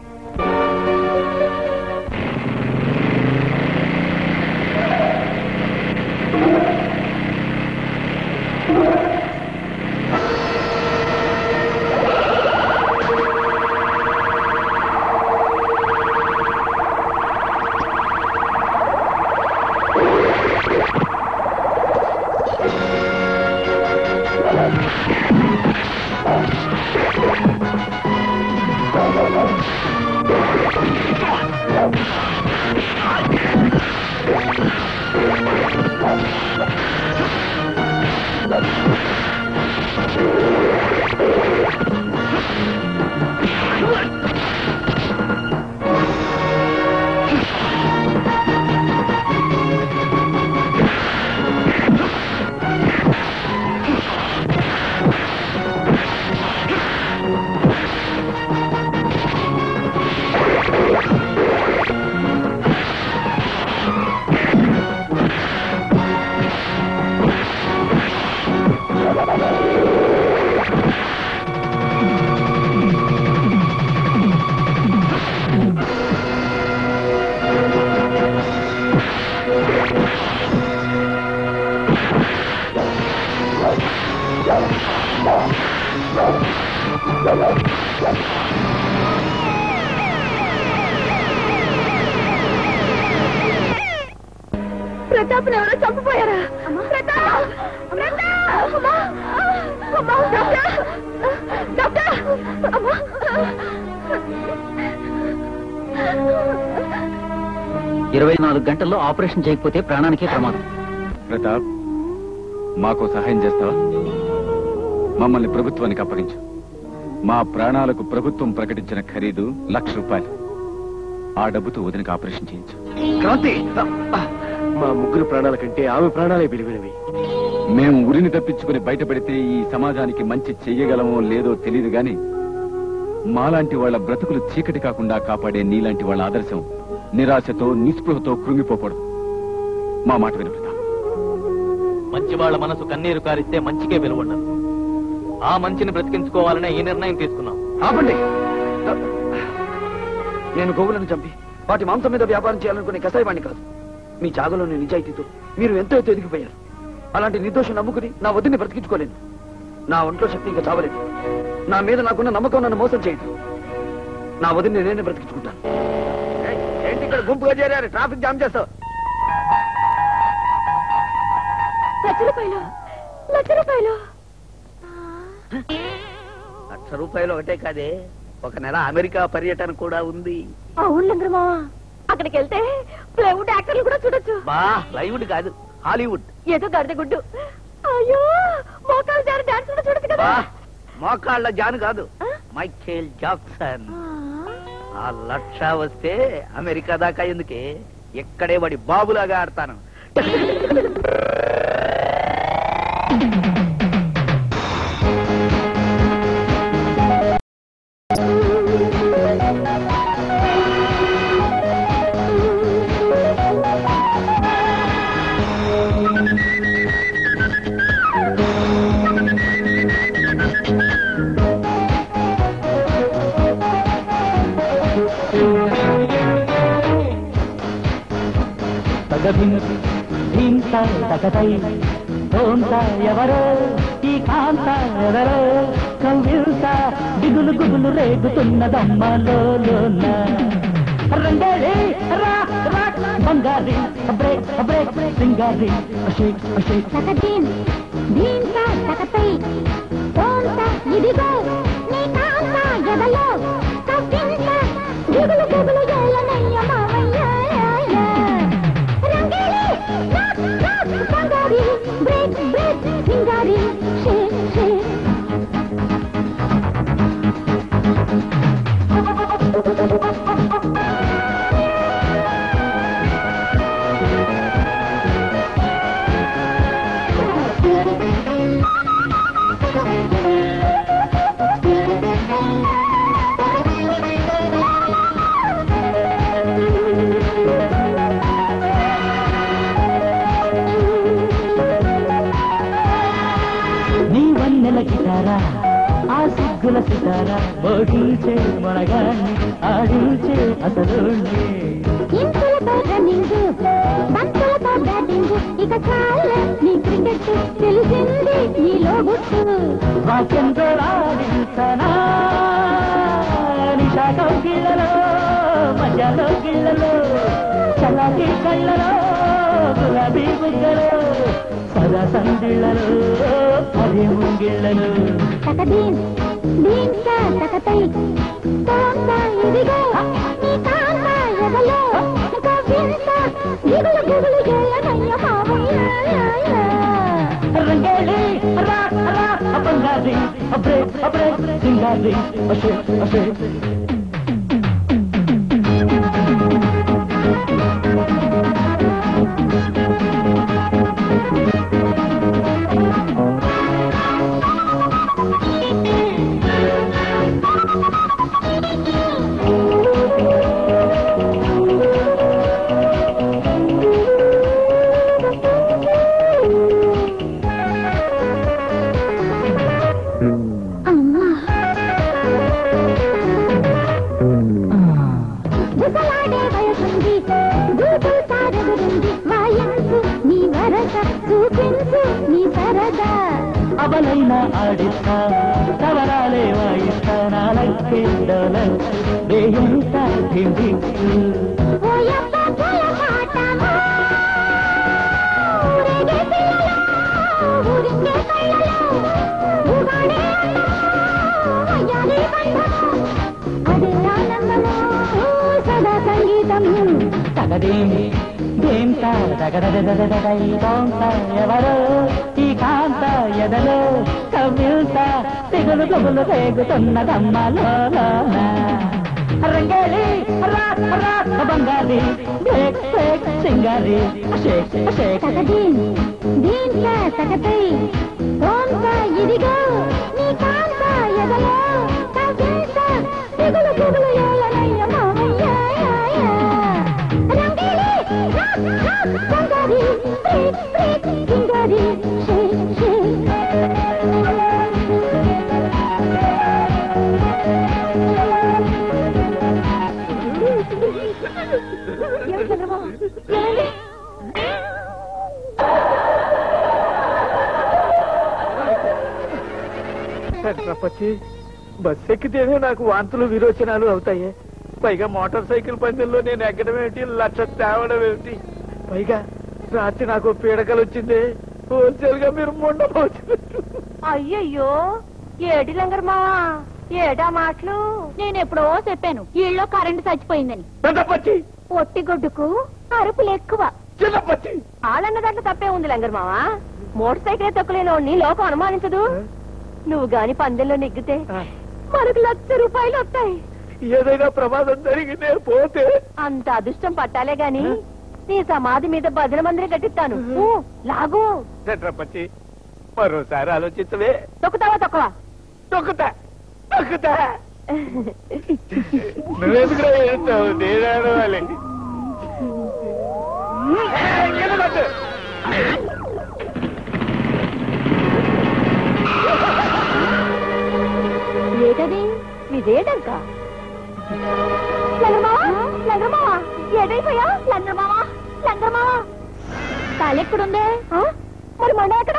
ప్రతాప్ ఎవరో చంపిపోయారా ప్రతాప్ ప్రతాప్ అమ్మా! అమ్మా! డాక్టర్! డాక్టర్! అమ్మా! ఇరవై నాలుగు గంటల్లో ఆపరేషన్ చేయకపోతే ప్రాణానికే ప్రమాదం ప్రతాప్ మాకు సహాయం చేస్తావా మమ్మల్ని ప్రభుత్వానికి అప్పగించు మా ప్రాణాలకు ప్రభుత్వం ప్రకటించిన ఖరీదు లక్ష రూపాయలు ఆ డబ్బుతో వదినకి ఆపరేషన్ చేయించు క్రాంతి మా ముగ్గురు ప్రాణాల కంటే ఆమె ప్రాణాలే విలువైనవి మేము ఉరిని తప్పించుకుని బయటపడితే ఈ సమాజానికి మంచి చెయ్యగలమో లేదో తెలియదు గాని మాలాంటి వాళ్ళ బ్రతుకులు చీకటి కాకుండా కాపాడే నీలాంటి వాళ్ళ ఆదర్శం నిరాశతో నిస్పృహతో కృంగిపోకూడదు మా మాట విను ప్రతాప్. మంచి వాళ్ళ మనసు కన్నీరు కారిస్తే మంచికే విలువ ఉండదు ఆ మంచిని బ్రతికించుకోవాలనే ఈ నిర్ణయం తీసుకున్నాం ఆపండి నేను గోవులను చంపి వాటి మాంసం మీద వ్యాపారం చేయాలనుకునే కసాయవాణ్ణి కాదు మీ జాగలోని నిజాయితీతో మీరు ఎంతో ఎత్తు ఎదిగిపోయారు అలాంటి నిర్దోషం నమ్ముకుని నా వదిని బ్రతికించుకోలేను నా ఒంట్లో శక్తి ఇంకా చావలేదు నా మీద నాకున్న నమ్మకం నన్ను మోసం చేయదు నా వదిని నేనే బ్రతికించుకుంటాను ఏంటి ఇక్కడ గుంపుగా చేరారు ట్రాఫిక్ జామ్ చేస్తావు లక్ష రూపాయలు లక్ష రూపాయలు లక్ష రూపాయలు ఒకటే కాదే ఒక నెల అమెరికా పర్యటన కూడా ఉంది అవును లింగరమావా అక్కడికి వెళ్తే ప్లైవుడ్ యాక్టర్లు కూడా చూడొచ్చు బా లైవుడ్ కాదు హాలీవుడ్ ఏదో గడిద గుడ్డు అయ్యో మోకాలు జారి డాన్స్ కూడా చూడొచ్చు కదా బా మోకాళ్ళ జాను కాదు మైఖేల్ జాక్సన్ ఆ లక్ష వస్తే అమెరికా దాకా ఎందుకే ఇక్కడే వాడి బాబులాగా ఆడతాను తగభిన్ ధీంత తగతై ఓంత ఎవరో ఈ కాంత ఎవరో కవ్వింత దిగులు గుగులు రేగుతున్నదమ్మలోన రంగేరి రా రా బంగారి బ్రేక్ బ్రేక్ సింగారి షేక్ షేక్ తకదీన్ దీంత తకపై తోంత ఇదిగో నీ కాంత ఎదలో కవ్వింత దిగులు దిగులు ఏలనయ్య మావయ్య రంగేలి రాక్ రాక్ బంగారి బ్రేక్ బ్రేక్ సింగారి షేక్ షేక్ నీ వన్నెల గిటారా ఆ సిగ్గుల సితారా బోగించే మొనగాన్ని ఆడించే అసలు ఇంపులతో రన్నింగ్ బంతులతో బ్యాటింగ్ ఇక చాలే నీ క్రికెట్ తెలిసింది నీలో గుట్టు వాక్యంతోరాడించనా నిషాతో గిళ్ళలో మజాలో గిళ్ళలో చలాకి కళ్ళలో గులాబీ బుగ్గలో సదా సందిళ్ళలో అదే ముంగిళ్ళలో తకదీన్ దీంత తకతై తోంత ఇదిగో నీ కాంత ఎదలో కవ్వింత దిగులు దిగులు ఏలనయ్య మావయ్య రంగేలి రా రా బంగారి బ్రేక్ బ్రేక్ సింగారి అషే అషే అమ్మా బుసలాడే వయసుంది గూడు తారదురుంది వాయించు నీ వరస చూపించు నీ సరదా అవలైన ఆడిస్తా తవరాలే వాయిస్తా నాలకే డోలర్ వేయంత హిందిక్కు ఓయప్ప పూల పాటమా ఊరేగే పిల్లలో ఊరింగే కళ్ళలో ఊగాడే అందమో అయ్యాలి బంధమో అదే ఆనందమో సదా సంగీతము తగదేమి దేంత తగదదదదదై తోంత ఎవరో ఈ కాంత ఎదలో కవ్విల్త తెగులు గొగులు రేగుతున్నదమ్మలోన రంగేలి రా రా బంగారి బ్రేక్ బ్రేక్ సింగారి షేక్ షేక్ తకదీన్ దీంత తకతై తోంత ఇదిగో నీ కాంత ఎదలో కవ్వింత దిగులు దిగులు ఏలనయ్య మావయ్య రంగేలి రాక్ రాక్ బంగారి బ్రేక్ బ్రేక్ సింగారి షేక్ షేక్ ఏం చంద్రబాబు ఏమండి ఛత్రపతి బస్ ఎక్కితేనే నాకు వాంతులు విరోచనాలు అవుతాయి పైగా మోటార్ సైకిల్ పందెంలో నేను ఎక్కడం ఏమిటి లక్ష తేవడం ఏమిటి పైగా రాత్రి నాకు పీడకలు వచ్చింది హోల్సేల్ గా మీరు మొండపోవచ్చు అయ్యయ్యో ఏడి లంగర్ మావా ఏడా మాటలు నేను ఎప్పుడో చెప్పాను ఇళ్ళలో కరెంటు చచ్చిపోయిందని పెద్దపచ్చి ఒట్టి గొడ్డుకు అరుపులు ఎక్కువ చిన్నపచ్చి ఆళ్ళన్న దాంట్లో తప్పే ఉంది లంగర్ మావా మోటార్ సైకిల్ తొక్కలేనోడిని లోకం అనుమానించదు నువ్వు గాని పందెంలో నెగ్గితే మనకు లక్ష రూపాయలు వస్తాయి ఏదైనా ప్రమాదం జరిగితే పోతే అంత అదృష్టం పట్టాలే గాని నీ సమాధి మీద భజన మందిరం కట్టిస్తాను ఊ, లాగు ఛత్రపతి మరోసారి ఆలోచించవే తొక్కుతావా తొక్కవా తొక్కుతా తొక్కుతా నువ్వెందుకు ఏడుస్తావు నేను ఆడవాలి ఏటది ఇదేటంక లంగమావా లంగమావా ఏటైపోయా లంగమావా చంద్రమా తాళెక్కడుందే ఆ? మరి మొండ ఎక్కడ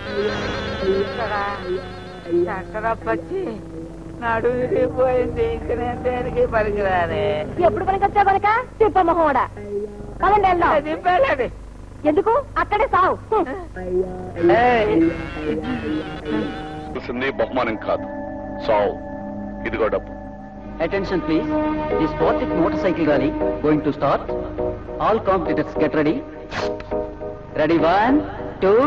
ఎక్కడ పచ్చి నడు విరిగిపోయింది ఇంక నేను దేనికి పనికిరానే ఎప్పుడు పనికొచ్చా కనుక తిప్పమ్మహోడా పదండి వెళ్దాం తిప్పాలండి ఎందుకు అక్కడే సావు హ్మ్. తెలిసింది బహుమానం కాదు సావు ఇదిగో డబ్బు Attention please. The Sportic motorcycle rally going to start. All competitors get ready. Ready one, two.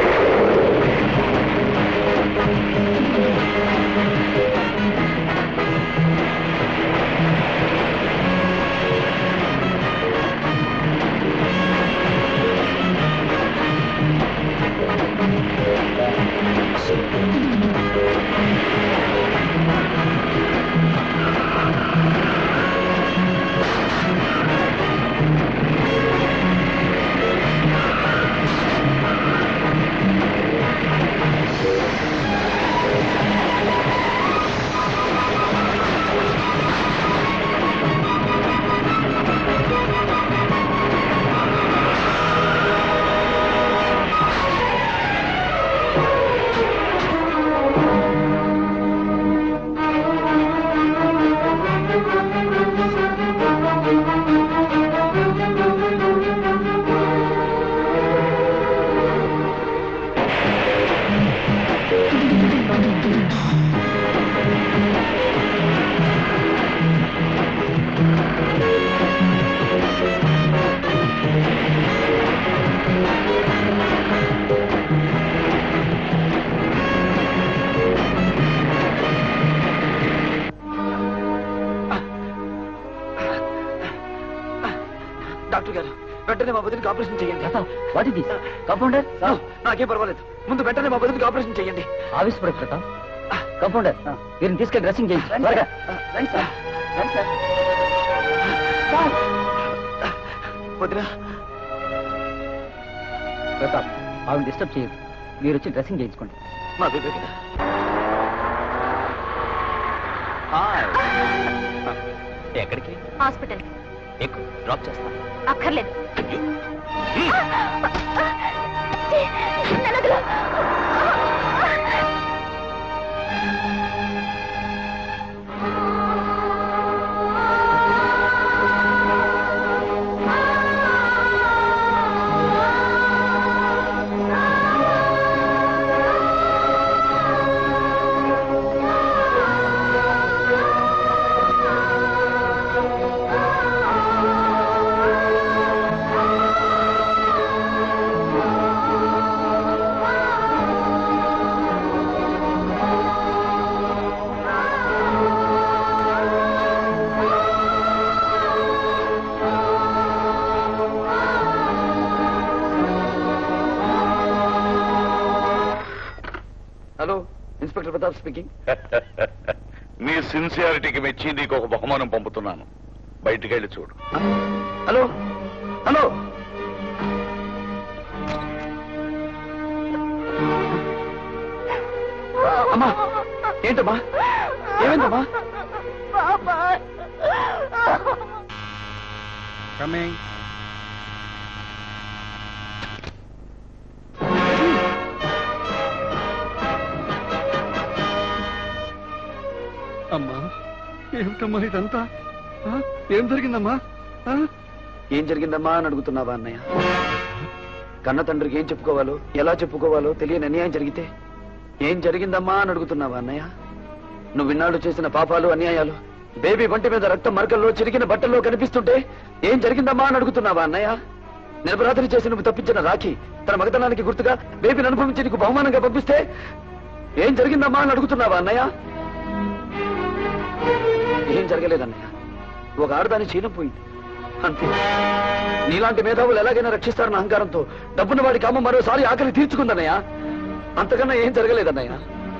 Doctor గారు వెంటనే మా బదులుకి ఆపరేషన్ చేయండి వాట్ ఇది కంపౌండర్ నాకేం పర్వాలేదు ముందు వెంటనే మా బదులుకి ఆపరేషన్ చేయండి ఆవిష్పడే ప్రతాప్ కంపౌండర్ వీరిని తీసుకెళ్ళి డ్రెస్సింగ్ చేయించు త్వరగా వదినా ప్రతాప్ ఆవిడ డిస్టర్బ్ చేయదు మీరు వచ్చి డ్రెస్సింగ్ చేయించుకోండి మా బేబీ ఎక్కడికి హాస్పిటల్ ఎక్కువ డ్రాప్ చేస్తాను అక్కర్లేదు నన్ను వదిలు. హలో ఇన్స్పెక్టర్ ప్రతాప్ స్పీకింగ్ నీ సిన్సియారిటీకి మెచ్చి నీకు ఒక బహుమానం పంపుతున్నాను బయటికి వెళ్ళి చూడు హలో హలో అమ్మా ఏంటమ్మా ఏమైందమ్మా కమింగ్ అమ్మా ఏమిటమ్మా ఇదంతా ఆ? ఏం జరిగిందమ్మా ఆ? ఏం జరిగిందమ్మా అని అడుగుతున్నావా అన్నయ్య కన్న తండ్రికి ఏం చెప్పుకోవాలో ఎలా చెప్పుకోవాలో తెలియని అన్యాయం జరిగితే ఏం జరిగిందమ్మా అని అడుగుతున్నావా అన్నయ్య నువ్వు ఇన్నాళ్ళు చేసిన పాపాలు అన్యాయాలు బేబీ వంటి మీద రక్తం మరకల్లో చిరిగిన బట్టల్లో కనిపిస్తుంటే ఏం జరిగిందమ్మా అని అడుగుతున్నావా అన్నయ్య నిరపరాధి చేసి నువ్వు తప్పించిన రాఖీ తన మగతనానికి గుర్తుగా బేబీని అనుభవించి నీకు బహుమానంగా పంపిస్తే ఏం జరిగిందమ్మా అని అడుగుతున్నావా అన్నయ్య ఏం జరగలేదన్నయ్య ఒక ఆడదాని చీనం పోయింది అంతే నీలాంటి మేధావులు ఎలాగైనా రక్షిస్తారన్న అహంకారంతో డబ్బున్న వాడి కామ మరోసారి ఆకలి తీర్చుకుందన్నయ్య అంతకన్నా ఏం జరగలేదన్నయ్య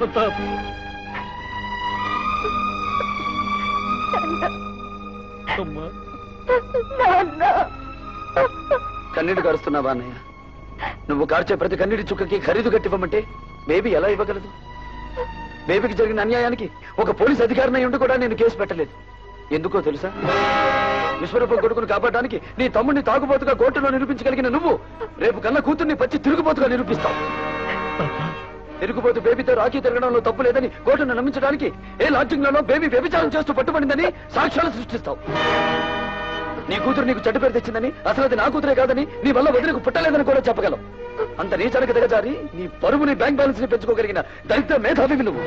కన్నీడు కారుస్తున్నావా అన్నయ్య నువ్వు కార్చే ప్రతి కన్నీటి చుక్కకి ఖరీదు కట్టివ్వమంటే బేబీ ఎలా ఇవ్వగలదు బేబీకి జరిగిన అన్యాయానికి ఒక పోలీస్ అధికారిని ఉండి కూడా నేను కేసు పెట్టలేదు ఎందుకో తెలుసా విశ్వరూపం కొడుకును కాపాడడానికి నీ తమ్ముడిని తాగుబోతుగా కోర్టులో నిరూపించగలిగిన నువ్వు రేపు కన్న కూతుర్ని పచ్చి తిరుగుబోతుగా నిరూపిస్తావు తిరుగుబోతు బేబీతో రాఖీ తిరగడంలో తప్పు లేదని కోర్టును నమ్మించడానికి ఏ లాడ్జింగ్లలో బేబీ వ్యభిచారం చేస్తూ పట్టుబడిందని సాక్ష్యాలు సృష్టిస్తావు నీ కూతురు నీకు చెడ్డ పేరు తెచ్చిందని అసలు అది నా కూతురే కాదని నీ వల్ల వదిలికు పుట్టలేదని కూడా చెప్పగలవు అంత నీచానికి దిగజారి నీ పరువుని బ్యాంక్ బ్యాలెన్స్ ని పెంచుకోగలిగిన దళిత మేధావివి నువ్వు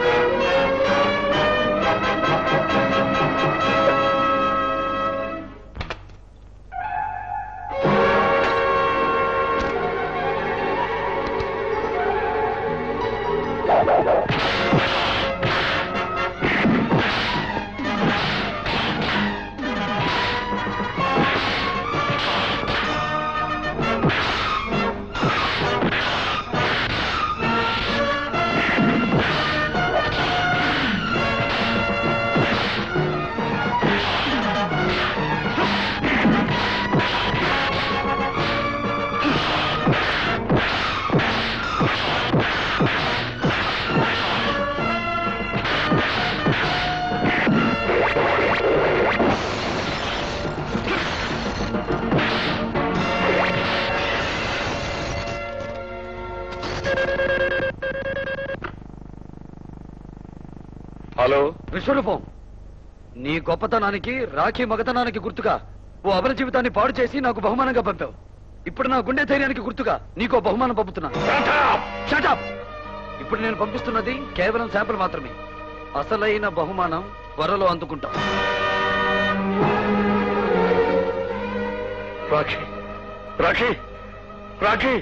హలో విశ్వరూపం నీ గొప్పతనానికి రాఖీ మగతనానికి గుర్తుగా ఓ అమర జీవితాన్ని పాడు చేసి నాకు బహుమానంగా పంపావు ఇప్పుడు నా గుండె ధైర్యానికి గుర్తుగా నీకో బహుమానం పంపుతున్నా Shut up! ఇప్పుడు నేను పంపిస్తున్నది కేవలం శాంపుల్ మాత్రమే అసలైన బహుమానం త్వరలో అందుకుంటాం రాఖీ రాఖీ రాఖీ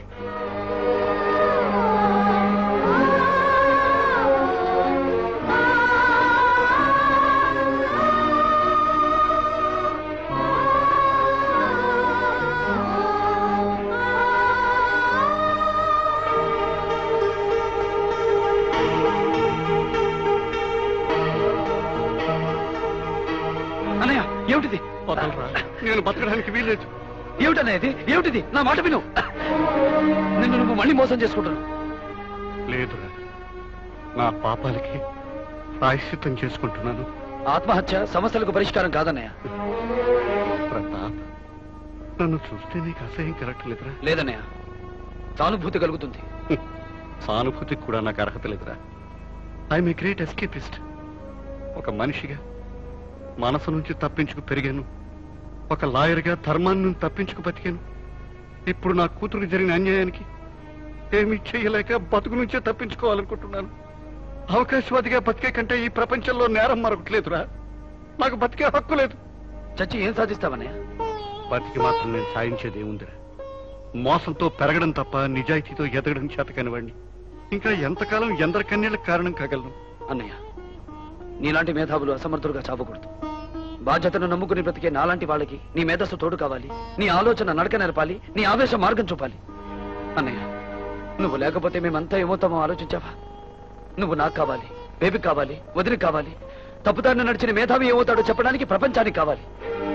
అన్నయ్య ఏమిటిది నేను బతకడానికి వీల్లేదు ఏమిటన్నయ్య ఇది ఏమిటిది నా మాట విను నిన్ను నువ్వు మళ్ళీ మోసం చేసుకుంటున్నావు లేదురా నా పాపాలకి ప్రాయశ్చిత్తం చేసుకుంటున్నాను ఆత్మహత్య సమస్యలకు పరిష్కారం కాదన్నయ్య ప్రతాప్ నన్ను చూస్తే నీకు అసహ్యం కలగట్లేదురా లేదన్నయ్య సానుభూతి కలుగుతుంది సానుభూతికి కూడా నాకు అర్హత లేదురా ఐఎమ్ ఏ గ్రేట్ ఎస్కేపిస్ట్ ఒక మనిషిగా మనసు నుంచి తప్పించుకు పెరిగాను ఒక లాయర్గా ధర్మాన్ని నుంచి తప్పించుకు బతికాను ఇప్పుడు నా కూతురు జరిగిన అన్యాయానికి ఏమీ చేయలేక బతుకు నుంచే తప్పించుకోవాలనుకుంటున్నాను అవకాశవాదిగా బతికే కంటే ఈ ప్రపంచంలో నేరం మరొకట్లేదురా నాకు బతికే హక్కు లేదు చచ్చి ఏం సాధిస్తావన్నయ్య బతికి మాత్రం నేను సాధించేది ఏముందిరా మోసంతో పెరగడం తప్ప నిజాయితీతో ఎదగడం చేతకాని వాడిని ఇంకా ఎంతకాలం ఎందరి కన్నీళ్ళకి కారణం కాగలను అన్నయ్య నీలాంటి మేధావులు అసమర్థులుగా చావకూడదు బాధ్యతను నమ్ముకుని బ్రతికే నాలాంటి వాళ్ళకి నీ మేధస్సు తోడు కావాలి నీ ఆలోచన నడక నెరపాలి నీ ఆవేశం మార్గం చూపాలి అన్నయ్య నువ్వు లేకపోతే మేమంతా ఏమవుతామో ఆలోచించావా నువ్వు నాకు కావాలి బేబీ కావాలి వదిలి కావాలి తప్పుదారిని నడిచిన మేధావి ఏమవుతాడో చెప్పడానికి ప్రపంచానికి కావాలి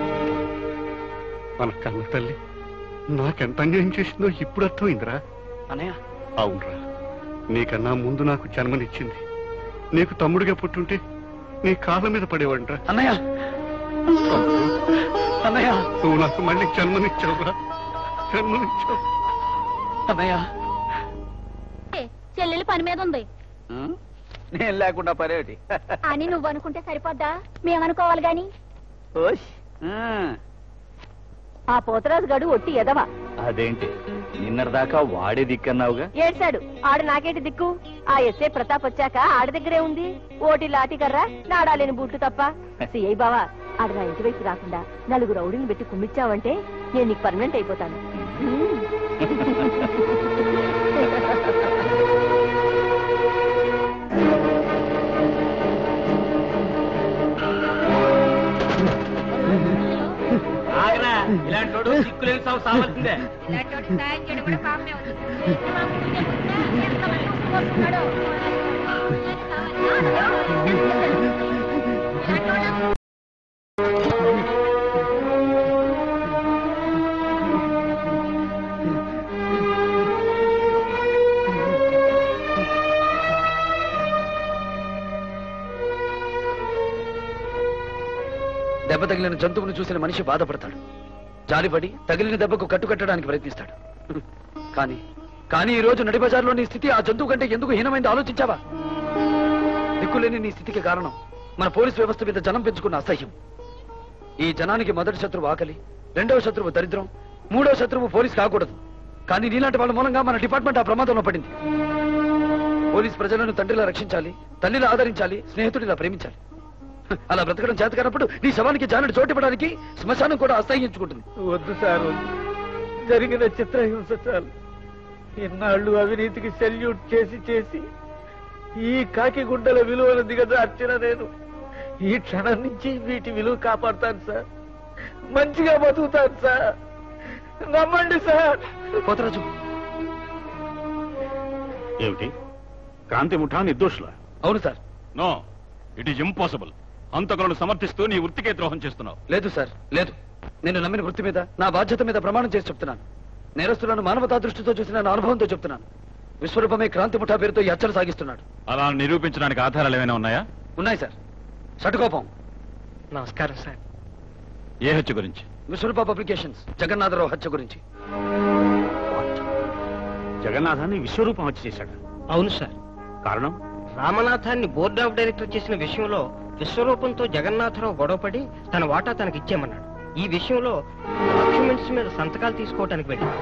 మన కన్న తల్లి నాకెంత అన్యాయం చేసిందో ఇప్పుడు అర్థమైందిరా అన్నయ్య అవునరా నీకన్నా ముందు నాకు జన్మనిచ్చింది నీకు తమ్ముడిగా పుట్టుంటే నీ కాళ్ళ మీద పడేవాడిరా అన్నయ్య అన్నయ్య నువ్వు నాకు మళ్ళీ జన్మనిచ్చావురా జన్మనిచ్చావు అన్నయ్య చెల్లెలు పని మీద ఉంది నేను లేకుండా పరేటి అని నువ్వు అనుకుంటే సరిపోద్దా మేమనుకోవాలి గాని ఆ పోతరాజు గడు ఒట్టి ఎదవా అదేంటి నిన్నటిదాకా వాడే దిక్కన్నావుగా ఏడ్చాడు ఆడు నాకేంటి దిక్కు ఆ ఎస్ఏ ప్రతాప్ వచ్చాక ఆడి దగ్గరే ఉంది ఓటి లాటి కర్ర నాడాలేని బూట్లు తప్ప సిఐ బావా ఆడు నా ఇంటి వైపు రాకుండా నలుగురు రౌడీని పెట్టి కుమ్మిచ్చావంటే నేను నీకు పర్మనెంట్ అయిపోతాను ఆగరా ఇలాంటి వాడు సిక్కులేని సాగు సావాల్సిందే దెబ్బ తగిలిన జంతువును చూసిన మనిషి బాధపడతాడు జాలిపడి తగిలిన దెబ్బకు కట్టుకట్టడానికి ప్రయత్నిస్తాడు కానీ కానీ ఈ రోజు నడి బజార్లో నీ స్థితి ఆ జంతువు కంటే ఎందుకు హీనమైంది ఆలోచించావా దిక్కులేని నీ స్థితికి కారణం మన పోలీస్ వ్యవస్థ మీద జనం పెంచుకున్న అసహ్యం ఈ జనానికి మొదటి శత్రువు ఆకలి రెండవ శత్రువు దరిద్రం మూడవ శత్రువు పోలీస్ కాకూడదు కానీ నీలాంటి వాళ్ళ మూలంగా మన డిపార్ట్మెంట్ ఆ ప్రమాదంలో పడింది పోలీస్ ప్రజలను తండ్రిలా రక్షించాలి తల్లిలా ఆదరించాలి స్నేహితుడిలా ప్రేమించాలి హ, అలా బ్రతకడం చేత కానప్పుడు నీ శవానికి జానుడు చోటివ్వడానికి శ్మశానం కూడా అసహ్యించుకుంటుంది వద్దు సార్ వద్దు జరిగిన చిత్రహింస చాలు ఇన్నాళ్ళు అవినీతికి సెల్యూట్ చేసి చేసి ఈ కాకి గుండెల విలువను దిగజార్చిన నేను ఈ క్షణం నుంచి వీటి విలువ కాపాడుతాను సార్ మంచిగా బతుకుతాను సార్ నమ్మండి సార్ పోతరాజు ఏమిటి క్రాంతి ముఠా నిర్దోషుల అవును sir no it is impossible హంతకులను సమర్థిస్తూ నీ వృత్తికే ద్రోహం చేస్తున్నావు లేదు సార్ లేదు నేను నమ్మిన వృత్తి మీద నా బాధ్యత మీద ప్రమాణం చేసి చెప్తున్నాను నేరస్తులను మానవతా దృష్టితో చూసిన నా అనుభవంతో చెప్తున్నాను విశ్వరూపమే క్రాంతి ముఠా పేరుతో ఈ హత్యలు సాగిస్తున్నాడు అలా నిరూపించడానికి ఆధారాలు ఏమైనా ఉన్నాయా ఉన్నాయి సార్ షటుకోపం నమస్కారం సార్ ఏ హత్య గురించి విశ్వరూప పబ్లికేషన్స్ జగన్నాథరావు హత్య గురించి జగన్నాథాన్ని విశ్వరూపం హత్య చేశాడు అవును సార్ కారణం రామనాథాన్ని బోర్డ్ ఆఫ్ డైరెక్టర్ చేసిన విషయంలో విశ్వరూపంతో జగన్నాథరావు గొడవపడి తన వాటా తనకి ఇచ్చేయమన్నాడు ఈ విషయంలో డాక్యుమెంట్స్ మీద సంతకాలు తీసుకోవటానికి వెళ్ళాడు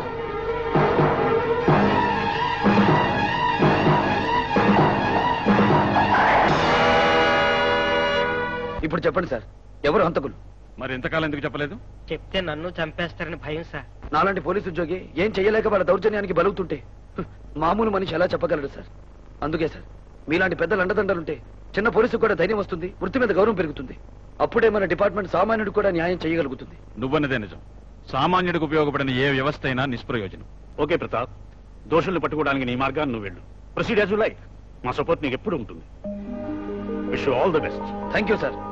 ఇప్పుడు చెప్పండి సార్ ఎవరు హంతకులు మరి ఇంతకాలం ఎందుకు చెప్పలేదు చెప్తే నన్ను చంపేస్తారని భయం సార్ నాలాంటి పోలీసు ఉద్యోగి ఏం చేయలేక వాళ్ళ దౌర్జన్యానికి బలుగుతుంటే హ్, మామూలు మనిషి ఎలా చెప్పగలడు సార్ అందుకే సార్ మీలాంటి పెద్దలు అండదండలుంటే చిన్న పోలీసుకు కూడా ధైర్యం వస్తుంది వృత్తి మీద గౌరవం పెరుగుతుంది అప్పుడే మన డిపార్ట్మెంట్ సామాన్యుడు కూడా న్యాయం చేయగలుగుతుంది నువ్వన్నదే నిజం సామాన్యుడికి ఉపయోగపడిన ఏ వ్యవస్థ అయినా నిష్ప్రయోజనం ఓకే ప్రతాప్ దోషుల్ని పట్టుకోవడానికి నీ మార్గాన్ని నువ్వు వెళ్ళు ప్రొసీడ్ యాజ్ లైక్ మా సపోర్ట్ నీకు ఎప్పుడు ఉంటుంది wish all the best thank you sir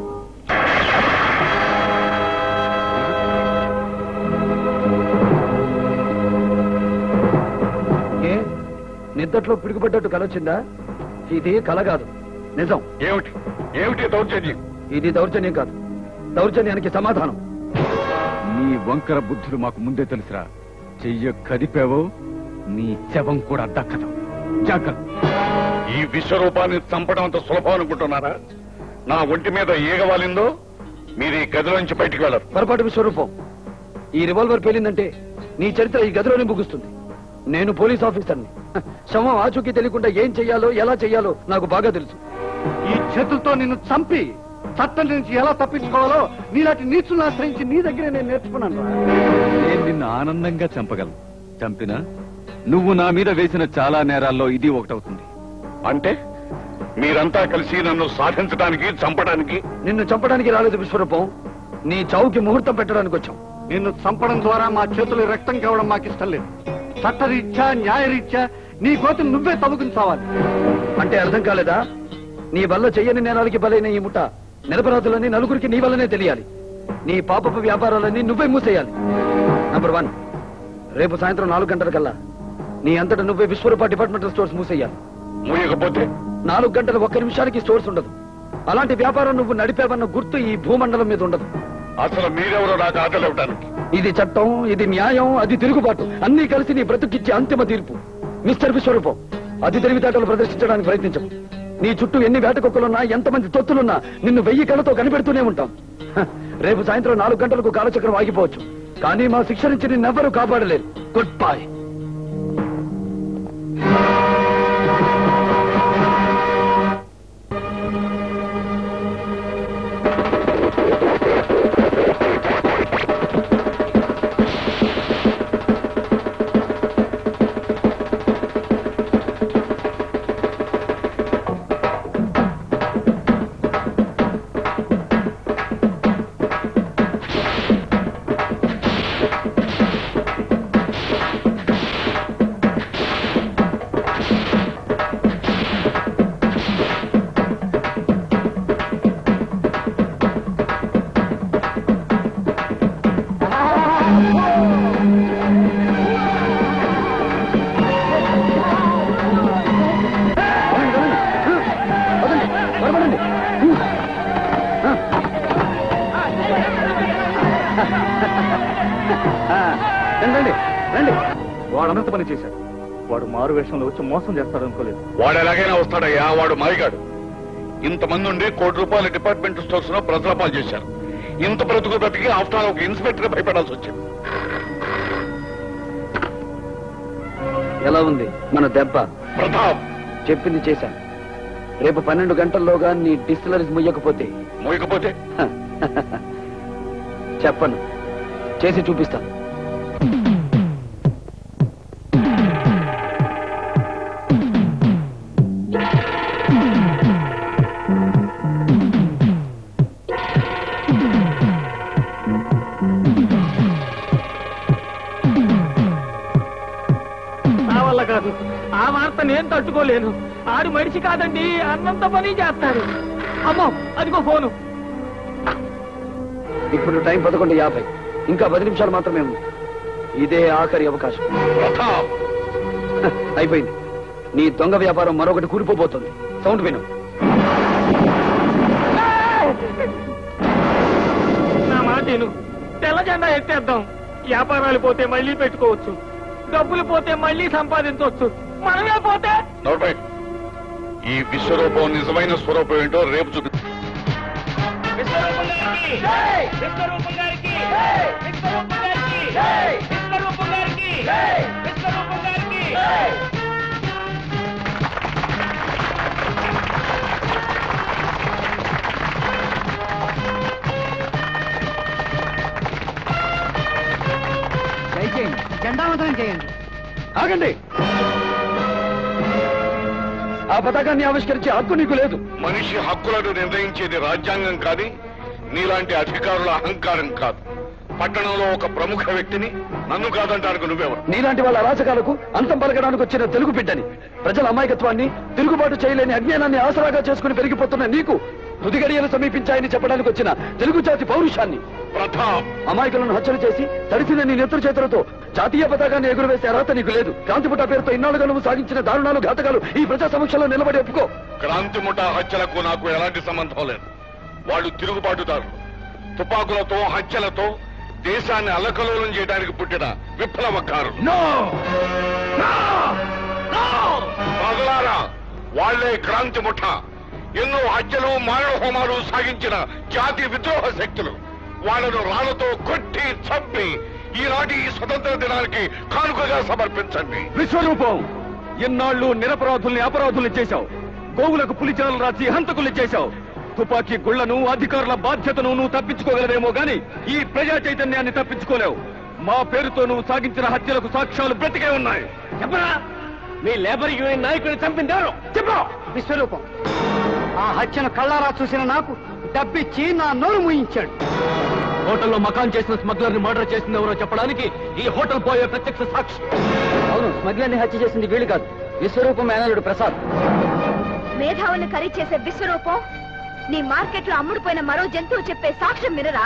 ఏ నిద్దట్లో పిడుగుపడ్డట్టు కలొచ్చిందా ఇది కల కాదు నిజం ఏమిటి ఏమిటి దౌర్జన్యం ఇది దౌర్జన్యం కాదు దౌర్జన్యానికి సమాధానం నీ వంకర బుద్ధులు మాకు ముందే తెలుసురా చెయ్య కదిపావో నీ శవం కూడా దక్కదు జాగ్రత్త ఈ విశ్వరూపాన్ని చంపడం అంత సులభం అనుకుంటున్నారా నా ఒంటి మీద ఈగ వాలిందో మీరు ఈ గదిలోంచి బయటికి వెళ్ళరు పొరపాటు విశ్వరూపం ఈ రివాల్వర్ పేలిందంటే నీ చరిత్ర ఈ గదిలోనే ముగుస్తుంది నేను పోలీస్ ఆఫీసర్ని హ, శవం ఆచూకీ తెలియకుండా ఏం చెయ్యాలో ఎలా చెయ్యాలో నాకు బాగా తెలుసు ఈ చేతులతో నిన్ను చంపి చట్టం నుంచి ఎలా తప్పించుకోవాలో నీలాంటి నీచులను ఆశ్రయించి నీ దగ్గరే నేను నేర్చుకున్నాను నేను నిన్ను ఆనందంగా చంపగలను చంపినా నువ్వు నా మీద వేసిన చాలా నేరాల్లో ఇది ఒకటవుతుంది అంటే మీరంతా కలిసి నన్ను సాధించడానికి చంపడానికి నిన్ను చంపడానికి రాలేదు విశ్వరూపం నీ చావుకి ముహూర్తం పెట్టడానికి వచ్చాం నిన్ను చంపడం ద్వారా మా చేతులు రక్తం కావడం మాకు ఇష్టం లేదు చట్టరీత్యా న్యాయరీత్యా నీ కోతిని నువ్వే తవ్వుకుని చావాలి అంటే అర్థం కాలేదా నీ వల్ల చెయ్యని నేరాలకి బలైన ఈ ముఠ నిరపరాధులని నలుగురికి నీ వల్లనే తెలియాలి నీ పాపపు వ్యాపారాలన్నీ నువ్వే మూసేయాలి నంబర్ వన్ రేపు సాయంత్రం నాలుగు గంటలకల్లా నీ అంతటా నువ్వే విశ్వరూప డిపార్ట్మెంటల్ స్టోర్స్ మూసేయాలి మూయకపోతే నాలుగు గంటల ఒక్క నిమిషానికి స్టోర్స్ ఉండదు అలాంటి వ్యాపారం నువ్వు నడిపావన్న గుర్తు ఈ భూమండలం మీద ఉండదు అసలు మీరెవరో నాకు ఆటలు ఇవ్వడానికి ఇది చట్టం ఇది న్యాయం అది తిరుగుబాటు అన్ని కలిసి నీ బ్రతుకిచ్చే అంతిమ తీర్పు మిస్టర్ విశ్వరూపం అది తెలివితేటలు ప్రదర్శించడానికి ప్రయత్నించం నీ చుట్టూ ఎన్ని వేటకొక్కలున్నా ఎంతమంది తొత్తులున్నా నిన్ను వెయ్యి కళ్ళతో కనిపెడుతూనే ఉంటాం హ, రేపు సాయంత్రం నాలుగు గంటలకు కాలచక్రం ఆగిపోవచ్చు కానీ మా శిక్ష నుంచి నిన్నెవ్వరూ కాపాడలేరు గుడ్ బై రండి రండి వాడు అనంత పని చేశాడు వాడు మారు వేషంలో వచ్చి మోసం చేస్తాడు అనుకోలేదు వాడు ఎలాగైనా వస్తాడయ్యా వాడు మాయగాడు ఇంతమంది ఉండి కోటి రూపాయల డిపార్ట్మెంట్ స్టోర్స్ లో ప్రజల పాలు చేశారు ఇంత బ్రతుకు బ్రతికి ఆఫ్టర్ ఆల్ ఒక ఇన్స్పెక్టర్ భయపడాల్సి వచ్చింది ఎలా ఉంది మన దెబ్బ ప్రతాప్ చెప్పింది చేశాను రేపు పన్నెండు గంటల్లోగా నీ డిస్టిలరీస్ ముయ్యకపోతే మోయకపోతే చెప్పను చేసి చూపిస్తాను నా వల్ల కాదు ఆ వార్త నేను తట్టుకోలేను ఆడు మనిషి కాదండి అన్నంత పని చేస్తాడు అమ్మో అదిగో ఫోను ఇప్పుడు టైం పదకొండు యాభై ఇంకా పది నిమిషాలు మాత్రమే ఉంది ఇదే ఆఖరి అవకాశం హ, అయిపోయింది నీ దొంగ వ్యాపారం మరొకటి కూలిపోబోతుంది సౌండ్ విను నా మాట విను. తెల్ల జెండా ఎత్తేద్దాం వ్యాపారాలు పోతే మళ్ళీ పెట్టుకోవచ్చు డబ్బులు పోతే మళ్ళీ సంపాదించవచ్చు మనమే పోతే నోట్పై ఈ విశ్వరూపం నిజమైన స్వరూపం ఏంటో రేపు చూపి విశ్వరూపం గారికి విశ్వరూపం గారికి విశ్వరూపం గారికి విశ్వరూపం గారికి విశ్వరూపం గారికి దయచేయండి జెండావందనం చేయండి ఆగండి ఆ పథకాన్ని ఆవిష్కరించే హక్కు నీకు లేదు మనిషి హక్కులను నిర్ణయించేది రాజ్యాంగం కాదు నీలాంటి అధికారుల అహంకారం కాదు పట్టణంలో ఒక ప్రముఖ వ్యక్తిని నన్ను కాదంటానికి నువ్వెవరు నీలాంటి వాళ్ళ అరాచకాలకు అంతం పలకడానికి వచ్చిన తెలుగు బిడ్డని ప్రజల అమాయకత్వాన్ని తిరుగుబాటు చేయలేని అజ్ఞానాన్ని ఆసరాగా చేసుకుని పెరిగిపోతున్న నీకు తుదిగడియలు సమీపించాయని చెప్పడానికి వచ్చిన తెలుగు జాతి పౌరుషాన్ని ప్రతాప్ అమాయకులను హత్యలు చేసి తడిసిన నీ నెత్తురు చేతులతో జాతీయ పతాకాన్ని ఎగురవేసే అర్హత నీకు లేదు క్రాంతిపుట పేరుతో ఇన్నాళ్ళుగా నువ్వు సాగించిన దారుణాలు ఘాతకాలు ఈ ప్రజా సమక్షంలో నిలబడి ఒప్పుకో క్రాంతి ముఠా హత్యలకు నాకు ఎలాంటి సంబంధం లేదు వాళ్ళు తిరుగుబాటుదారులు తుపాకులతో హత్యలతో దేశాన్ని అల్లకలోలం చేయడానికి పుట్టిన విప్లవకారులు ప్రజలారా వాళ్లే క్రాంతి ముఠ ఎన్నో హత్యలు మారణ హోమాలు సాగించిన జాతి విద్రోహ శక్తులు వాళ్ళను రాళ్లతో కొట్టి చంపి ఈనాటి ఈ స్వతంత్ర దినానికి కానుకగా సమర్పించండి విశ్వరూపం ఎన్నాళ్ళు నిరపరాధుల్ని అపరాధుల్ని చేశావు గోవులకు పులిచాలు రాసి హంతకుల్ని చేశావు తుపాకీ గుళ్లను అధికారుల బాధ్యతను నువ్వు తప్పించుకోగలవేమో గాని ఈ ప్రజా చైతన్యాన్ని తప్పించుకోలేవు మా పేరుతో నువ్వు సాగించిన హత్యలకు సాక్ష్యాలు బ్రతికే ఉన్నాయి చెప్పరా మీ లేబర్ యూనియన్ నాయకుడిని చంపిందారు చెప్పు విశ్వరూపం ఆ హత్యను కళ్ళారా చూసిన నాకు డబ్బిచ్చి నా నోరు ముయించాడు హోటల్లో మకాన్ చేసిన స్మగ్లర్ ని మర్డర్ చేసింది ఎవరో చెప్పడానికి ఈ హోటల్ పోయే ప్రత్యక్ష సాక్షి అవును స్మగ్లర్ని హత్య చేసింది వీళ్ళు కాదు విశ్వరూపం మేనలుడు ప్రసాద్ మేధావుల్ని ఖరీదు చేసే విశ్వరూపం నీ మార్కెట్ లో అమ్ముడుపోయిన మరో జంతువు చెప్పే సాక్ష్యం వినరా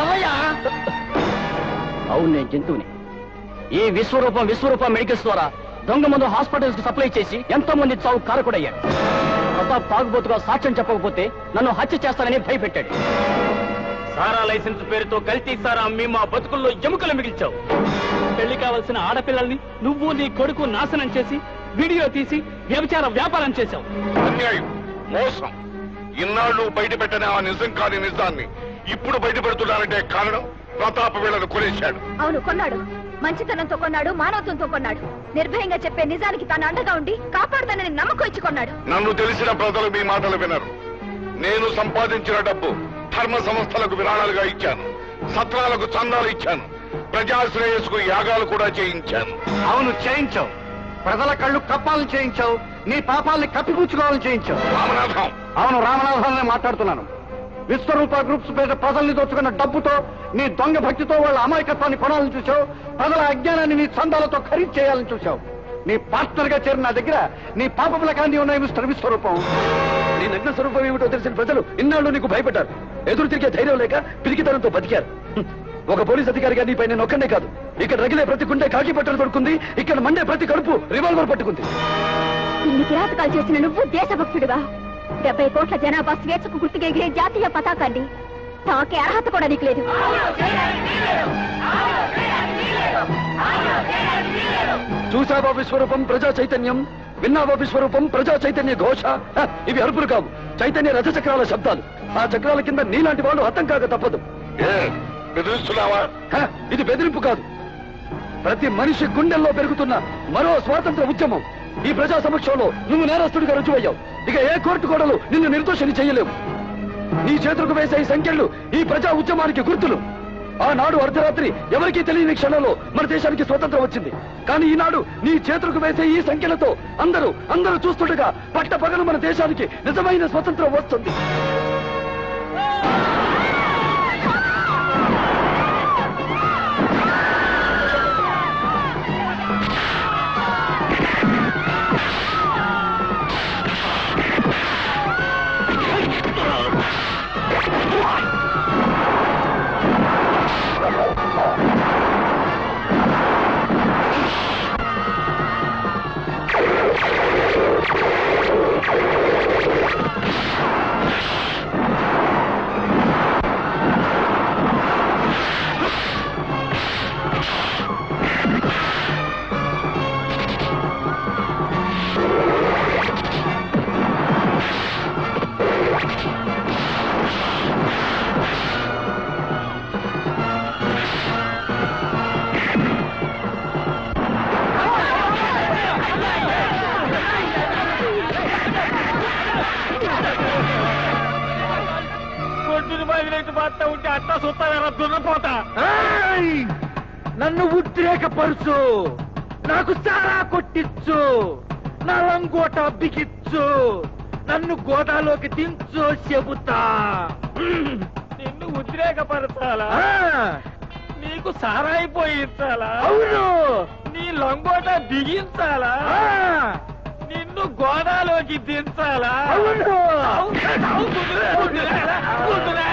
అవును నేను జంతువుని ఈ విశ్వరూపం విశ్వరూపం మెడికల్స్ ద్వారా దొంగ మందు హాస్పిటల్స్ కి సప్లై చేసి ఎంతో మంది చావు కారకుడయ్యాడు ప్రతాప్ తాగుబోతుగా సాక్ష్యం చెప్పకపోతే నన్ను హత్య చేస్తానని భయపెట్టాడు సారా లైసెన్స్ పేరుతో కల్తీ సారా అమ్మి మా బతుకుల్లో ఎముకలు మిగిల్చావు పెళ్లి కావలసిన ఆడపిల్లల్ని నువ్వు నీ కొడుకు నాశనం చేసి వీడియో తీసి వ్యభిచార వ్యాపారం చేశావు అన్యాయం మోసం ఇన్నాళ్ళు బయట పెట్టిన ఆ నిజం కాని నిజాన్ని ఇప్పుడు బయట పెడుతున్నారంటే కారణం ప్రతాప వీళ్ళను కొనేశాడు అవును కొన్నాడు మంచితనంతో కొన్నాడు మానవత్వంతో కొన్నాడు నిర్భయంగా చెప్పే నిజానికి తాను అండగా ఉండి కాపాడుతానని నమ్మకం ఇచ్చి కొన్నాడు నన్ను తెలిసిన ప్రజలు మీ మాటలు వినరు నేను సంపాదించిన డబ్బు ధర్మ సంస్థలకు విరాళాలుగా ఇచ్చాను సత్రాలకు చందాలు ఇచ్చాను ప్రజాశ్రేయస్కు యాగాలు కూడా చేయించాను అవును చేయించావు ప్రజల కళ్ళు కప్పాలను చేయించావు నీ పాపాలని కప్పిపుచ్చుకోవాలని చేయించావు రామనాథం అవును రామనాథాన్ని మాట్లాడుతున్నాను విశ్వరూప గ్రూప్స్ పేద ప్రజల్ని దోచుకున్న డబ్బుతో నీ దొంగ భక్తితో వాళ్ళ అమాయకత్వాన్ని కొనాలని చూసావు ప్రజల అజ్ఞానాన్ని నీ చందాలతో ఖరీదు చేయాలని చూసావు నీ పార్ట్నర్ గా చేరిన నా దగ్గర నీ పాపముల కాంతి ఉన్నాయి మిస్టర్ విశ్వరూపం నీ నగ్న స్వరూపం ఏమిటో తెలిసిన ప్రజలు ఇన్నాళ్ళు నీకు భయపడ్డారు ఎదురు తిరిగే ధైర్యం లేక పిరికితనంతో బతికారు హ్మ్. ఒక పోలీస్ అధికారిగా నీపై నేను ఒక్కనే కాదు ఇక్కడ రగిలే ప్రతి గుండె కాకి పట్టలు పడుకుంది ఇక్కడ మండే ప్రతి కడుపు రివాల్వర్ పట్టుకుంది ఇన్ని కిరాతకాలు చేసిన నువ్వు దేశభక్తుడివా డెబ్బై కోట్ల జనాభా స్వేచ్ఛకు గుర్తుగా ఎగిరే జాతీయ పతాకాన్ని తాకే అర్హత కూడా నీకు లేదు చూసావా విశ్వరూపం ప్రజా చైతన్యం విన్నావా విశ్వరూపం ప్రజా చైతన్య ఘోష హ, ఇవి అరుపులు కావు చైతన్య రథ చక్రాల శబ్దాలు ఆ చక్రాల కింద నీలాంటి వాళ్ళు హతం కాక తప్పదు బెదిరిస్తున్నావా హ, ఇది బెదిరింపు కాదు ప్రతి మనిషి గుండెల్లో పెరుగుతున్న మరో స్వాతంత్ర ఉద్యమం ఈ ప్రజా సమక్షంలో నువ్వు నేరస్తుడిగా రుజువయ్యావు ఇక ఏ కోర్టు కోడలు నిన్ను నిర్దోషిని చేయలేవు నీ చేతులకు వేసే ఈ సంఖ్యలు ఈ ప్రజా ఉద్యమానికి గుర్తులు ఆనాడు అర్ధరాత్రి ఎవరికీ తెలియని క్షణంలో మన దేశానికి స్వతంత్రం వచ్చింది కానీ ఈనాడు నీ చేతులకు వేసే ఈ సంఖ్యలతో అందరూ అందరూ చూస్తుండగా పట్ట పగలు మన దేశానికి నిజమైన స్వతంత్రం వస్తుంది కొట్టుని బదిలేసి బాత్తా ఉంటే అట్టా సుత్తా దున్నపోతా నన్ను ఉద్రేకపరుచు నాకు సారా కొట్టించు నా లంగోట బిగిచ్చు నన్ను గోదాలోకి దించు చెబుతా నిన్ను ఉద్రేకపరచాలా ఆ, నీకు సారాయిపోయించాలా అవును నీ లొంగోట బిగించాలా ఆ, నిన్ను గోదాలోకి దించాలా అవును. అవును, అవును, కుదురే, కుదురే, కుదురే.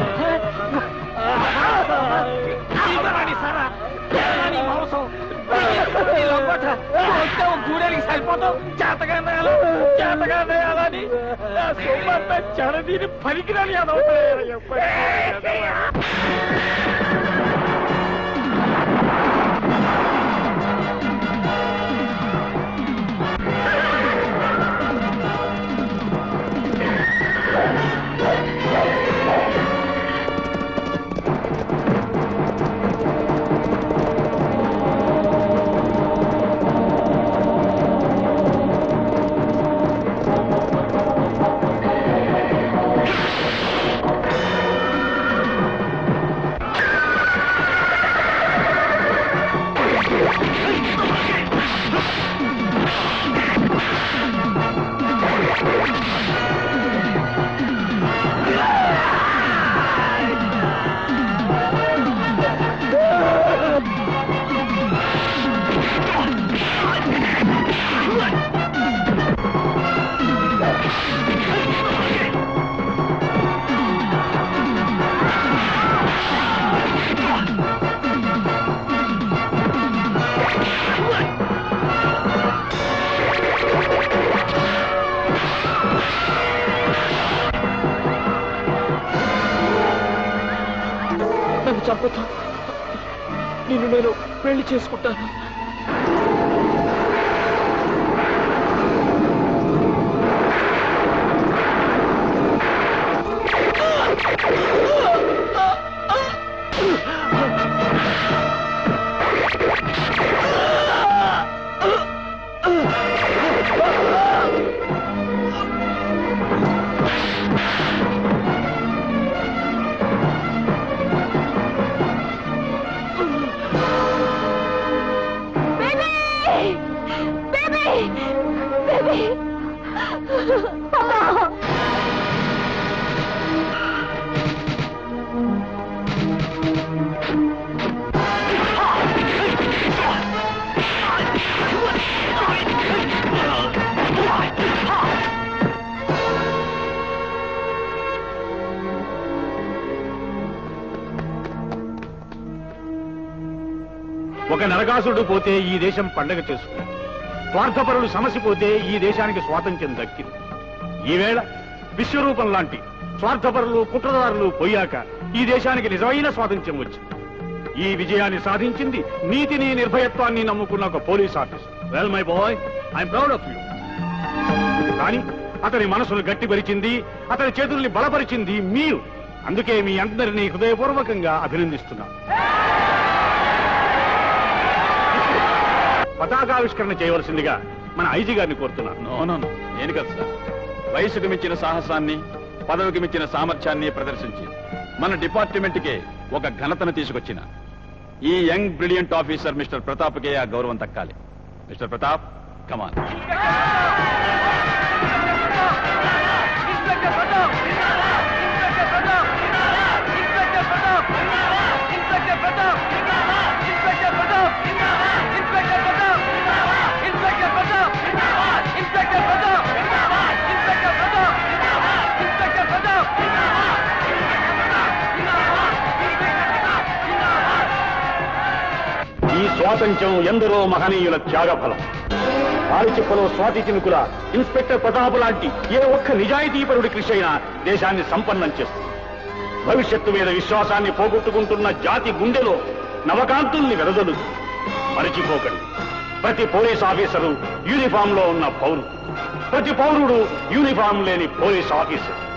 ఇదిగోరా నీ సారా, ఇదిగోరా నీ మాంసం, నీ లొంగోట, వస్తే ఒక గూడెనికి సరిపోతావు చేతగా నేయాలా చేతగా నేయాలా అని నా సొమ్మంతా చెడదీని పనికిరాని అదవుతాయి నన్ను చంపొద్దు నిన్ను నేను పెళ్లి చేసుకుంటాను ఒక నరకాసుడు పోతే ఈ దేశం పండగ చేసుకుంది స్వార్థపరులు సమసిపోతే ఈ దేశానికి స్వాతంత్ర్యం దక్కింది ఈవేళ విశ్వరూపం లాంటి స్వార్థపరులు కుట్రదారులు పోయాక ఈ దేశానికి నిజమైన స్వాతంత్ర్యం వచ్చింది ఈ విజయాన్ని సాధించింది నీతిని నిర్భయత్వాన్ని నమ్ముకున్న ఒక police officer well my boy I'm proud of you కానీ అతని మనసును గట్టిపరిచింది అతని చేతుల్ని బలపరిచింది మీరు అందుకే మీ అందరినీ హృదయపూర్వకంగా అభినందిస్తున్నాను పతాకావిష్కరణ చేయవలసిందిగా మన ఐజీ గారిని కోరుతున్నాను నో నో నో. నేను కదా సార్ వయసుకు మించిన సాహసాన్ని పదవికి మించిన సామర్థ్యాన్ని ప్రదర్శించి మన డిపార్ట్మెంట్కే ఒక ఘనతను తీసుకొచ్చిన ఈ యంగ్ బ్రిలియంట్ ఆఫీసర్ మిస్టర్ ప్రతాప్కే ఆ గౌరవం దక్కాలి మిస్టర్ ప్రతాప్ కమాన్ ఈ స్వాతంత్ర్యం ఎందరో మహనీయుల త్యాగఫలం పాలిచిప్పలో స్వాతి చినుకుల ఇన్స్పెక్టర్ ప్రతాప్ లాంటి ఏ ఒక్క నిజాయితీపరుడి కృషి అయినా దేశాన్ని సంపన్నం చేస్తుంది భవిష్యత్తు మీద విశ్వాసాన్ని పోగొట్టుకుంటున్న జాతి గుండెలో నవకాంతుల్ని వెరదలు మరచిపోకండి ప్రతి పోలీస్ ఆఫీసరు యూనిఫామ్ లో ఉన్న పౌరుడు ప్రతి పౌరుడు యూనిఫామ్ లేని పోలీస్ ఆఫీసర్